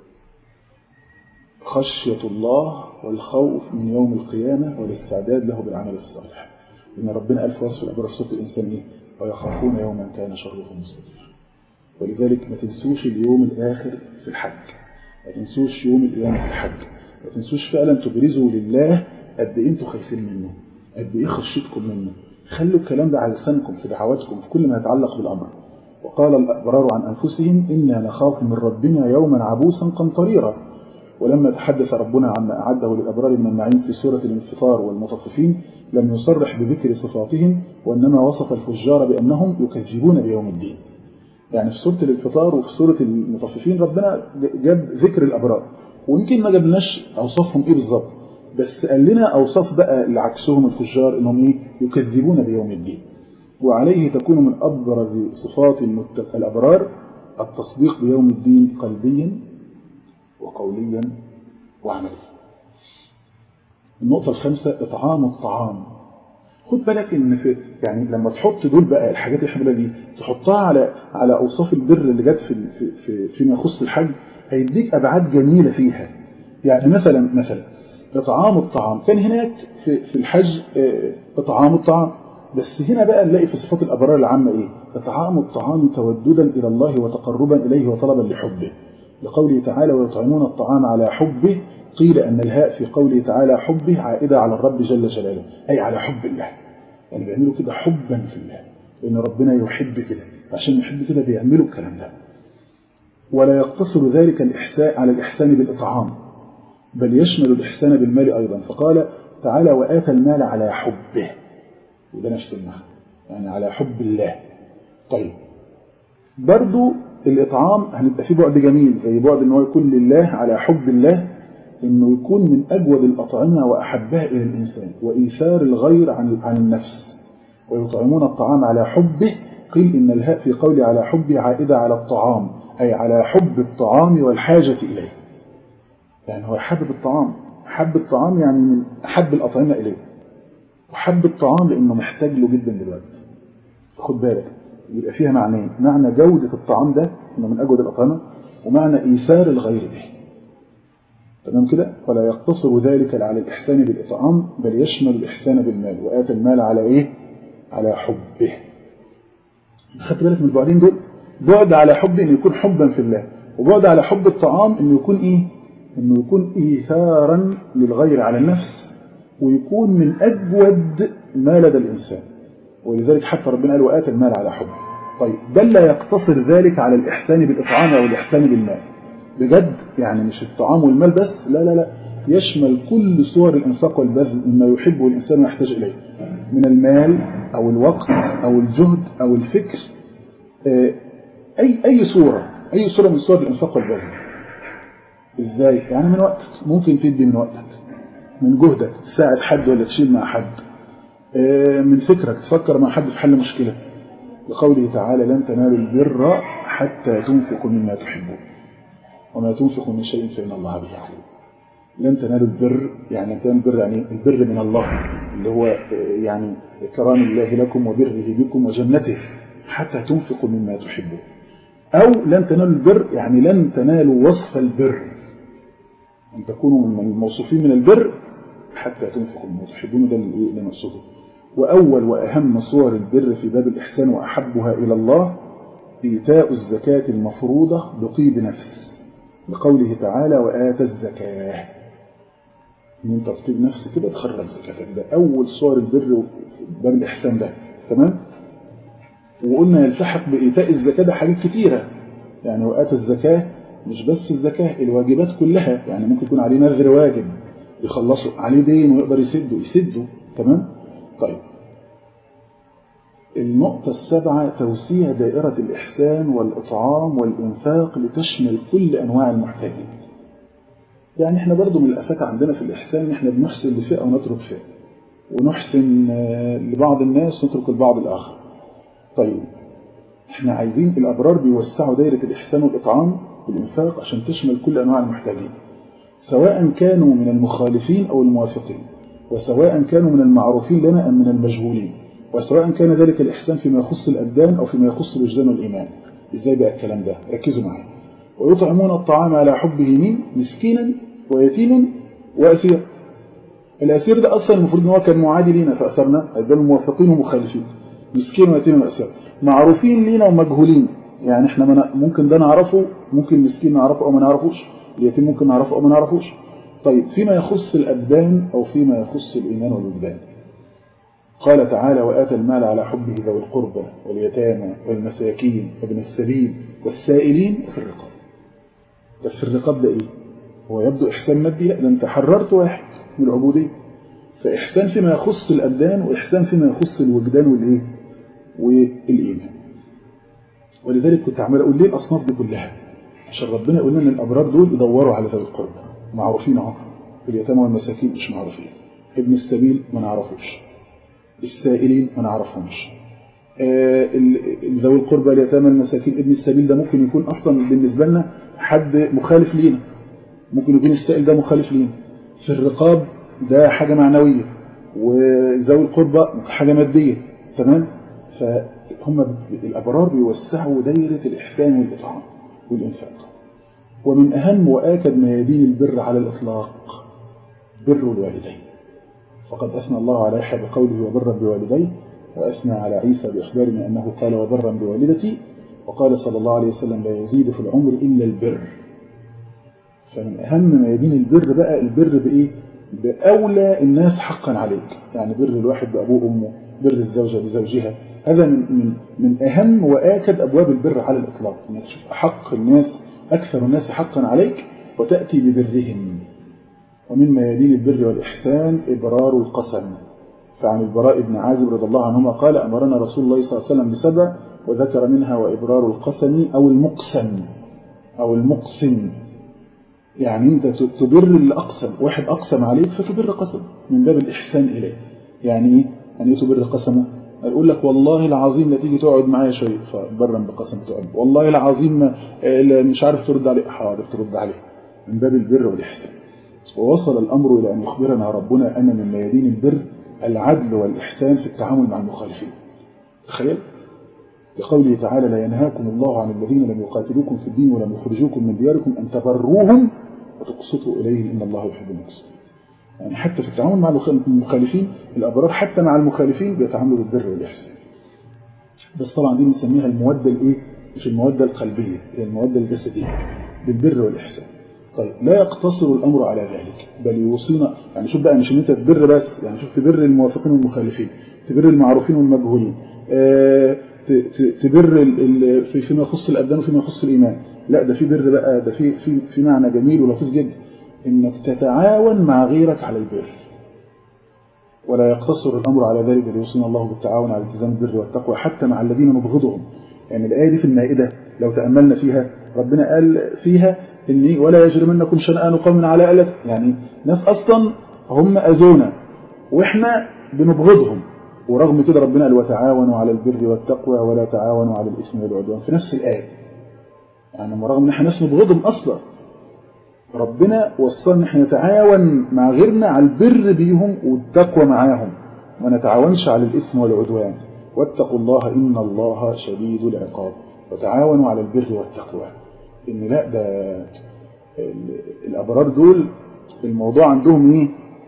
S2: خشية الله والخوف من يوم القيامة والاستعداد له بالعمل الصالح إن ربنا قال في وصف الأبرار في سورة الإنسان إيه ويخافون يوما كان شره مستطيرا ولذلك ما تنسوش اليوم الآخر في الحج ما تنسوش يوم القيامة في الحج ما تنسوش فعلا تبرزوا لله قد إيه أنتوا خايفين منه قد إيه خشيتكم منه خلوا الكلام ده على لسانكم في دعواتكم في كل ما يتعلق بالأمر وقال الأبرار عن أنفسهم إنا نخاف من ربنا يوما عبوسا قمطريرا ولما تحدث ربنا عما أعده للأبرار من النعيم في سورة الانفطار والمطففين لم يصرح بذكر صفاتهم وإنما وصف الفجار بأنهم يكذبون بيوم الدين يعني في سورة الانفطار وفي سورة المطففين ربنا جاب ذكر الأبرار ويمكن ما جابلناش أوصافهم إيه بالظبط بس قال لنا أوصاف بقى اللي عكسهم الفجار إنهم إيه يكذبون بيوم الدين وعليه تكون من أبرز صفات الأبرار التصديق بيوم الدين قلبيا وقوليا وعمليا النقطة الخامسة إطعام الطعام خد بالك ان في يعني لما تحط دول بقى الحاجات الحمله دي تحطها على على اوصاف البر اللي جت في في في فيما يخص الحج هيديك ابعاد جميله فيها يعني مثلا مثلا اطعام الطعام كان هناك في في الحج اطعام الطعام بس هنا بقى نلاقي في صفات الابرار العامه ايه اطعام الطعام توددا الى الله وتقربا اليه وطلبا لحبه لقوله تعالى ويطعمون الطعام على حبه قيل أن الهاء في قوله تعالى حبه عائدة على الرب جل جلاله أي على حب الله يعني بيعملوا كده حبا في الله لأن ربنا يحب كده عشان يحب كده بيعملوا الكلام ده ولا يقتصر ذلك الإحسان على الإحسان بالإطعام بل يشمل الإحسان بالمال أيضا فقال تعالى وآتى المال على حبه وده نفس المعنى يعني على حب الله طيب برضو الإطعام هنبقى فيه بعد جميل زي بعد أنه يكون لله على حب الله انه يكون من اجود الاطعمه واحبها الى الانسان وايثار الغير عن عن النفس ويطعمون الطعام على حبه قيل ان الهاء في قول على حبه عائده على الطعام اي على حب الطعام والحاجه اليه يعني هو حب الطعام حب الطعام يعني من احب الاطعمه اليه وحب الطعام لانه محتاج له جدا دلوقتي خد بالك يبقى فيها معنيين معنى جوده الطعام ده انه من اجود الاطعمه ومعنى ايثار الغير به تمام كده ولا يقتصر ذلك على الإحسان بالإطعام بل يشمل الإحسان بالمال وآتى المال على إيه على حبه خدت بالك من البعدين دول بعد على حب إنه يكون حبا في الله وبعد على حب الطعام إنه يكون إيه انه يكون ايثارا للغير على النفس ويكون من اجود ما لدى الانسان ولذلك حتى ربنا قال واتى المال على حبه طيب بل لا يقتصر ذلك على الاحسان بالاطعام او الاحسان بالمال بجد يعني مش الطعام والمال بس لا لا لا يشمل كل صور الانفاق والبذل مما يحبه الانسان ويحتاج اليه من المال او الوقت او الجهد او الفكر اي اي صوره اي صوره من صور الانفاق والبذل ازاي يعني من وقتك ممكن تدي من وقتك من جهدك تساعد حد ولا تشيل مع حد من فكرك تفكر مع حد في حل مشكله لقوله تعالى لن تنالوا البر حتى تنفقوا مما تحبون وما تنفقوا من شيء فإن الله به عليم لن تنالوا البر يعني لن تنالوا البر يعني البر من الله اللي هو يعني كرام الله لكم وبره بكم وجنته حتى تنفقوا مما تحبون أو لن تنالوا البر يعني لن تنالوا وصف البر أن تكونوا من الموصوفين من البر حتى تنفقوا مما تحبون ده اللي نقصده وأول وأهم صور البر في باب الإحسان وأحبها إلى الله إيتاء الزكاة المفروضة بطيب نفس لقوله تعالى وآتى الزكاة إن أنت بطيب نفس كده تخرج زكاتك ده أول صور البر في باب الإحسان ده تمام وقلنا يلتحق بإيتاء الزكاة ده حاجات كتيرة يعني وآتى الزكاة مش بس الزكاة الواجبات كلها يعني ممكن يكون عليه نذر واجب يخلصه عليه دين ويقدر يسده يسده تمام طيب النقطة السابعة توسيع دائرة الإحسان والإطعام والإنفاق لتشمل كل أنواع المحتاجين يعني احنا برضو من الأفات عندنا في الإحسان احنا بنحسن لفئة ونترك فئة ونحسن لبعض الناس ونترك البعض الآخر طيب احنا عايزين الأبرار بيوسعوا دائرة الإحسان والإطعام والإنفاق عشان تشمل كل أنواع المحتاجين سواء كانوا من المخالفين أو الموافقين وسواء كانوا من المعروفين لنا أم من المجهولين وسواء كان ذلك الإحسان فيما يخص الأبدان أو فيما يخص الوجدان والإيمان إزاي بقى الكلام ده ركزوا معايا ويطعمون الطعام على حبه من مسكينا ويتيما وأسير الأسير ده أصلا المفروض أن هو كان معادي لينا فأسرنا ده موافقين ومخالفين مسكين ويتيم وأسير معروفين لينا ومجهولين يعني احنا من ممكن ده نعرفه ممكن مسكين نعرفه أو ما نعرفوش اليتيم ممكن نعرفه أو ما نعرفوش طيب فيما يخص الأبدان أو فيما يخص الإيمان والوجدان قال تعالى وآتى المال على حبه ذوي القربى واليتامى والمساكين وابن السبيل والسائلين وفي الرقاب طب في الرقاب ده إيه؟ هو يبدو إحسان مادي لا ده أنت حررت واحد من العبودية فإحسان فيما يخص الأبدان وإحسان فيما يخص الوجدان والإيه؟ والإيمان ولذلك كنت عمال أقول ليه الأصناف دي كلها عشان ربنا يقول لنا ان الأبرار دول يدوروا على ذوي القربى معروفين اهو اليتامى والمساكين مش معروفين ابن السبيل ما نعرفوش السائلين ما نعرفهمش آه ذوي القربى اليتامى المساكين ابن السبيل ده ممكن يكون اصلا بالنسبه لنا حد مخالف لينا ممكن يكون السائل ده مخالف لينا في الرقاب ده حاجه معنويه وذوي القربى حاجه ماديه تمام فهم الابرار بيوسعوا دايره الاحسان والاطعام والانفاق ومن أهم وآكد ميادين البر على الإطلاق بر الوالدين فقد أثنى الله على يحيى بقوله وبرا بوالديه وأثنى على عيسى بإخبارنا أنه قال وبرا بوالدتي وقال صلى الله عليه وسلم لا يزيد في العمر إلا البر فمن أهم ميادين البر بقى البر بإيه؟ بأولى الناس حقا عليك يعني بر الواحد بأبوه وأمه بر الزوجة بزوجها هذا من, من, من أهم وآكد أبواب البر على الإطلاق أنك تشوف أحق الناس أكثر الناس حقا عليك وتأتي ببرهم ومن ميادين البر والإحسان إبرار القسم فعن البراء بن عازب رضي الله عنهما قال أمرنا رسول الله صلى الله عليه وسلم بسبع وذكر منها وإبرار القسم أو المقسم أو المقسم يعني أنت تبر اللي أقسم واحد أقسم عليك فتبر قسم من باب الإحسان إليه يعني إيه؟ يعني تبر قسمه يقول لك والله العظيم لا تيجي تقعد معايا شويه فبرا بقسم تقعد والله العظيم مش عارف ترد عليه حاضر ترد عليه من باب البر والإحسان ووصل الأمر إلى أن يخبرنا ربنا أن من ميادين البر العدل والإحسان في التعامل مع المخالفين تخيل لقوله تعالى لا ينهاكم الله عن الذين لم يقاتلوكم في الدين ولم يخرجوكم من دياركم أن تبروهم وتقسطوا إليهم إن الله يحب المقسطين يعني حتى في التعامل مع المخالفين الأبرار حتى مع المخالفين بيتعاملوا بالبر والإحسان بس طبعا دي بنسميها المودة الإيه؟ مش المودة القلبية هي المودة الجسدية بالبر والإحسان طيب لا يقتصر الأمر على ذلك بل يوصينا يعني شوف بقى مش ان انت تبر بس يعني شوف تبر الموافقين والمخالفين تبر المعروفين والمجهولين آه تبر في فيما يخص الأبدان وفيما يخص الإيمان لا ده في بر بقى ده في في في معنى جميل ولطيف جدا انك تتعاون مع غيرك على البر ولا يقتصر الأمر على ذلك بل يوصينا الله بالتعاون على التزام البر والتقوى حتى مع الذين نبغضهم يعني الآية دي في المائدة لو تأملنا فيها ربنا قال فيها إني ولا يجرمنكم شنآن قوم على ألة يعني ناس أصلا هم أذونا وإحنا بنبغضهم ورغم كده ربنا قال وتعاونوا على البر والتقوى ولا تعاونوا على الإثم والعدوان في نفس الآية يعني رغم إن إحنا ناس نبغضهم أصلا ربنا وصلنا ان احنا نتعاون مع غيرنا على البر بيهم والتقوى معاهم وما نتعاونش على الإثم والعدوان واتقوا الله إن الله شديد العقاب وتعاونوا على البر والتقوى إن لا ده الأبرار دول الموضوع عندهم إيه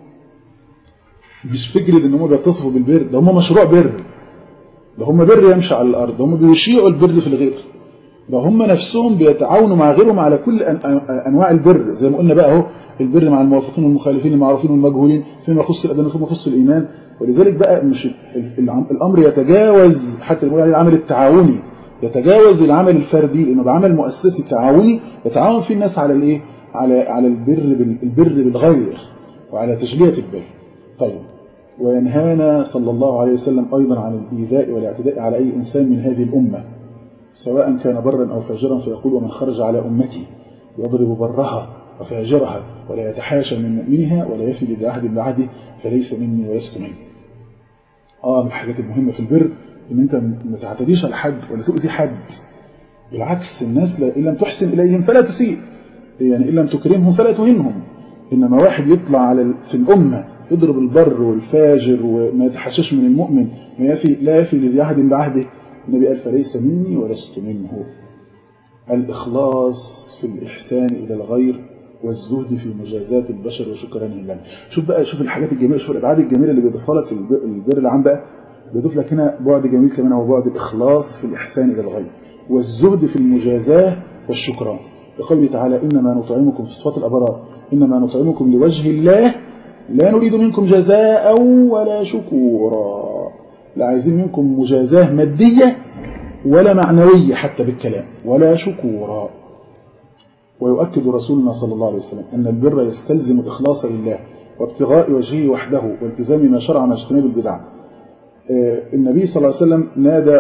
S2: مش فكرة إن هم بيتصفوا بالبر ده هم مشروع بر ده هم بر يمشي على الأرض هم بيشيعوا البر في الغير ده هم نفسهم بيتعاونوا مع غيرهم على كل أنواع البر زي ما قلنا بقى اهو البر مع الموافقين والمخالفين المعروفين والمجهولين فيما يخص الأدان وفيما يخص الإيمان ولذلك بقى مش الأمر يتجاوز حتى نقول عليه العمل التعاوني يتجاوز العمل الفردي لأنه بعمل مؤسسي تعاوني يتعاون فيه الناس على الإيه على على البر البر بالغير وعلى تجلية البر طيب وينهانا صلى الله عليه وسلم أيضا عن الإيذاء والاعتداء على أي إنسان من هذه الأمة سواء كان برا أو فاجرا فيقول ومن خرج على أمتي يضرب برها وفاجرها ولا يتحاشى من مؤمنها ولا يفي لذي عهد بعهده فليس مني ولست مني آه من الحاجات المهمة في البر إن أنت ما تعتديش على حد ولا تؤذي حد بالعكس الناس إن لم تحسن إليهم فلا تسيء يعني إن لم تكرمهم فلا تهنهم إنما واحد يطلع على في الأمة يضرب البر والفاجر وما يتحشش من المؤمن ما يفي لا يفي لذي عهد بعهده النبي قال فليس مني ولست منه الإخلاص في الإحسان إلى الغير والزهد في مجازات البشر وشكرا لله شوف بقى شوف الحاجات الجميلة شوف الأبعاد الجميلة اللي بيضيفها لك البر العام بقى بيضيف لك هنا بعد جميل كمان هو بعد الإخلاص في الإحسان إلى الغير والزهد في المجازاة والشكران بقوله تعالى إنما نطعمكم في صفات الأبرار إنما نطعمكم لوجه الله لا نريد منكم جزاء ولا شكورا لا عايزين منكم مجازاة مادية ولا معنوية حتى بالكلام ولا شكورا ويؤكد رسولنا صلى الله عليه وسلم أن البر يستلزم الإخلاص لله وابتغاء وجهه وحده والتزام ما شرع مع اجتناب البدع النبي صلى الله عليه وسلم نادى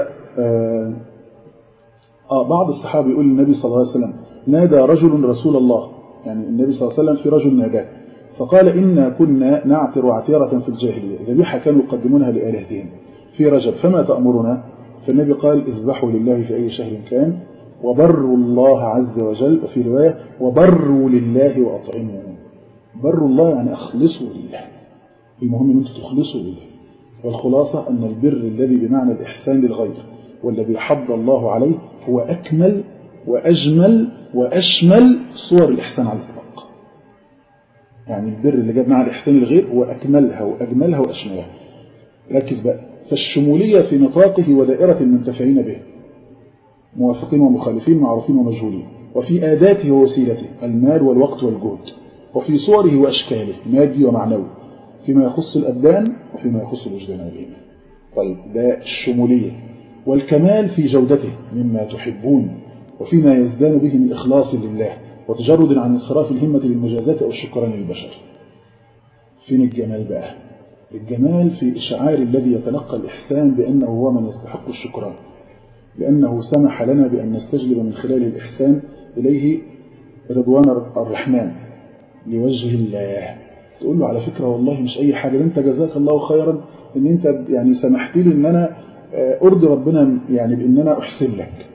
S2: آه بعض الصحابة يقول النبي صلى الله عليه وسلم نادى رجل رسول الله يعني النبي صلى الله عليه وسلم في رجل ناداه فقال إنا كنا نعتر عتيرة في الجاهلية ذبيحة كانوا يقدمونها لآلهتهم في رجب فما تأمرنا فالنبي قال اذبحوا لله في أي شهر كان وبروا الله عز وجل وفي رواية وبروا لله وأطعموا بروا الله يعني أخلصوا لله المهم أن أنتم تخلصوا لله والخلاصة أن البر الذي بمعنى الإحسان للغير والذي حض الله عليه هو أكمل وأجمل وأشمل صور الإحسان على الإطلاق يعني البر اللي جاب مع الإحسان للغير هو أكملها وأجملها وأشملها ركز بقى فالشمولية في نطاقه ودائرة المنتفعين به موافقين ومخالفين معروفين ومجهولين وفي آداته ووسيلته المال والوقت والجهد وفي صوره وأشكاله مادي ومعنوي فيما يخص الأبدان وفيما يخص الوجدان والإيمان طيب ده الشمولية والكمال في جودته مما تحبون وفيما يزدان به من إخلاص لله وتجرد عن انصراف الهمة للمجازات أو الشكران للبشر فين الجمال بقى الجمال في إشعار الذي يتلقى الإحسان بأنه هو من يستحق الشكران لأنه سمح لنا بأن نستجلب من خلال الإحسان إليه رضوان الرحمن لوجه الله تقول له على فكرة والله مش أي حاجة أنت جزاك الله خيرا أن أنت يعني سمحت لي أن أنا أرضي ربنا يعني بأن أنا أحسن لك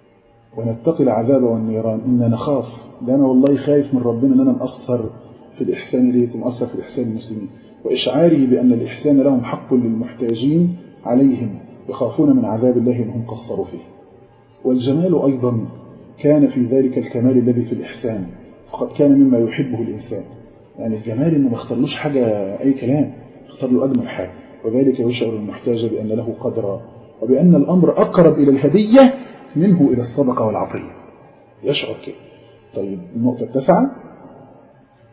S2: ونتقي العذاب والنيران إن نخاف ده أنا والله خايف من ربنا أن أنا مقصر في الإحسان إليكم مقصر في الإحسان للمسلمين وإشعاره بأن الإحسان لهم حق للمحتاجين عليهم يخافون من عذاب الله إنهم قصروا فيه والجمال أيضا كان في ذلك الكمال الذي في الإحسان فقد كان مما يحبه الإنسان يعني الجمال إنه ما اختارلوش حاجة أي كلام اختار له أجمل حاجة وذلك يشعر المحتاج بأن له قدرا وبأن الأمر أقرب إلى الهدية منه إلى الصدقة والعطية يشعر كده طيب النقطة التاسعة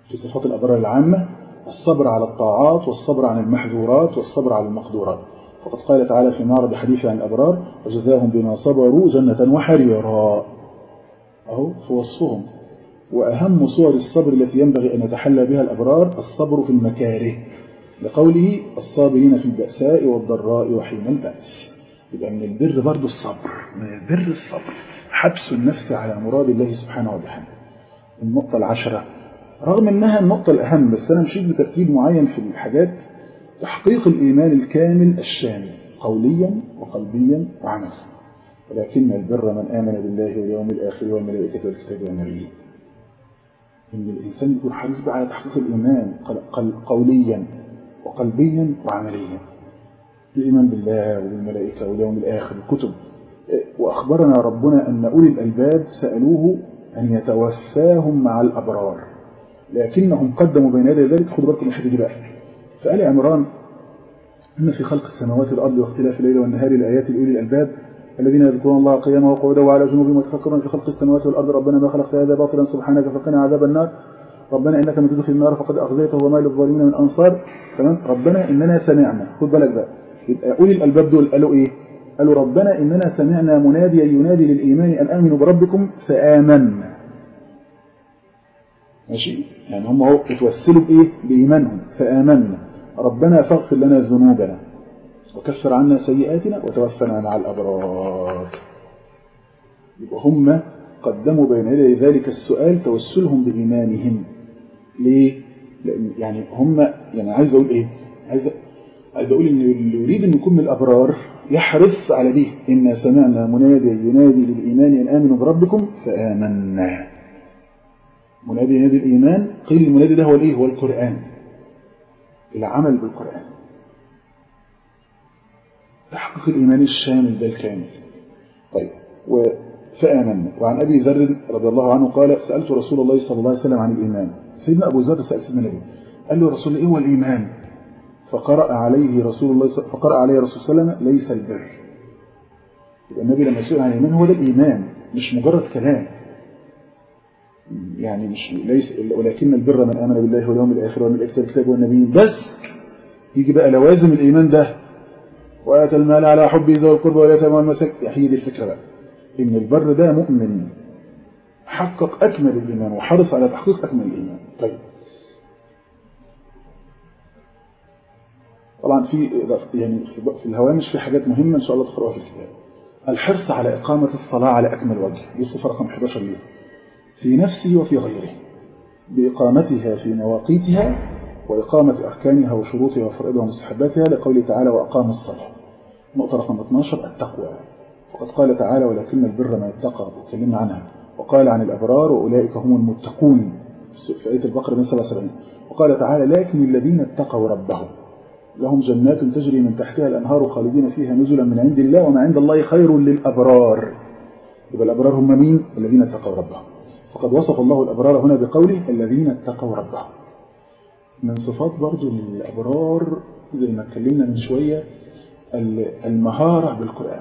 S2: في صفات الأبرار العامة الصبر على الطاعات والصبر عن المحظورات والصبر على المقدورات فقد قال تعالى في معرض حديث عن الأبرار وجزاهم بما صبروا جنة وحريرا أهو في وصفهم وأهم صور الصبر التي ينبغي أن يتحلى بها الأبرار الصبر في المكاره لقوله الصابرين في البأساء والضراء وحين البأس يبقى من البر برضه الصبر من البر الصبر حبس النفس على مراد الله سبحانه وبحمده النقطة العشرة رغم أنها النقطة الأهم بس أنا مشيت بترتيب معين في الحاجات تحقيق الإيمان الكامل الشامل قوليا وقلبيا وعمليا ولكن البر من آمن بالله واليوم الآخر والملائكة والكتاب والنبيين إن الإنسان يكون حريص على تحقيق الإيمان قوليا وقلبيا وعمليا الإيمان بالله وبالملائكة واليوم الآخر والكتب وأخبرنا ربنا أن أولي الألباب سألوه أن يتوفاهم مع الأبرار لكنهم قدموا بين يدي ذلك خدوا بالكم الحته دي بقى فقال عمران إن في خلق السماوات والأرض واختلاف الليل والنهار لآيات لأولي الألباب الذين يذكرون الله قياما وقعودا وعلى جنوبهم ويتفكرون في خلق السماوات والأرض ربنا ما خلقت هذا باطلا سبحانك فقنا عذاب النار ربنا إنك من تدخل النار فقد أخزيته وما للظالمين من أنصار تمام ربنا إننا سمعنا خد بالك بقى يبقى أولي الألباب دول قالوا إيه قالوا ربنا إننا سمعنا مناديا ينادي للإيمان أن آمنوا بربكم فآمنا ماشي يعني هم هو اتوسلوا بإيه بإيمانهم فآمنا ربنا فاغفر لنا ذنوبنا وكفر عنا سيئاتنا وتوفنا مع الأبرار يبقى هم قدموا بين يدي ذلك السؤال توسلهم بإيمانهم ليه؟ لأن يعني هم يعني عايز أقول إيه؟ عايز عايز أقول إن اللي يريد أن يكون من الأبرار يحرص على دي إنا سمعنا مناديا ينادي للإيمان أن آمنوا بربكم فآمنا منادي ينادي الإيمان قيل المنادي ده هو الإيه؟ هو القرآن العمل بالقرآن تحقيق الإيمان الشامل ده الكامل طيب فآمنا وعن أبي ذر رضي الله عنه قال سألت رسول الله صلى الله عليه وسلم عن الإيمان سيدنا أبو ذر سأل سيدنا النبي قال له رسول إيه هو الإيمان فقرأ عليه رسول الله فقرأ عليه رسول صلى الله عليه وسلم ليس البر يبقى النبي لما سئل عن الإيمان هو ده الإيمان مش مجرد كلام يعني مش ليس ولكن البر من آمن بالله واليوم الآخر والملائكة والكتاب والنبيين بس يجي بقى لوازم الإيمان ده وآتى المال على حبه ذوي القربى واليتامى والمساكين هي دي الفكرة بقى إن البر ده مؤمن حقق أكمل الإيمان وحرص على تحقيق أكمل الإيمان طيب طبعا في يعني في الهوامش في حاجات مهمة إن شاء الله تقرأها في الكتاب الحرص على إقامة الصلاة على أكمل وجه دي الصفة رقم 11 ليه في نفسه وفي غيره بإقامتها في مواقيتها وإقامة أركانها وشروطها وفرائضها ومستحباتها لقوله تعالى وأقام الصلاة نقطة رقم 12 التقوى وقد قال تعالى ولكن البر ما يتقى وكلمنا عنها وقال عن الأبرار وأولئك هم المتقون في آية البقرة 177 وقال تعالى لكن الذين اتقوا ربهم لهم جنات تجري من تحتها الأنهار خالدين فيها نزلا من عند الله وما عند الله خير للأبرار يبقى الأبرار هم مين؟ الذين اتقوا ربهم فقد وصف الله الأبرار هنا بقوله الذين اتقوا ربهم من صفات برضو للأبرار زي ما اتكلمنا من شوية المهارة بالقرآن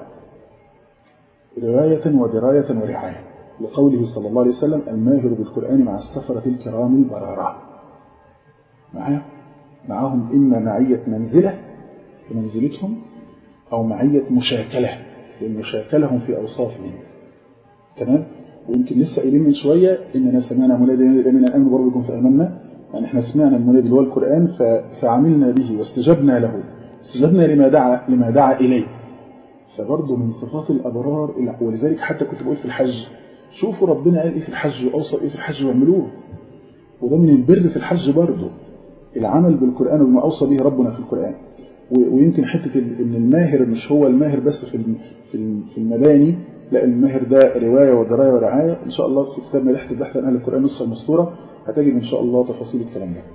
S2: رواية ودراية ورعاية لقوله صلى الله عليه وسلم الماهر بالقرآن مع السفرة الكرام البررة معايا معاهم إما معية منزلة في منزلتهم أو معية مشاكلة لمشاكلهم في أوصافهم تمام ويمكن لسه قايلين من شوية إننا سمعنا منادي من الأمن بربكم فآمنا يعني احنا سمعنا المنادي اللي هو القرآن فعملنا به واستجبنا له استجبنا لما دعا لما دعا إليه فبرضه من صفات الأبرار ولذلك حتى كنت بقول في الحج شوفوا ربنا قال إيه في الحج وأوصى إيه في الحج واعملوه وده من البر في الحج برضه العمل بالقرآن وما أوصى به ربنا في القرآن ويمكن حتة إن الماهر مش هو الماهر بس في في المباني لا الماهر ده رواية ودراية ورعاية إن شاء الله في كتاب ملاحة البحث عن أهل القرآن نسخة المسطورة هتجد إن شاء الله تفاصيل الكلام ده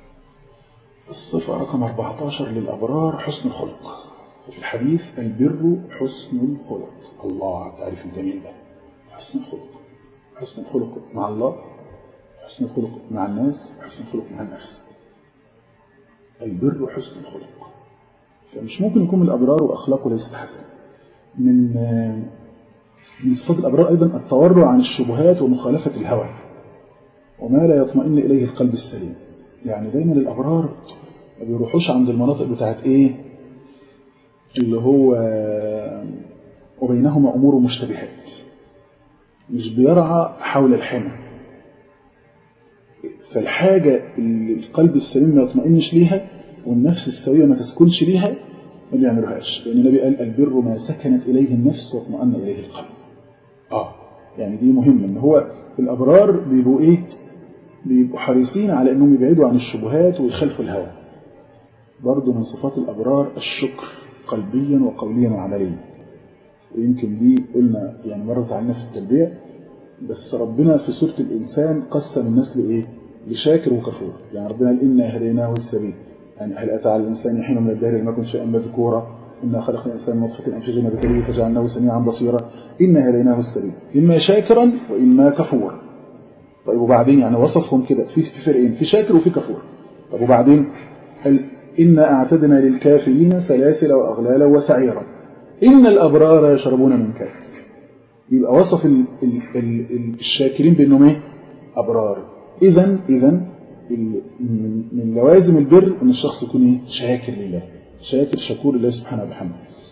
S2: الصفة رقم 14 للأبرار حسن الخلق في الحديث البر حسن الخلق الله تعرف الجميل ده حسن الخلق حسن الخلق مع الله حسن الخلق مع الناس حسن الخلق مع النفس البر حسن الخلق فمش ممكن يكون من الأبرار وأخلاقه ليست حسنة من من صفات الأبرار أيضا التورع عن الشبهات ومخالفة الهوى وما لا يطمئن إليه القلب السليم يعني دايما الأبرار ما بيروحوش عند المناطق بتاعت إيه اللي هو وبينهما أمور مشتبهات مش بيرعى حول الحمى فالحاجة اللي القلب السليم ما يطمئنش ليها والنفس السوية ما تسكنش ليها ما بيعملوهاش لأن النبي قال البر ما سكنت إليه النفس واطمأن إليه القلب آه يعني دي مهمة إن هو الأبرار بيبقوا إيه بيبقوا حريصين على إنهم يبعدوا عن الشبهات ويخالفوا الهوى برضه من صفات الأبرار الشكر قلبيا وقوليا وعمليا ويمكن دي قلنا يعني مرة تعلمنا في التربية بس ربنا في سورة الإنسان قسم الناس لإيه لشاكر وكفور يعني ربنا قال إنا هديناه السبيل يعني هل أتى على الإنسان حين من الدهر لم يكن شيئا مذكورا إنا خلقنا الإنسان من نطفة أمشاج نبتليه فجعلناه سميعا بصيرا إنا هديناه السبيل إما شاكرا وإما كفورا طيب وبعدين يعني وصفهم كده في في فرقين في شاكر وفي كفور طب وبعدين قال إنا أعتدنا للكافرين سلاسل وأغلالا وسعيرا إن الأبرار يشربون من كاس يبقى وصف ال ال ال الشاكرين بأنهم إيه؟ أبرار إذا إذا من لوازم البر أن الشخص يكون إيه؟ شاكر لله شاكر شكور لله سبحانه وبحمده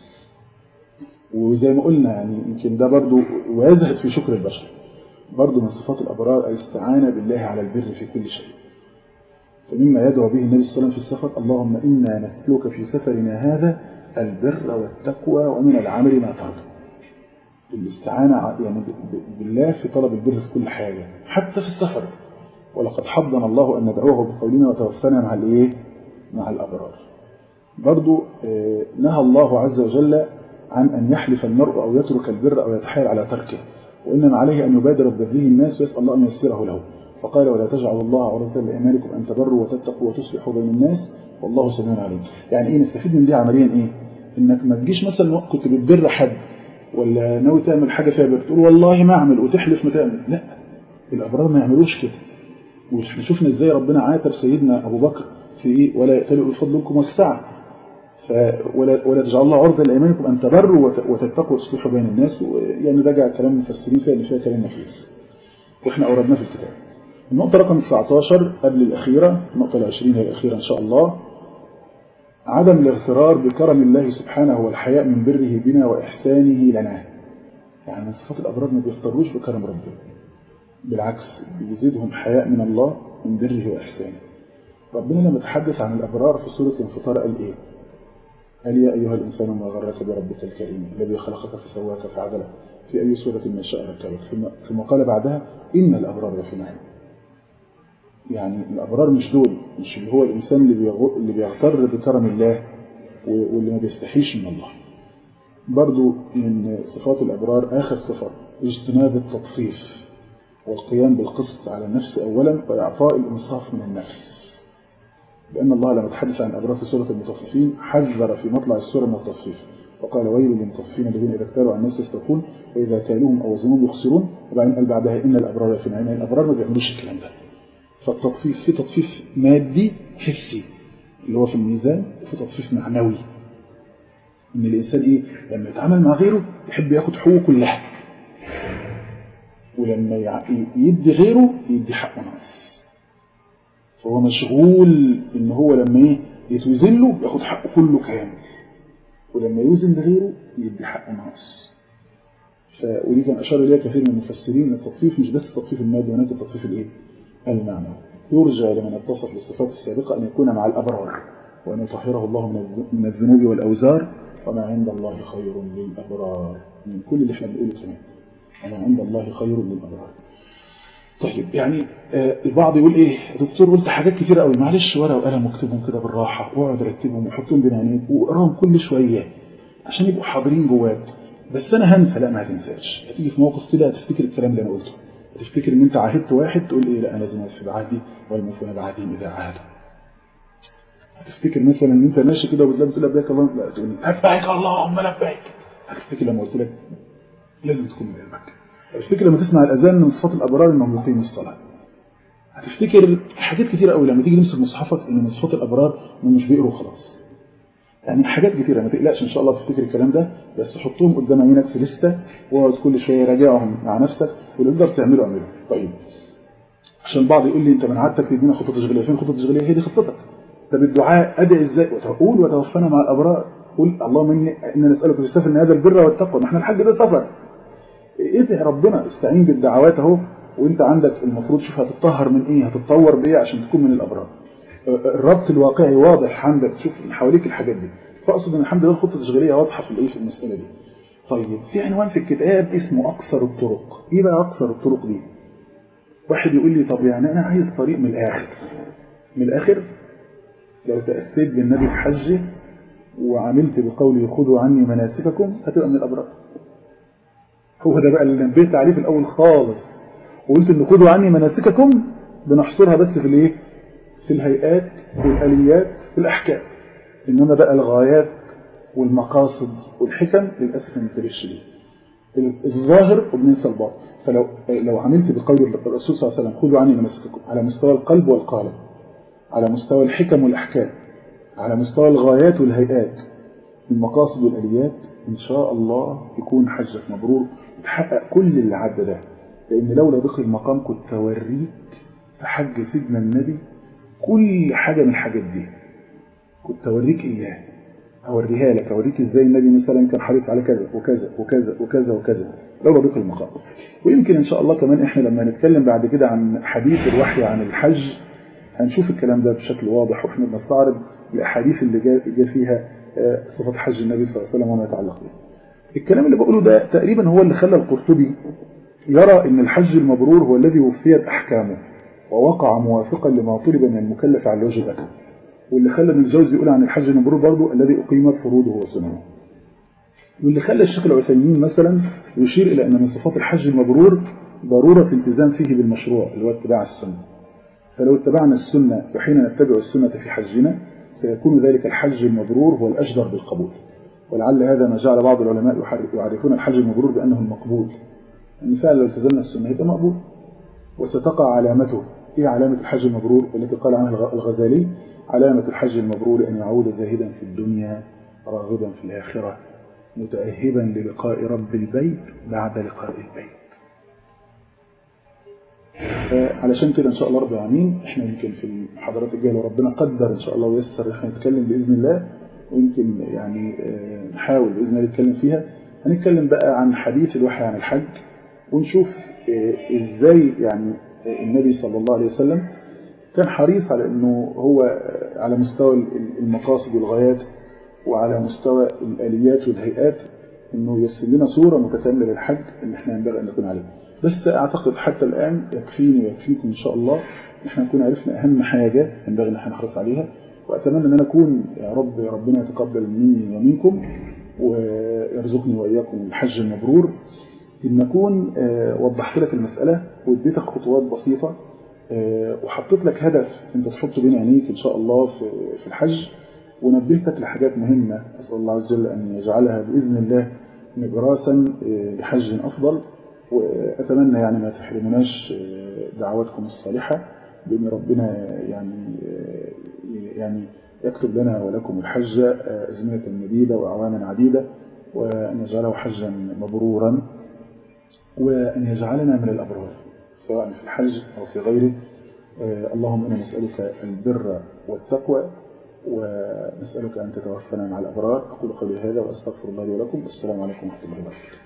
S2: وزي ما قلنا يعني يمكن ده برضو ويزهد في شكر البشر برضو من صفات الأبرار الاستعانة بالله على البر في كل شيء فمما يدعو به النبي صلى الله عليه وسلم في السفر اللهم إنا نسلك في سفرنا هذا البر والتقوى ومن العمل ما ترضى الاستعانة يعني بالله في طلب البر في كل حاجة حتى في السفر ولقد حضنا الله أن ندعوه بقولنا وتوفنا مع الإيه؟ مع الأبرار برضو نهى الله عز وجل عن أن يحلف المرء أو يترك البر أو يتحايل على تركه وإنما عليه أن يبادر بذيه الناس ويسأل الله أن ييسره له فقال ولا تجعلوا الله عرضة لإيمانكم أن تبروا وتتقوا وتصلحوا بين الناس والله سميع عليم يعني إيه نستفيد من دي عمليا إيه إنك ما تجيش مثلا كنت بتبر حد ولا ناوي تعمل حاجة فيها بر تقول والله ما أعمل وتحلف ما تعمل لا الأبرار ما يعملوش كده واحنا شفنا ازاي ربنا عاتب سيدنا أبو بكر في إيه ولا يأتلوا بفضلكم والسعة ف ولا ولا تجعل الله عرضا لأيمانكم أن تبروا وتتقوا وتصلحوا بين الناس يعني رجع كلام المفسرين فيها اللي فيها كلام نفيس واحنا أوردناه في الكتاب النقطة رقم 19 قبل الأخيرة النقطة العشرين هي الأخيرة إن شاء الله عدم الاغترار بكرم الله سبحانه والحياء من بره بنا وإحسانه لنا يعني من صفات الأبرار ما بيغتروش بكرم ربنا بالعكس بيزيدهم حياء من الله من بره وإحسانه ربنا لما تحدث عن الأبرار في سورة الانفطار قال إيه قال يا أيها الإنسان ما غرك بربك الكريم الذي خلقك فسواك فعدلك في أي سورة ما شاء ركبك ثم, ثم قال بعدها إن الأبرار لفي نعيم يعني الأبرار مش دول مش اللي هو الإنسان اللي, بيغ... اللي بيغتر بكرم الله واللي ما بيستحيش من الله برضو من صفات الأبرار آخر صفة اجتناب التطفيف والقيام بالقسط على النفس أولا وإعطاء الإنصاف من النفس لأن الله لما تحدث عن الأبرار في سورة المطففين حذر في مطلع السورة من التطفيف وقال ويل للمطففين الذين إذا اكتالوا عن الناس يستوفون وإذا كالوهم أو وزنوهم يخسرون وبعدين قال بعدها إن الأبرار في نعيم الأبرار ما بيعملوش الكلام ده فالتطفيف في تطفيف مادي حسي اللي هو في الميزان وفي تطفيف معنوي ان الانسان ايه لما يتعامل مع غيره يحب ياخد حقوقه كلها ولما يدي غيره يدي حقه ناقص فهو مشغول ان هو لما ايه يتوزن له ياخد حقه كله كامل ولما يوزن لغيره يدي حقه ناقص ف... ودي كان اشار اليها كثير من المفسرين ان التطفيف مش بس التطفيف المادي هناك التطفيف الايه المعنى يرجى لمن اتصف بالصفات السابقة أن يكون مع الأبرار وأن يطهره الله من الذنوب والأوزار وما عند الله خير للأبرار من كل اللي احنا بنقوله كمان وما عند الله خير للأبرار طيب يعني آه البعض يقول ايه دكتور قلت حاجات كتير قوي معلش ورقه وقلم واكتبهم كده بالراحه واقعد رتبهم وحطهم بين عينيك واقراهم كل شويه عشان يبقوا حاضرين جواك بس انا هنسى لا ما هتنساش هتيجي في موقف كده هتفتكر الكلام اللي انا قلته تفتكر ان انت عاهدت واحد تقول ايه لا انا لازم اوفي بعهدي والموفون بعهدهم اذا عاهدوا هتفتكر مثلا ان انت ماشي كده وبتلاقي بتقول لبيك الله لا تقول لبيك اللهم لبيك هتفتكر لما قلت لك لازم تكون من قلبك هتفتكر لما تسمع الاذان من صفات الابرار انهم يقيموا الصلاه هتفتكر حاجات كتير قوي لما تيجي تمسك مصحفك ان من صفات الابرار انهم مش بيقروا خلاص يعني حاجات كتيرة ما تقلقش ان شاء الله تفتكر الكلام ده بس حطهم قدام عينك في لستة واقعد كل شوية راجعهم مع نفسك واللي تقدر تعمله اعمله طيب عشان البعض يقول لي انت من عادتك تدينا خطه تشغيليه فين خطه تشغيليه هي دي خطتك طب الدعاء ادعي ازاي وتقول وتوفنا مع الابرار قول اللهم اني انا نسالك في السفر ان هذا البر والتقوى ما احنا الحج ده سفر ادعي ربنا استعين بالدعوات اهو وانت عندك المفروض شوف هتتطهر من ايه هتتطور بايه عشان تكون من الابرار الربط الواقعي واضح عندك تشوف حواليك الحاجات دي فاقصد ان الحمد لله الخطه التشغيليه واضحه في الايه في المساله دي طيب في عنوان في الكتاب اسمه اقصر الطرق ايه بقى اقصر الطرق دي واحد يقول لي طب يعني انا عايز طريق من الاخر من الاخر لو تاسيت بالنبي في حجه وعملت بقوله خذوا عني مناسككم هتبقى من الابرار هو ده بقى اللي نبهت عليه في الاول خالص وقلت ان خذوا عني مناسككم بنحصرها بس في الايه في الهيئات والاليات والاحكام انما بقى الغايات والمقاصد والحكم للاسف ما بنتبهش ليه الظاهر وبننسى الباطن فلو لو عملت بقول الرسول صلى الله عليه وسلم خذوا عني مناسككم على مستوى القلب والقالب على مستوى الحكم والاحكام على مستوى الغايات والهيئات المقاصد والاليات ان شاء الله يكون حجك مبرور وتحقق كل اللي عدى ده لان لولا ضيق المقام كنت اوريك في حج سيدنا النبي كل حاجه من الحاجات دي كنت اوريك اياه اوريها لك اوريك ازاي النبي مثلا كان حريص على كذا وكذا وكذا وكذا وكذا لولا ضيق المقام ويمكن ان شاء الله كمان احنا لما نتكلم بعد كده عن حديث الوحي عن الحج هنشوف الكلام ده بشكل واضح واحنا بنستعرض الاحاديث اللي جاء فيها صفة حج النبي صلى الله عليه وسلم وما يتعلق به الكلام اللي بقوله ده تقريبا هو اللي خلى القرطبي يرى ان الحج المبرور هو الذي وفيت احكامه ووقع موافقا لما طلب من المكلف على الوجه الاكبر واللي خلى ابن الجوزي يقول عن الحج المبرور برضه الذي اقيمت فروضه وسننه واللي خلى الشيخ العثيمين مثلا يشير الى ان من صفات الحج المبرور ضروره الالتزام فيه بالمشروع اللي هو اتباع السنه فلو اتبعنا السنه وحين نتبع السنه في حجنا سيكون ذلك الحج المبرور هو الأجدر بالقبول ولعل هذا ما جعل بعض العلماء يعرفون الحج المبرور بأنه المقبول يعني فعلا لو التزمنا السنة يبقى مقبول وستقع علامته إيه علامة الحج المبرور والتي قال عنها الغزالي علامة الحج المبرور أن يعود زاهدا في الدنيا راغبا في الآخرة متأهبا للقاء رب البيت بعد لقاء البيت علشان كده ان شاء الله رب العالمين احنا يمكن في المحاضرات الجايه لو ربنا قدر ان شاء الله ويسر احنا نتكلم باذن الله ويمكن يعني نحاول باذن الله نتكلم فيها هنتكلم بقى عن حديث الوحي عن الحج ونشوف ازاي يعني النبي صلى الله عليه وسلم كان حريص على انه هو على مستوى المقاصد والغايات وعلى مستوى الاليات والهيئات انه يرسل لنا صوره متكامله للحج اللي احنا ينبغي ان نكون عليها بس أعتقد حتى الآن يكفيني ويكفيكم إن شاء الله إحنا نكون عرفنا أهم حاجة ينبغي أن احنا نحرص عليها وأتمنى أن أنا أكون يا رب يا ربنا يتقبل مني ومنكم ويرزقني وإياكم الحج المبرور إن أكون وضحت لك المسألة واديتك خطوات بسيطة وحطيت لك هدف أنت تحطه بين عينيك إن شاء الله في الحج ونبهتك لحاجات مهمة أسأل الله عز وجل أن يجعلها بإذن الله نبراسا لحج أفضل وأتمنى يعني ما تحرمناش دعواتكم الصالحة بأن ربنا يعني يعني يكتب لنا ولكم الحج أزمنة مديدة وأعواما عديدة وأن يجعله حجا مبرورا وأن يجعلنا من الأبرار سواء في الحج أو في غيره اللهم إنا نسألك البر والتقوى ونسألك أن تتوفنا مع الأبرار أقول قولي هذا وأستغفر الله لي ولكم والسلام عليكم ورحمة الله وبركاته